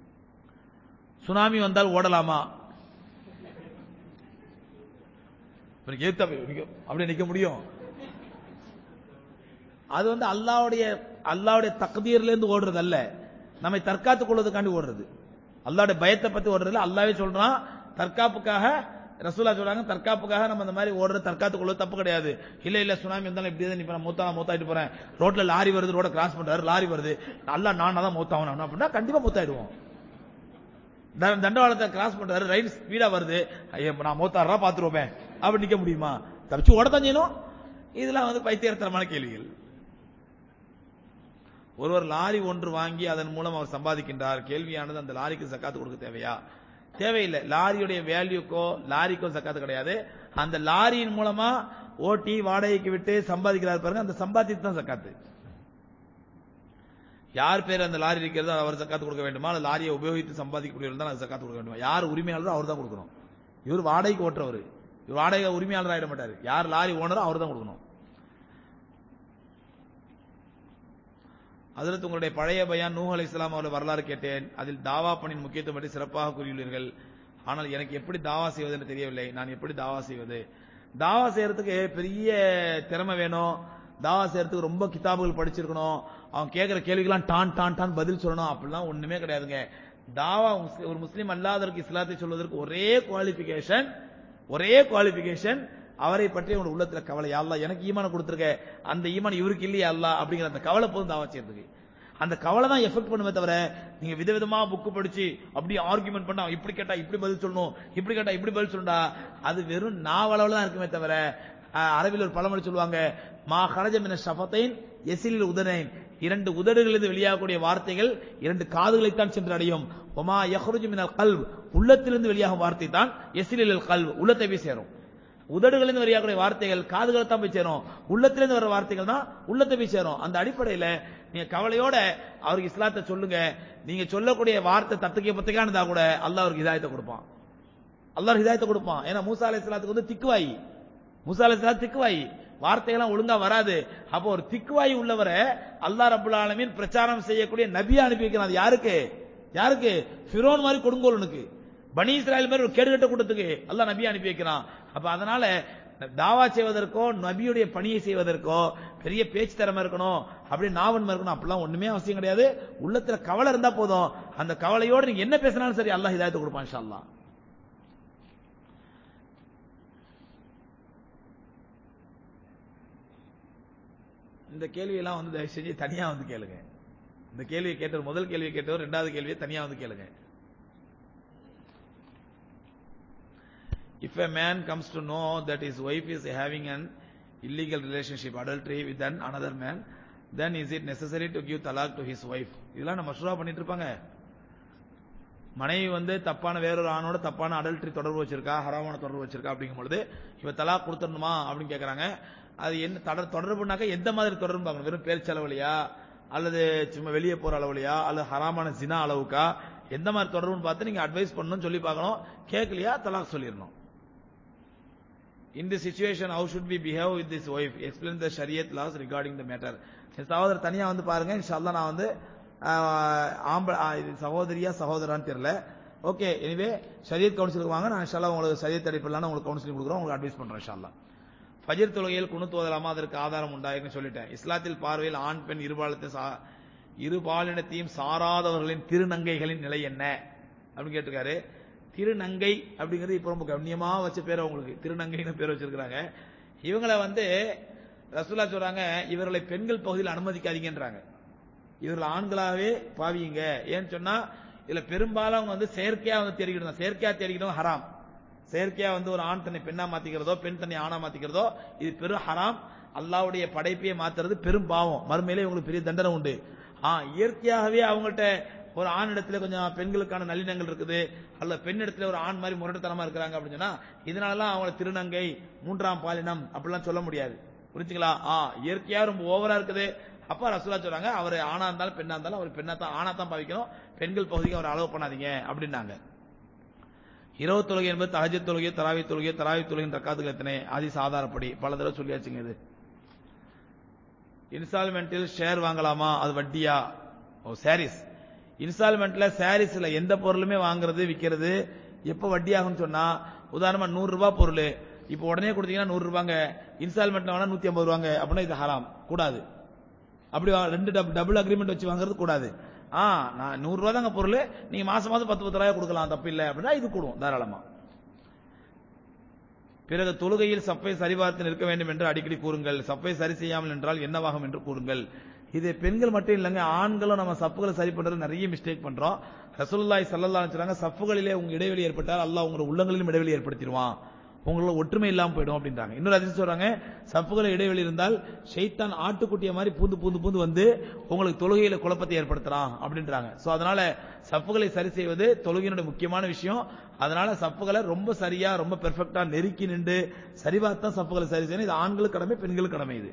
Speaker 1: சுனாமி வந்தால் ஓடலாமா இவனுக்கு ஏத்த நிக்க- அப்படியே நிக்க முடியும் அது வந்து அல்லாவுடைய அல்லாவுடைய தக்தீர்ல இருந்து ஓடுறது அல்ல நம்மை தற்காத்துக் கொள்வதற்காண்டி ஓடுறது அல்லாவுடைய பயத்தை பத்தி ஓடுறது இல்ல அல்லாவே சொல்றான் தற்காப்புக்காக ரசூலா சொல்றாங்க தற்காப்புக்காக நம்ம இந்த மாதிரி ஓடுற தற்காத்துக்குள்ள தப்பு கிடையாது இல்ல இல்ல சுனாமி இருந்தாலும் இப்படி தான் இப்ப மூத்தா மூத்தாயிட்டு போறேன் ரோட்ல லாரி வருது ரோட கிராஸ் பண்றாரு லாரி வருது நல்லா நானா தான் மூத்தாகணும் அப்படின்னா கண்டிப்பா மூத்தாயிடுவோம் த- தண்டவாளத்தை கிராஸ் பண்றாரு ரயில் ஸ்பீடா வருது ஐயா நான் மூத்தாடுறா பாத்துருவோமே அப்படி நிக்க முடியுமா தப்பிச்சு ஓடத்தான் செய்யணும் இதெல்லாம் வந்து பைத்தியத்தனமான கேள்விகள் ஒருவர் லாரி ஒன்று வாங்கி அதன் மூலம் அவர் சம்பாதிக்கின்றார் கேள்வியானது அந்த லாரிக்கு சக்காத்து கொடுக்க தேவையா தேவையில்லை லாரியுடைய வேல்யூக்கோ லாரிக்கோ சக்காத்து கிடையாது அந்த லாரியின் மூலமா ஓட்டி வாடகைக்கு விட்டு சம்பாதிக்கிறார் பாருங்க அந்த சம்பாதித்து தான் சக்காத்து யார் பேர் அந்த லாரி இருக்கிறதோ அவர் சக்காத்து கொடுக்க வேண்டுமா அல்லது லாரியை உபயோகித்து சம்பாதிக்கக்கூடியவர் தான் அது சக்காத்து கொடுக்க வேண்டுமா யார் உரிமையாளரோ அவர் தான் கொடுக்கணும் இவர் வாடகைக்கு ஓட்டுறவர் இவர் வாடகை உரிமையாளர் ஆயிட மாட்டார் யார் லாரி ஓனரோ அவர் தான் கொடுக்கணும் அதில் உங்களுடைய பழைய பயான் நூஹ் அலை இஸ்லாம் அவர்கள் வரலாறு கேட்டேன் அதில் தாவா பணியின் முக்கியத்துவம் பற்றி சிறப்பாக கூறியுள்ளீர்கள் ஆனால் எனக்கு எப்படி தாவா செய்வது என்று தெரியவில்லை நான் எப்படி தாவா செய்வது தாவா செய்யறதுக்கு பெரிய திறமை வேணும் தாவா செய்யறதுக்கு ரொம்ப கிதாபுகள் படிச்சிருக்கணும் அவன் கேட்கிற கேள்விக்கெல்லாம் டான் டான் டான் பதில் சொல்லணும் அப்படிலாம் ஒண்ணுமே கிடையாதுங்க தாவா முஸ்லி- ஒரு முஸ்லீம் அல்லாதவருக்கு இஸ்லாத்தை சொல்வதற்கு ஒரே குவாலிபிகேஷன் ஒரே குவாலிபிகேஷன் அவரை பற்றி உங்க உள்ளத்துல கவலை அல்ல எனக்கு ஈமான கொடுத்துருக்க அந்த ஈமான் இவருக்கு இல்லையா அல்ல அப்படிங்கிற அந்த கவலை போதும் தாவா செய்யறதுக்கு அந்த கவலை தான் எஃபெக்ட் பண்ணுமே தவிர நீங்க விதவிதமா புக்கு படிச்சு அப்படி ஆர்குமெண்ட் பண்ணா இப்படி கேட்டா இப்படி பதில் சொல்லணும் இப்படி கேட்டா இப்படி பதில் சொல்லணும்டா அது வெறும் நாவளவுல தான் இருக்குமே தவிர அஹ், அரபில் ஒரு பழமொழி சொல்லுவாங்க மா கரஜ மின ஷஃபத்தைன் எசிலில் உதனைன் இரண்டு உதடுகளிலிருந்து வெளியாகக்கூடிய வார்த்தைகள் இரண்டு காதுகளைத்தான் சென்று அடையும் ஒமா யஹ்ருஜு மினல் கல்வ் உள்ளத்திலிருந்து வெளியாகும் வார்த்தை தான் எசிலில் கல்வ் உள்ளத்தை போய் சேரும் உதடுகளிலிருந்து வெளியாகக்கூடிய வார்த்தைகள் காதுகளை தான் போய் சேரும் உள்ளத்திலிருந்து வர வார்த்தைகள் தான் உள்ளத்தை போய் சேரும் அந்த அடிப்படையில நீங்க கவலையோட அவருக்கு இஸ்லாத்தை சொல்லுங்க நீங்க சொல்லக்கூடிய வார்த்தை தத்துக்கிய பத்துக்கானதா கூட அல்லாஹ் அவருக்கு ஹிதாயத்தை கொடுப்பான் அல்லாஹ் ஹிதாயத்தை கொடுப்பான் ஏன்னா மூசா அலை இஸ்லாத்துக்கு வந்து திக்குவாயி மூசா அலை இஸ்லாம் திக்குவாயி வார்த்தைகள்லாம் ஒழுங்கா வராது அப்போ ஒரு திக்குவாயி உள்ளவரை அல்லாஹ் ரபுல் ஆலமீன் பிரச்சாரம் செய்யக்கூடிய நபியா அனுப்பி வைக்கிறான் அது யாருக்கு யாருக்கு ஃபிரோன் மாதிரி கொடுங்கோலனுக்கு பனி இஸ்ராயல் மாதிரி ஒரு கேடுகட்ட கூட்டத்துக்கு அல்லாஹ் நபி அனுப்பி வைக்கிறான் அப்ப அதனால தாவா செய்வதற்கோ நபியுடைய பணியை செய்வதற்கோ பெரிய பேச்சு திறமை இருக்கணும் அப்படியே நாவன்மை இருக்கணும் அப்படிலாம் ஒண்ணுமே அவசியம் கிடையாது உள்ளத்துல கவலை இருந்தா போதும் அந்த கவலையோட நீங்க என்ன பேசினாலும் சரி அல்லாஹ் ஹிதாயத்தை கொடுப்பான் இன்ஷா அல்லாஹ் இந்த கேள்வியெல்லாம் வந்து தயவு செஞ்சு தனியா வந்து கேளுங்க இந்த கேள்வியை கேட்டவர் முதல் கேள்வியை கேட்டவர் ரெண்டாவது கேள்வியை தனியா வந்து கேளுங்க If a man comes to know that his wife is having an illegal relationship, adultery with an another man, then is it necessary to give talaq to his wife? இதெல்லாம் நம்ம மஷ்ரூவா பண்ணிட்டு இருப்பாங்க மனைவி வந்து தப்பான வேறொரு ஆணோட தப்பான அடல்ட்ரி தொடர்பு வச்சிருக்கா ஹராமான தொடர்பு வச்சிருக்கா அப்படிங்கும் பொழுது இவ தலாக் கொடுத்துடணுமா அப்படின்னு கேக்குறாங்க அது என்ன தொடர் தொடர்புனாக்கா எந்த மாதிரி தொடர்பு பார்க்கணும் வெறும் பேர் செலவழியா அல்லது சும்மா வெளியே போற அளவுலையா அல்லது ஹராமான ஜினா அளவுக்கா எந்த மாதிரி தொடர்புன்னு பார்த்து நீங்க அட்வைஸ் பண்ணணும்னு சொல்லி பார்க்கணும் கேட்கலையா தலாக் சொல்லிடணும் In this situation, how should we behave with this wife? Explain the Shariat laws regarding the matter. என் சகோதரர் தனியா வந்து பாருங்க இன்ஷால்லா நான் வந்து ஆஹ், ஆம்பளை ஆஹ், இது சகோதரியா சகோதரான்னு தெரியல ஓகே எனிவே ஷரியத் கவுன்சிலுக்கு வாங்க நான் இன்ஷால்லா உங்களுக்கு ஷரியத் அடிப்படையில் உங்களுக்கு கவுன்சிலிங் கொடுக்குறோம் உங்களுக்கு அட்வைஸ் பண்றேன் இன்ஷால்லா ஃபஜர் தொழுகையில் குணு தோதலாமா அதற்கு ஆதாரம் உண்டா என்று சொல்லிட்டேன் இஸ்லாத்தில் பார்வையில் ஆண் பெண் இருபாலத்தை சா இருபாலினத்தையும் சாராதவர்களின் திருநங்கைகளின் நிலை என்ன அப்படின்னு கேட்டிருக்காரு திருநங்கை அப்படிங்கிறது இப்ப ரொம்ப கண்ணியமா வச்ச பேர் அவங்களுக்கு திருநங்கைன்னு பேர் வச்சிருக்காங்க இவங்கள வந்து ரசூலா சொல்றாங்க இவர்களை பெண்கள் பகுதியில் அனுமதிக்காதீங்கன்றாங்க இவர்கள் ஆண்களாவே பாவியுங்க ஏன்னு சொன்னா இதுல பெரும்பாலும் அவங்க வந்து செயற்கையா வந்து தேடிக்கிட்டு செயற்கையா தேடிக்கிட்டோம் ஹராம் செயற்கையா வந்து ஒரு ஆண் தன்னை பெண்ணா மாத்திக்கிறதோ பெண் தன்னை ஆணா மாத்திக்கிறதோ இது பெரும் ஹராம் அல்லாவுடைய படைப்பையே மாத்துறது பெரும் பாவம் மறுமையிலே இவங்களுக்கு பெரிய தண்டனை உண்டு ஆ இயற்கையாகவே அவங்கள்ட்ட ஒரு ஆண் இடத்துல கொஞ்சம் பெண்களுக்கான நல்லிணங்கள் இருக்குது அல்ல பெண் இடத்துல ஒரு ஆண் மாதிரி முரட்டுத்தனமா இருக்கிறாங்க அப்படின்னு சொன்னா இதனாலலாம் அவங்கள திருநங்கை மூன்றாம் பாலினம் அப்படிலாம் சொல்ல முடியாது புரிஞ்சுங்களா ஆ இயற்கையா ரொம்ப ஓவரா இருக்குது அப்ப ரசூலா சொல்றாங்க அவர் ஆணா இருந்தாலும் பெண்ணா இருந்தாலும் அவர் பெண்ணா தான் ஆணா தான் பாவிக்கணும் பெண்கள் பகுதிக்கு அவர் அளவு பண்ணாதீங்க அப்படின்னாங்க இரவு தொழுகை என்பது தஹஜத் தொழுகை தராவி தொழுகை தராவி தொழுகையின் ரக்காத்துகள் எத்தனை அது சாதாரப்படி பல தடவை சொல்லியாச்சுங்க இது இன்ஸ்டால்மெண்ட்டில் ஷேர் வாங்கலாமா அது வட்டியா ஓ சாரீஸ் இன்ஸ்டால்மெண்ட்ல சாரீஸ்ல எந்த பொருளுமே வாங்குறது விக்கிறது எப்ப வட்டி ஆகும்னு சொன்னா உதாரணமா நூறு ரூபாய் பொருள் இப்போ உடனே கொடுத்தீங்கன்னா நூறு ரூபாங்க இன்ஸ்டால்மெண்ட்ல வேணா நூத்தி ஐம்பது ரூபாங்க அப்படின்னா இது ஹராம் கூடாது அப்படி வா- ரெண்டு டபுள் டபுள் அக்ரிமெண்ட் வச்சு வாங்குறது கூடாது ஆ நான் நூறு ரூபா தாங்க பொருள் நீங்க மாசம் மாசம் பத்து பத்து ரூபாய் கொடுக்கலாம் தப்பு இல்லை அப்படின்னா இது கூடும் தாராளமா பிறகு தொழுகையில் சப்பை சரிபார்த்து நிற்க வேண்டும் என்று அடிக்கடி கூறுங்கள் சப்பை சரி செய்யாமல் என்றால் என்னவாகும் என்று கூறுங்கள் இது பெண்கள் மட்டும் இல்லைங்க ஆண்களும் நம்ம சப்புகளை சரி பண்றது நிறைய மிஸ்டேக் பண்றோம் ரசூலுல்லாஹி ஸல்லல்லாஹு அலைஹி வஸல்லம் சப்புகளிலே உங்க இடைவெளி ஏற்பட்டால் அல்லாஹ் உங்க உள்ளங்களிலும் இடைவெளி ஏற்படுத்திடுவான் உங்களோட ஒற்றுமை இல்லாம போயிடும் அப்படின்றாங்க இன்னொரு அதிர்ச்சி சொல்றாங்க சப்புகளை இடைவெளி இருந்தால் ஷைத்தான் ஆட்டுக்குட்டிய மாதிரி பூந்து பூந்து பூந்து வந்து உங்களுக்கு தொழுகையில குழப்பத்தை ஏற்படுத்துறான் அப்படின்றாங்க சோ அதனால சப்புகளை சரி செய்வது தொழுகையினுடைய முக்கியமான விஷயம் அதனால சப்புகளை ரொம்ப சரியா ரொம்ப பெர்ஃபெக்ட்டா நெருக்கி நின்று சரிபார்த்தா சப்புகளை சரி செய்யணும் இது ஆண்களுக்கு கடமை பெண்களுக்கு கடமை இது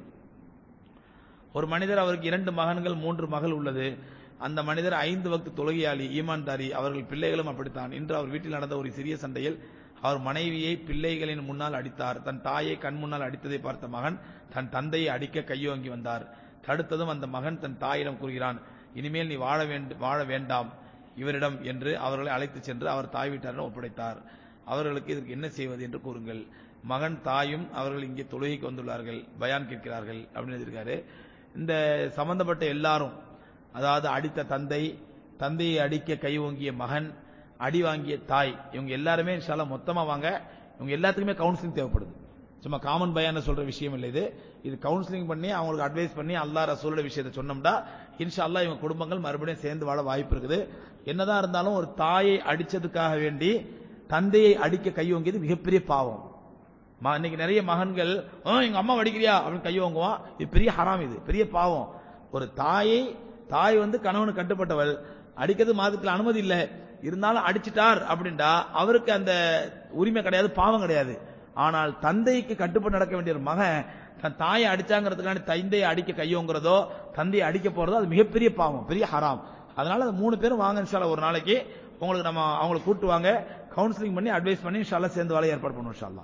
Speaker 1: ஒரு மனிதர் அவருக்கு இரண்டு மகன்கள் மூன்று மகள் உள்ளது அந்த மனிதர் ஐந்து வக்து தொழுகையாளி ஈமான்தாரி அவர்கள் பிள்ளைகளும் அப்படித்தான் இன்று அவர் வீட்டில் நடந்த ஒரு சிறிய சண்டையில் அவர் மனைவியை பிள்ளைகளின் முன்னால் அடித்தார் தன் தாயை கண் முன்னால் அடித்ததை பார்த்த மகன் தன் தந்தையை அடிக்க கையோங்கி வந்தார் தடுத்ததும் அந்த மகன் தன் தாயிடம் கூறுகிறான் இனிமேல் நீ வாழ வேண்டும் வாழ வேண்டாம் இவரிடம் என்று அவர்களை அழைத்துச் சென்று அவர் தாய் வீட்டாரிடம் ஒப்படைத்தார் அவர்களுக்கு இதற்கு என்ன செய்வது என்று கூறுங்கள் மகன் தாயும் அவர்கள் இங்கே தொழுகைக்கு வந்துள்ளார்கள் பயான் கேட்கிறார்கள் அப்படின்னு எழுதியிருக்காரு இந்த சம்பந்தப்பட்ட எல்லாரும் அதாவது அடித்த தந்தை தந்தையை அடிக்க கை ஓங்கிய மகன் அடி வாங்கிய தாய் இவங்க எல்லாருமே இன்ஷால்லா மொத்தமா வாங்க இவங்க எல்லாத்துக்குமே கவுன்சிலிங் தேவைப்படுது சும்மா காமன் பயான சொல்ற விஷயம் இல்லை இது இது கவுன்சிலிங் பண்ணி அவங்களுக்கு அட்வைஸ் பண்ணி அல்லா ரசூலோட விஷயத்தை சொன்னோம்னா இன்ஷா அல்லாஹ் இவங்க குடும்பங்கள் மறுபடியும் சேர்ந்து வாழ வாய்ப்பு இருக்குது என்னதான் இருந்தாலும் ஒரு தாயை அடிச்சதுக்காக வேண்டி தந்தையை அடிக்க கை ஓங்கியது மிகப்பெரிய பாவம் ம- இன்னைக்கு நிறைய மகன்கள் "ஆ, எங்க அம்மா அடிக்கிறியா அப்படின்னு கை ஓங்குவான் இது பெரிய ஹராம் இது பெரிய பாவம் ஒரு தாயை தாய் வந்து கணவனுக்கு கட்டுப்பட்டவள் அடிக்கிறது மாதத்துல அனுமதி இல்லை இருந்தாலும் அடிச்சிட்டார் அப்படின்டா அவருக்கு அந்த உரிமை கிடையாது பாவம் கிடையாது ஆனால் தந்தைக்கு கட்டுப்பட்டு நடக்க வேண்டிய ஒரு மகன் தன் தாயை அடிச்சாங்கிறதுக்காண்டி தந்தையை அடிக்க கையோங்கிறதோ தந்தையை அடிக்க போறதோ அது மிகப்பெரிய பாவம் பெரிய ஹராம் அதனால அது மூணு பேரும் வாங்க இன்ஷால்லா ஒரு நாளைக்கு உங்களுக்கு நம்ம அவங்களை கூட்டு வாங்க கவுன்சிலிங் பண்ணி அட்வைஸ் பண்ணி இன்ஷால்லா சேர்ந்து வாழ ஏற்பாடு பண்ணுவோம் இன்ஷால்லா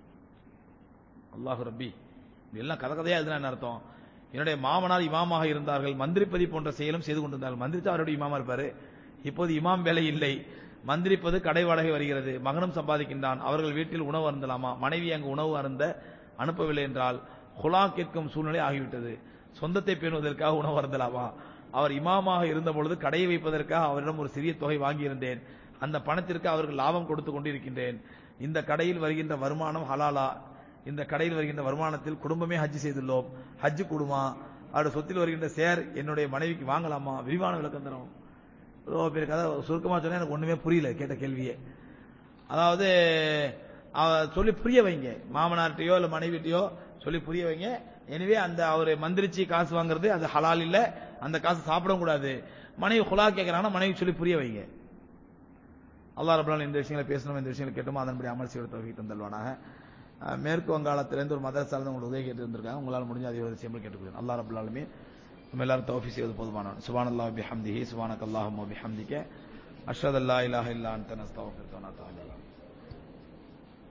Speaker 1: அல்லாஹ் ரப்பி இது எல்லாம் கதை கதையா எழுதுனா என்ன அர்த்தம் என்னுடைய மாமனார் இமாமாக இருந்தார்கள் மந்திரிப்பதி போன்ற செயலும் செய்து கொண்டிருந்தார்கள் மந்திரிச்சா அவருடைய இமாமா இருப்பாரு இப்போது இமாம் வேலை இல்லை மந்திரிப்பது கடை வாடகை வருகிறது மகனும் சம்பாதிக்கின்றான் அவர்கள் வீட்டில் உணவு அருந்தலாமா மனைவி அங்கு உணவு அருந்த அனுப்பவில்லை என்றால் குலா கேட்கும் சூழ்நிலை ஆகிவிட்டது சொந்தத்தை பேணுவதற்காக உணவு அருந்தலாமா அவர் இமாமாக இருந்த பொழுது கடையை வைப்பதற்காக அவரிடம் ஒரு சிறிய தொகை வாங்கியிருந்தேன் அந்த பணத்திற்கு அவருக்கு லாபம் கொடுத்து கொண்டிருக்கின்றேன் இந்த கடையில் வருகின்ற வருமானம் ஹலாலா இந்த கடையில் வருகின்ற வருமானத்தில் குடும்பமே ஹஜ் செய்துள்ளோம் ஹஜ் கூடுமா அவருடைய சொத்தில் வருகின்ற சேர் என்னுடைய மனைவிக்கு வாங்கலாமா விரிவான விளக்கம் தரும் ரொம்ப பெரிய கதை சுருக்கமா சொன்னா எனக்கு ஒண்ணுமே புரியல கேட்ட கேள்வியே அதாவது அவ சொல்லி புரிய வைங்க மாமனார்ட்டையோ இல்ல மனைவிட்டையோ சொல்லி புரிய வைங்க எனவே அந்த அவரு மந்திரிச்சு காசு வாங்குறது அது ஹலால் இல்ல அந்த காசு சாப்பிடவும் கூடாது மனைவி குலா கேட்கறாங்கன்னா மனைவி சொல்லி புரிய வைங்க அல்லாஹ் ரபுல்லான் இந்த விஷயங்களை பேசணும் இந்த விஷயங்களை கேட்டோமோ அதன்படி அமல் செய்ய தோல்வி தந்தல்வானாக அஹ் மேற்கு வங்காளத்திலிருந்து ஒரு மதரசால உங்களுக்கு உதவி கேட்டு இருந்திருக்காங்க உங்களால் முடிஞ்ச அதே ஒரு விஷயம் கேட்டுக்கிறேன் அல்லாஹ் ரபுல்லாலுமே நம்ம எல்லாரும் தௌஃபி செய்வது போதுமானவன் சுபான் அல்லாஹ் பிஹம்திஹி சுபானக் அல்லாஹும் பிஹம்திக்க அஷ்ஹது அல்லா இலாஹ இல்லா அன்த நஸ்தக்ஃபிருக வ நத்தூபு இலைக்